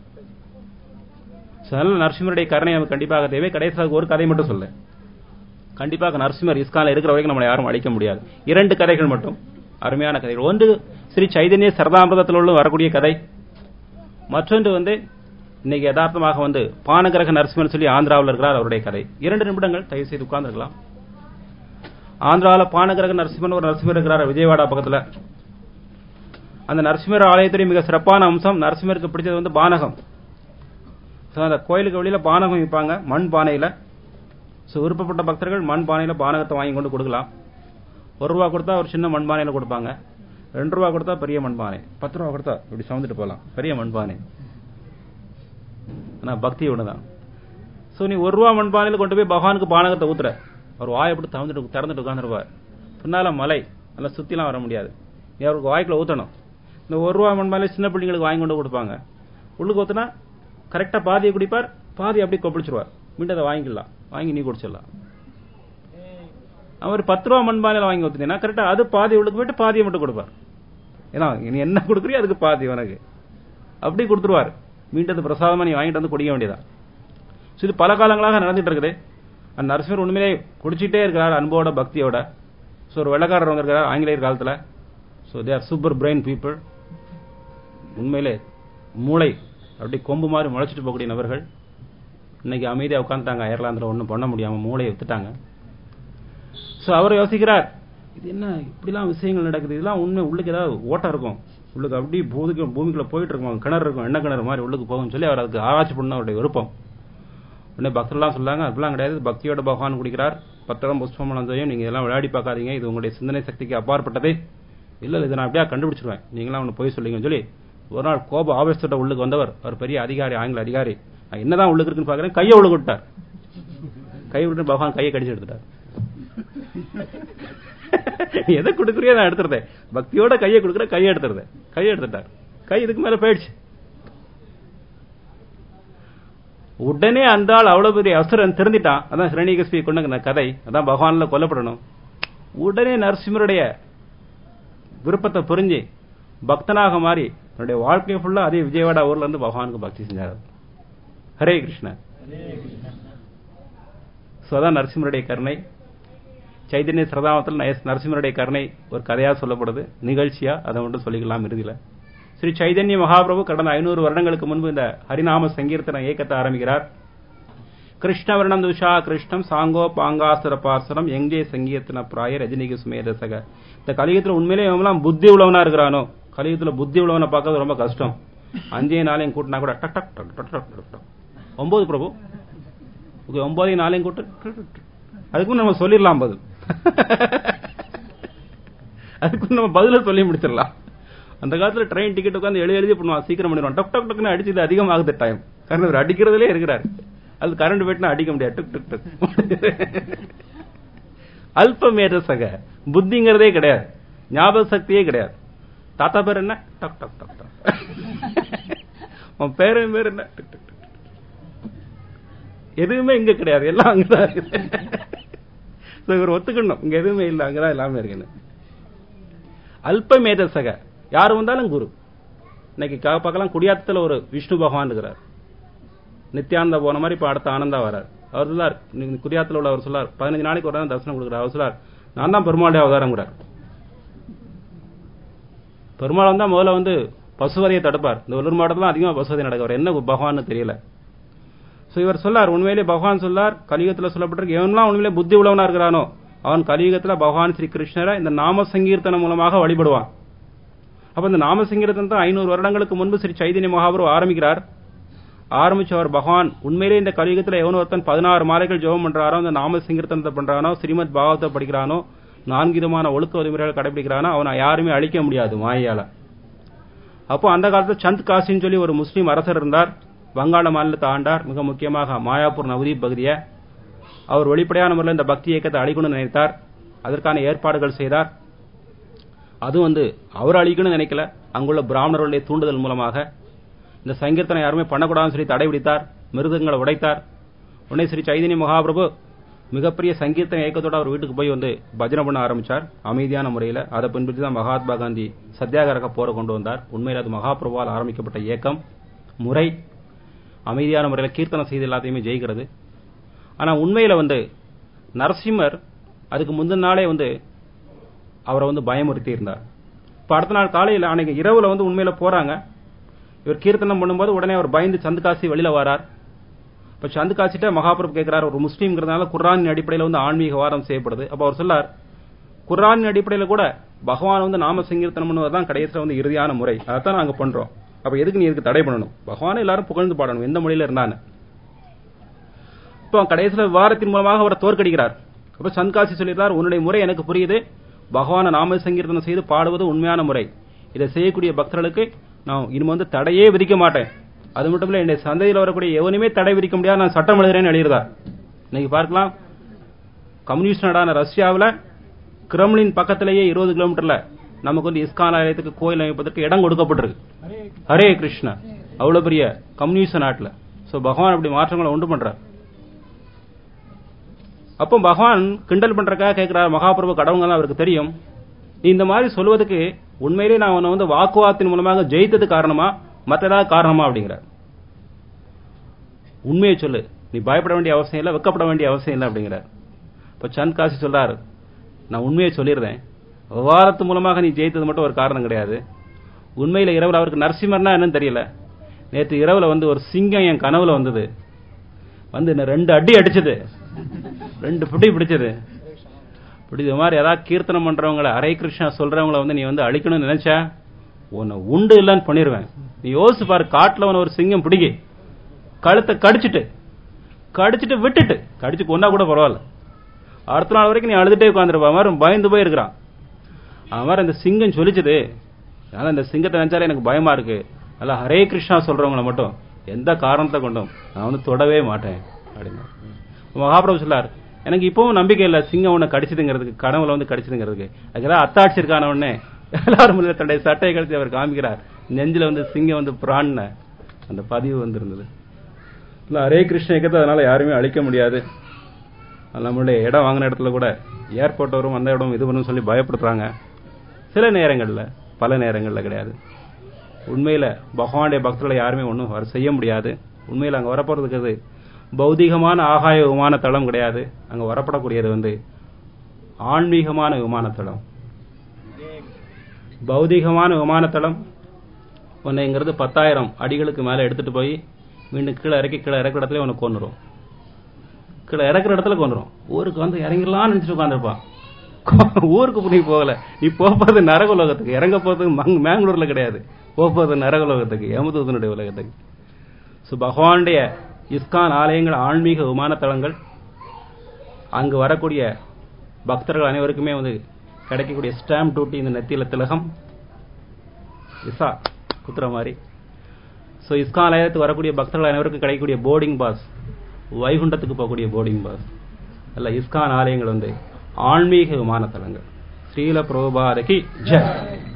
அதனால நரசிம்மருடைய கருணை நமக்கு கண்டிப்பாக தேவை கடைசியாக ஒரு கதை மட்டும் சொல்ல கண்டிப்பாக நரசிம்மர் இஸ்கால இருக்கிற வரைக்கும் நம்மளை யாரும் அழிக்க முடியாது இரண்டு கதைகள் மட்டும் அருமையான கதைகள் ஒன்று ஸ்ரீ சைதன்ய சரதாமிரதத்தில் உள்ள வரக்கூடிய கதை மற்றொன்று வந்து இன்னைக்கு யதார்த்தமாக வந்து பானகிரக நரசிம்மர் சொல்லி ஆந்திராவில் இருக்கிறார் அவருடைய கதை இரண்டு நிமிடங்கள் தயவு செய்து உட்கார்ந்துருக்கலாம் ஆந்திராவில் பானகிரக நரசிம்மன் ஒரு நரசிம்மர் இருக்கிறார் விஜயவாடா பக்கத்தில் அந்த நரசிம்மர் ஆலயத்துடைய மிக சிறப்பான அம்சம் நரசிம்மருக்கு பிடிச்சது வந்து பானகம் அந்த கோயிலுக்கு வெளியில பானகம் விற்பாங்க மண் பானையில ஸோ விருப்பப்பட்ட பக்தர்கள் மண் பானையில பானகத்தை வாங்கி கொண்டு கொடுக்கலாம் ஒரு ரூபா கொடுத்தா ஒரு சின்ன மண் பானையில கொடுப்பாங்க ரெண்டு ரூபா கொடுத்தா பெரிய மண்பானை பத்து ரூபா கொடுத்தா இப்படி சவுந்துட்டு போகலாம் பெரிய மண்பானை ஆனா பக்தி ஒண்ணுதான் ஸோ நீ ஒரு ரூபா மண்பானையில கொண்டு போய் பகவானுக்கு பானகத்தை ஊத்துற ஒரு வாயை அப்படி திறந்துட்டு திறந்துட்டு உட்காந்துருப்பார் பின்னால மலை நல்லா சுத்திலாம் வர முடியாது நீ அவருக்கு வாய்க்குள்ள ஊத்தணும் இந்த ஒரு ரூபா மண்பானையில சின்ன பிள்ளைங்களுக்கு வாங்கி கொண்டு கொடுப்பாங்க உள்ளுக்கு ஊத்துனா கரெக்டா பாதியை குடிப்பார் பாதி அப்படியே கொப்பளிச்சிருவார் மீண்டும் அதை வாங்கிக்கலாம் வாங்கி நீ குடிச்சிடலாம் அவர் பத்து ரூபா மண்பானையில வாங்கி ஊத்துனீங்கன்னா கரெக்டா அது பாதி உள்ளுக்கு போயிட்டு பாதியை மட்டும் கொடுப்பார் ஏன்னா நீ என்ன கொடுக்குறியோ அதுக்கு பாதி உனக்கு அப்படி கொடுத்துருவார் மீண்டும் அந்த பிரசாதமா நீ வாங்கிட்டு வந்து குடிக்க வேண்டியதான் இது பல காலங்களாக நடந்துட்டு இருக்குது அந்த நரசிம்மர் உண்மையிலே குடிச்சிட்டே இருக்கிறார் அன்போட பக்தியோட ஸோ ஒரு வெள்ளக்காரர் வந்திருக்கிறார் ஆங்கிலேயர் காலத்தில் so they are super brain people உண்மையிலே மூளை அப்படி கொம்பு மாதிரி முளைச்சிட்டு போகக்கூடிய நபர்கள் இன்னைக்கு அமைதியாக உட்காந்துட்டாங்க அயர்லாந்தில் ஒன்றும் பண்ண முடியாமல் மூளையை வித்துட்டாங்க ஸோ அவர் யோசிக்கிறார் இது என்ன இப்படிலாம் விஷயங்கள் நடக்குது இதெல்லாம் உண்மை உள்ளுக்கு ஏதாவது ஓட்டம் இருக்கும் உள்ளுக்கு அப்படியே பூமிக்கு பூமிக்குள்ள போயிட்டு இருக்கும் கிணறு இருக்கும் எண்ணெய் கிணறு மாதிரி உள்ளுக்கு போகும்னு சொல்லி அவர் அதுக்கு ஆராய்ச்சி பண்ண அவருடைய விருப்பம் உடனே பக்தர்லாம் சொல்லாங்க அப்படிலாம் கிடையாது பக்தியோட பகவான் குடிக்கிறார் பத்திரம் புஷ்பமலந்தையும் நீங்க இதெல்லாம் விளையாடி பார்க்காதீங்க இது உங்களுடைய சிந்தனை சக்திக்கு அப்பாற்பட்டது இல்ல இதை நான் அப்படியே கண்டுபிடிச்சிருவேன் நீங்களாம் ஒன்று போய் சொல்லிங்கன்னு சொல்லி ஒரு நாள் கோப ஆவேசத்தோட உள்ளுக்கு வந்தவர் அவர் பெரிய அதிகாரி ஆங்கில அதிகாரி நான் என்னதான் உள்ளுக்கு இருக்குன்னு பாக்குறேன் கையை உள்ளுக்கு விட்டார் கை விட்டு பகவான் கையை கடிச்சு எடுத்துட்டார் எதை கொடுக்குறியோ நான் எடுத்துருந்தேன் பக்தியோட கையை கொடுக்குற கையை எடுத்துருந்தேன் கையை எடுத்துட்டார் கை இதுக்கு மேல போயிடுச்சு உடனே அந்த ஆள் அவ்வளவு பெரிய அசுரன் திருந்திட்டான் அதான் ஹிரணிகஸ்பி கொண்டு கதை அதான் பகவான்ல கொல்லப்படணும் உடனே நரசிம்மருடைய விருப்பத்தை புரிஞ்சு பக்தனாக மாறி தன்னுடைய வாழ்க்கை ஃபுல்லா அதே விஜயவாடா ஊர்ல இருந்து பகவானுக்கு பக்தி செஞ்சார் ஹரே கிருஷ்ண So, அதான் நரசிம்மருடைய கருணை சைதன்ய சிரதாமத்தில் நரசிம்மருடைய கருணை ஒரு கதையா சொல்லப்படுது நிகழ்ச்சியா அதை மட்டும் சொல்லிக்கலாம் இறுதியில ஸ்ரீ சைதன்ய மகாபிரபு கடந்த ஐநூறு வருடங்களுக்கு முன்பு இந்த ஹரிநாம சங்கீர்த்தன இயக்கத்தை ஆரம்பிக்கிறார் கிருஷ்ணவர்ணம் துஷா கிருஷ்ணம் சாங்கோ பாங்காசுர பாசுரம் எங்கே சங்கீர்த்தன பிராய ரஜினிக்கு சுமேதசக இந்த கலியுகத்துல உண்மையிலே இவங்கெல்லாம் புத்தி உள்ளவனா இருக்கிறானோ கலியுகத்துல புத்தி உள்ளவனை பார்க்கறது ரொம்ப கஷ்டம் அஞ்சே நாளையும் கூட்டினா கூட டக் டக் டக் டக் டக் டக் டக். ஒன்பது பிரபு ஓகே ஒன்பதையும் நாளையும் கூட்டு டு, டு, டு. அதுக்கும் நம்ம சொல்லிடலாம் பதில் அதுக்கும் நம்ம பதில சொல்லி முடிச்சிடலாம் அந்த காலத்துல ட்ரெயின் டிக்கெட் உட்காந்து எழுதி எழுதி பண்ணுவான் சீக்கிரம் பண்ணிடுவான் டக் டக் டக்குன்னு அடிச்சு இது அதிகமாகுது டைம் காரணம் இவர் அடிக்கிறதுலே இருக்கிறார் அது கரண்ட் போயிட்டுனா அடிக்க முடியாது டுக் டுக் டுக் அல்ப மேதசக புத்திங்கிறதே கிடையாது ஞாபக சக்தியே கிடையாது தாத்தா பேர் என்ன டக் டக் டக் டக் உன் பேரன் பேர் என்ன டக் டக் டக் எதுவுமே இங்க கிடையாது எல்லாம் அங்கதான் இருக்குது So, இவர் ஒத்துக்கணும் இங்க எதுவுமே இல்ல அங்கதான் எல்லாமே இருக்குன்னு அல்ப மேதசக யாரு வந்தாலும் குரு இன்னைக்கு கா- பார்க்கலாம் குடியாத்தத்துல ஒரு விஷ்ணு பகவான் இருக்கிறார் நித்யானந்தா போன மாதிரி இப்ப அடுத்த ஆனந்தா வரார் அவர் சொல்லார் நீங்க குடியாத்துல உள்ளவர் சொல்லார் பதினஞ்சு நாளைக்கு ஒரு நாள் தரிசனம் கொடுக்குறார் அவர் சொல்லார் நான் தான் பெருமாளுடைய அவதாரங்கிறார் பெருமாள் வந்தா முதல்ல வந்து பசுவதையை தடுப்பார் இந்த உள்ளூர் மாவட்டத்தில் அதிகமா பசுவதை நடக்குவார் என்ன பகவான்னு தெரியல சோ இவர் சொல்லார் உண்மையிலே பகவான் சொல்லார் கலியுகத்துல சொல்லப்பட்டிருக்கு எவன்லாம் உண்மையிலே புத்தி உள்ளவனா இருக்கிறானோ அவன் கலியுகத்துல பகவான் ஸ்ரீ கிருஷ்ணரை இந்த நாம சங்கீர்த்தனம் மூலமாக வழிபடுவான் அப்ப இந்த நாம சங்கீர்த்தனத்தை ஐநூறு வருடங்களுக்கு முன்பு ஸ்ரீ சைதன்ய மகாபுரம் ஆரம்பிக்கிறார் ஆரம்பிச்ச அவர் பகவான் உண்மையிலே இந்த கலியுகத்துல எவன் ஒருத்தன் பதினாறு மாலைகள் ஜெபம் பண்றாரோ இந்த நாம சங்கீர்த்தனத்தை பண்றானோ ஸ்ரீமத் பாகவத்தை படிக்கிறானோ நான்கு விதமான ஒழுக்க விதிமுறைகள் கடைபிடிக்கிறானோ அவனை யாருமே அழிக்க முடியாது மாயால அப்போ அந்த காலத்துல சந்த் காசின்னு சொல்லி ஒரு முஸ்லீம் அரசர் இருந்தார் வங்காள மாநிலத்தை ஆண்டார் மிக முக்கியமாக மாயாப்பூர் நவதீப் பகுதியை அவர் வெளிப்படையான முறையில் இந்த பக்தி இயக்கத்தை அழிக்கணும்னு நினைத்தார் அதற்கான ஏற்பாடுகள் செய்தார் அது வந்து அவர் அழிக்கணும்னு நினைக்கல அங்குள்ள பிராமணர்களுடைய தூண்டுதல் மூலமாக இந்த சங்கீர்த்தனை யாருமே பண்ணக்கூடாதுன்னு சொல்லி தடை விதித்தார் மிருதங்களை உடைத்தார் உடனே ஸ்ரீ சைதன்ய மகாபிரபு மிகப்பெரிய சங்கீர்த்தன இயக்கத்தோட அவர் வீட்டுக்கு போய் வந்து பஜனை பண்ண ஆரம்பிச்சார் அமைதியான முறையில் அதை பின்பற்றி தான் மகாத்மா காந்தி சத்தியாகிரக போரை கொண்டு வந்தார் உண்மையில் அது மகாபிரபுவால் ஆரம்பிக்கப்பட்ட இயக்கம் முறை அமைதியான முறையில் கீர்த்தனம் செய்து எல்லாத்தையுமே ஜெயிக்கிறது ஆனா உண்மையில வந்து நரசிம்மர் அதுக்கு முந்தின நாளே வந்து அவரை வந்து பயமுறுத்தி இருந்தார் இப்ப அடுத்த நாள் காலையில அன்னைக்கு இரவுல வந்து உண்மையில போறாங்க இவர் கீர்த்தனம் பண்ணும்போது உடனே அவர் பயந்து சந்துகாசி வெளியில வரார் இப்ப சந்துகாசிட்ட மகாபிரபு கேட்கிறார் ஒரு முஸ்லீம்ங்கிறதுனால குர்ஆனின் அடிப்படையில் வந்து ஆன்மீக வாதம் செய்யப்படுது அப்ப அவர் சொல்லார் குர்ஆனின் அடிப்படையில கூட பகவான் வந்து நாம சங்கீர்த்தனம் பண்ணுவதுதான் கடைசியில வந்து இறுதியான முறை அதைத்தான் நாங்க பண்றோம் அப்ப எதுக்கு நீ இதுக்கு தடை பண்ணணும் பகவானை எல்லாரும் புகழ்ந்து பாடணும் எந்த மொழியில இருந்தான்னு இப்போ கடைசியில விவாதத்தின் மூலமாக அவரை தோற்கடிக்கிறார் அப்ப சன்காசி சொல்லியிருந்தார் உன்னுடைய முறை எனக்கு புரியுது பகவான நாம சங்கீர்த்தனம் செய்து பாடுவது உண்மையான முறை இதை செய்யக்கூடிய பக்தர்களுக்கு நான் இனிமே வந்து தடையே விதிக்க மாட்டேன் அது மட்டும் இல்ல என்னுடைய சந்தையில் வரக்கூடிய எவனுமே தடை விதிக்க முடியாது நான் சட்டம் எழுதுறேன்னு எழுதியிருந்தார் இன்னைக்கு பார்க்கலாம் கம்யூனிஸ்ட் நாடான ரஷ்யாவில் கிரம்லின் பக்கத்திலேயே இருபது கிலோமீட்டர்ல நமக்கு வந்து இஸ்கான் ஆலயத்துக்கு கோயில் அமைப்பதற்கு இடம் கொடுக்கப்பட்டிருக்கு ஹரே கிருஷ்ணா அவ்வளவு பெரிய கம்யூனிஸ்ட் நாட்டுல சோ பகவான் அப்படி மாற்றங்களை உண்டு பண்றார் அப்போ பகவான் கிண்டல் பண்றதுக்காக கேட்கிறார் மகாபிரபு கடவுங்க அவருக்கு தெரியும் நீ இந்த மாதிரி சொல்வதற்கு உண்மையிலே நான் உன்னை வந்து வாக்குவாதத்தின் மூலமாக ஜெயித்தது காரணமா மற்ற ஏதாவது காரணமா அப்படிங்கிறார் உண்மையை சொல்லு நீ பயப்பட வேண்டிய அவசியம் இல்லை வெக்கப்பட வேண்டிய அவசியம் இல்லை அப்படிங்கிறார் இப்ப சந்த் காசி சொல்றாரு நான் உண்மையை சொல்லிடுறேன் விவாதத்து மூலமாக நீ ஜெயித்தது மட்டும் ஒரு காரணம் கிடையாது உண்மையில இரவுல அவருக்கு நரசிம்மர்னா என்னன்னு தெரியல நேற்று இரவுல வந்து ஒரு சிங்கம் என் கனவுல வந்தது வந்து என்ன ரெண்டு அடி அடிச்சது ரெண்டு பிடி பிடிச்சது இப்படி இது மாதிரி ஏதாவது கீர்த்தனம் பண்றவங்கள ஹரே கிருஷ்ணா சொல்றவங்கள வந்து நீ வந்து அழிக்கணும்னு நினைச்சா உன்னை உண்டு இல்லைன்னு பண்ணிடுவேன் நீ யோசிச்சு பாரு காட்டுல உன ஒரு சிங்கம் பிடிக்கி கழுத்தை கடிச்சிட்டு கடிச்சிட்டு விட்டுட்டு கடிச்சு கொண்டா கூட பரவாயில்ல அடுத்த நாள் வரைக்கும் நீ அழுதுட்டே உட்காந்துருப்பா மாதிரி பயந்து போய் இருக்கிறான் அவன் மாதிரி அந்த சிங்கம் சொல்லிச்சது அதனால இந்த சிங்கத்தை நினைச்சாலே எனக்கு பயமா இருக்கு அல்ல ஹரே கிருஷ்ணா சொல்றவங்கள மட்டும் எந்த காரணத்தை கொண்டும் நான் வந்து தொடவே மாட்டேன் அப்படின்னு மகாபிரபு சொல்லார் எனக்கு இப்பவும் நம்பிக்கை இல்ல சிங்கம் உன்னை கடிச்சதுங்கிறதுக்கு கனவுல வந்து கடிச்சதுங்கிறதுக்கு அதுக்குதான் அத்தாட்சி இருக்கான உடனே எல்லாரும் முன்னாடி தன்னுடைய சட்டையை கழிச்சு அவர் காமிக்கிறார் நெஞ்சில வந்து சிங்கம் வந்து பிராண அந்த பதிவு வந்திருந்தது இல்லை ஹரே கிருஷ்ண இயக்கத்தை அதனால யாருமே அழிக்க முடியாது அது நம்மளுடைய இடம் வாங்கின இடத்துல கூட ஏர்போர்ட் வரும் அந்த இடம் இது பண்ணும் சொல்லி பயப்படுத்துறாங்க சில நேரங்களில் பல நேரங்களில் கிடையாது உண்மையில பகவானுடைய பக்தர்களை யாருமே ஒன்றும் செய்ய முடியாது உண்மையில் அங்கே வரப்போறதுக்கு அது பௌதிகமான ஆகாய விமான தளம் கிடையாது அங்கே வரப்படக்கூடியது வந்து ஆன்மீகமான விமானத்தளம் பௌதிகமான விமானத்தளம் உன்னை இங்கிறது பத்தாயிரம் அடிகளுக்கு மேலே எடுத்துட்டு போய் மீண்டும் கீழே இறக்கி கீழே இறக்குற இடத்துல உனக்கு கொண்டுரும் கீழே இறக்குற இடத்துல கொண்டுரும் ஊருக்கு வந்து இறங்கிடலாம்னு நினைச்சிட்டு உட்காந்துருப்பான் ஊருக்கு நீ போகல நீ போகிறது நரக உலகத்துக்கு இறங்க போகிறது மங் மேங்களூர்ல கிடையாது போகிறது நரக உலகத்துக்கு யமதூதனுடைய உலகத்துக்கு ஸோ பகவானுடைய இஸ்கான் ஆலயங்கள் ஆன்மீக விமானத்தளங்கள் அங்கு வரக்கூடிய பக்தர்கள் அனைவருக்குமே வந்து கிடைக்கக்கூடிய ஸ்டாம்ப் டூட்டி இந்த நெத்தியில திலகம் விசா குத்துற மாதிரி ஸோ இஸ்கான் ஆலயத்துக்கு வரக்கூடிய பக்தர்கள் அனைவருக்கும் கிடைக்கக்கூடிய போர்டிங் பாஸ் வைகுண்டத்துக்கு போகக்கூடிய போர்டிங் பாஸ் அல்ல இஸ்கான் ஆலயங்கள் வந்து ஆன்மீக விமானத்தலங்கள் ஸ்ரீல பிரபுபாதகி ஜெய்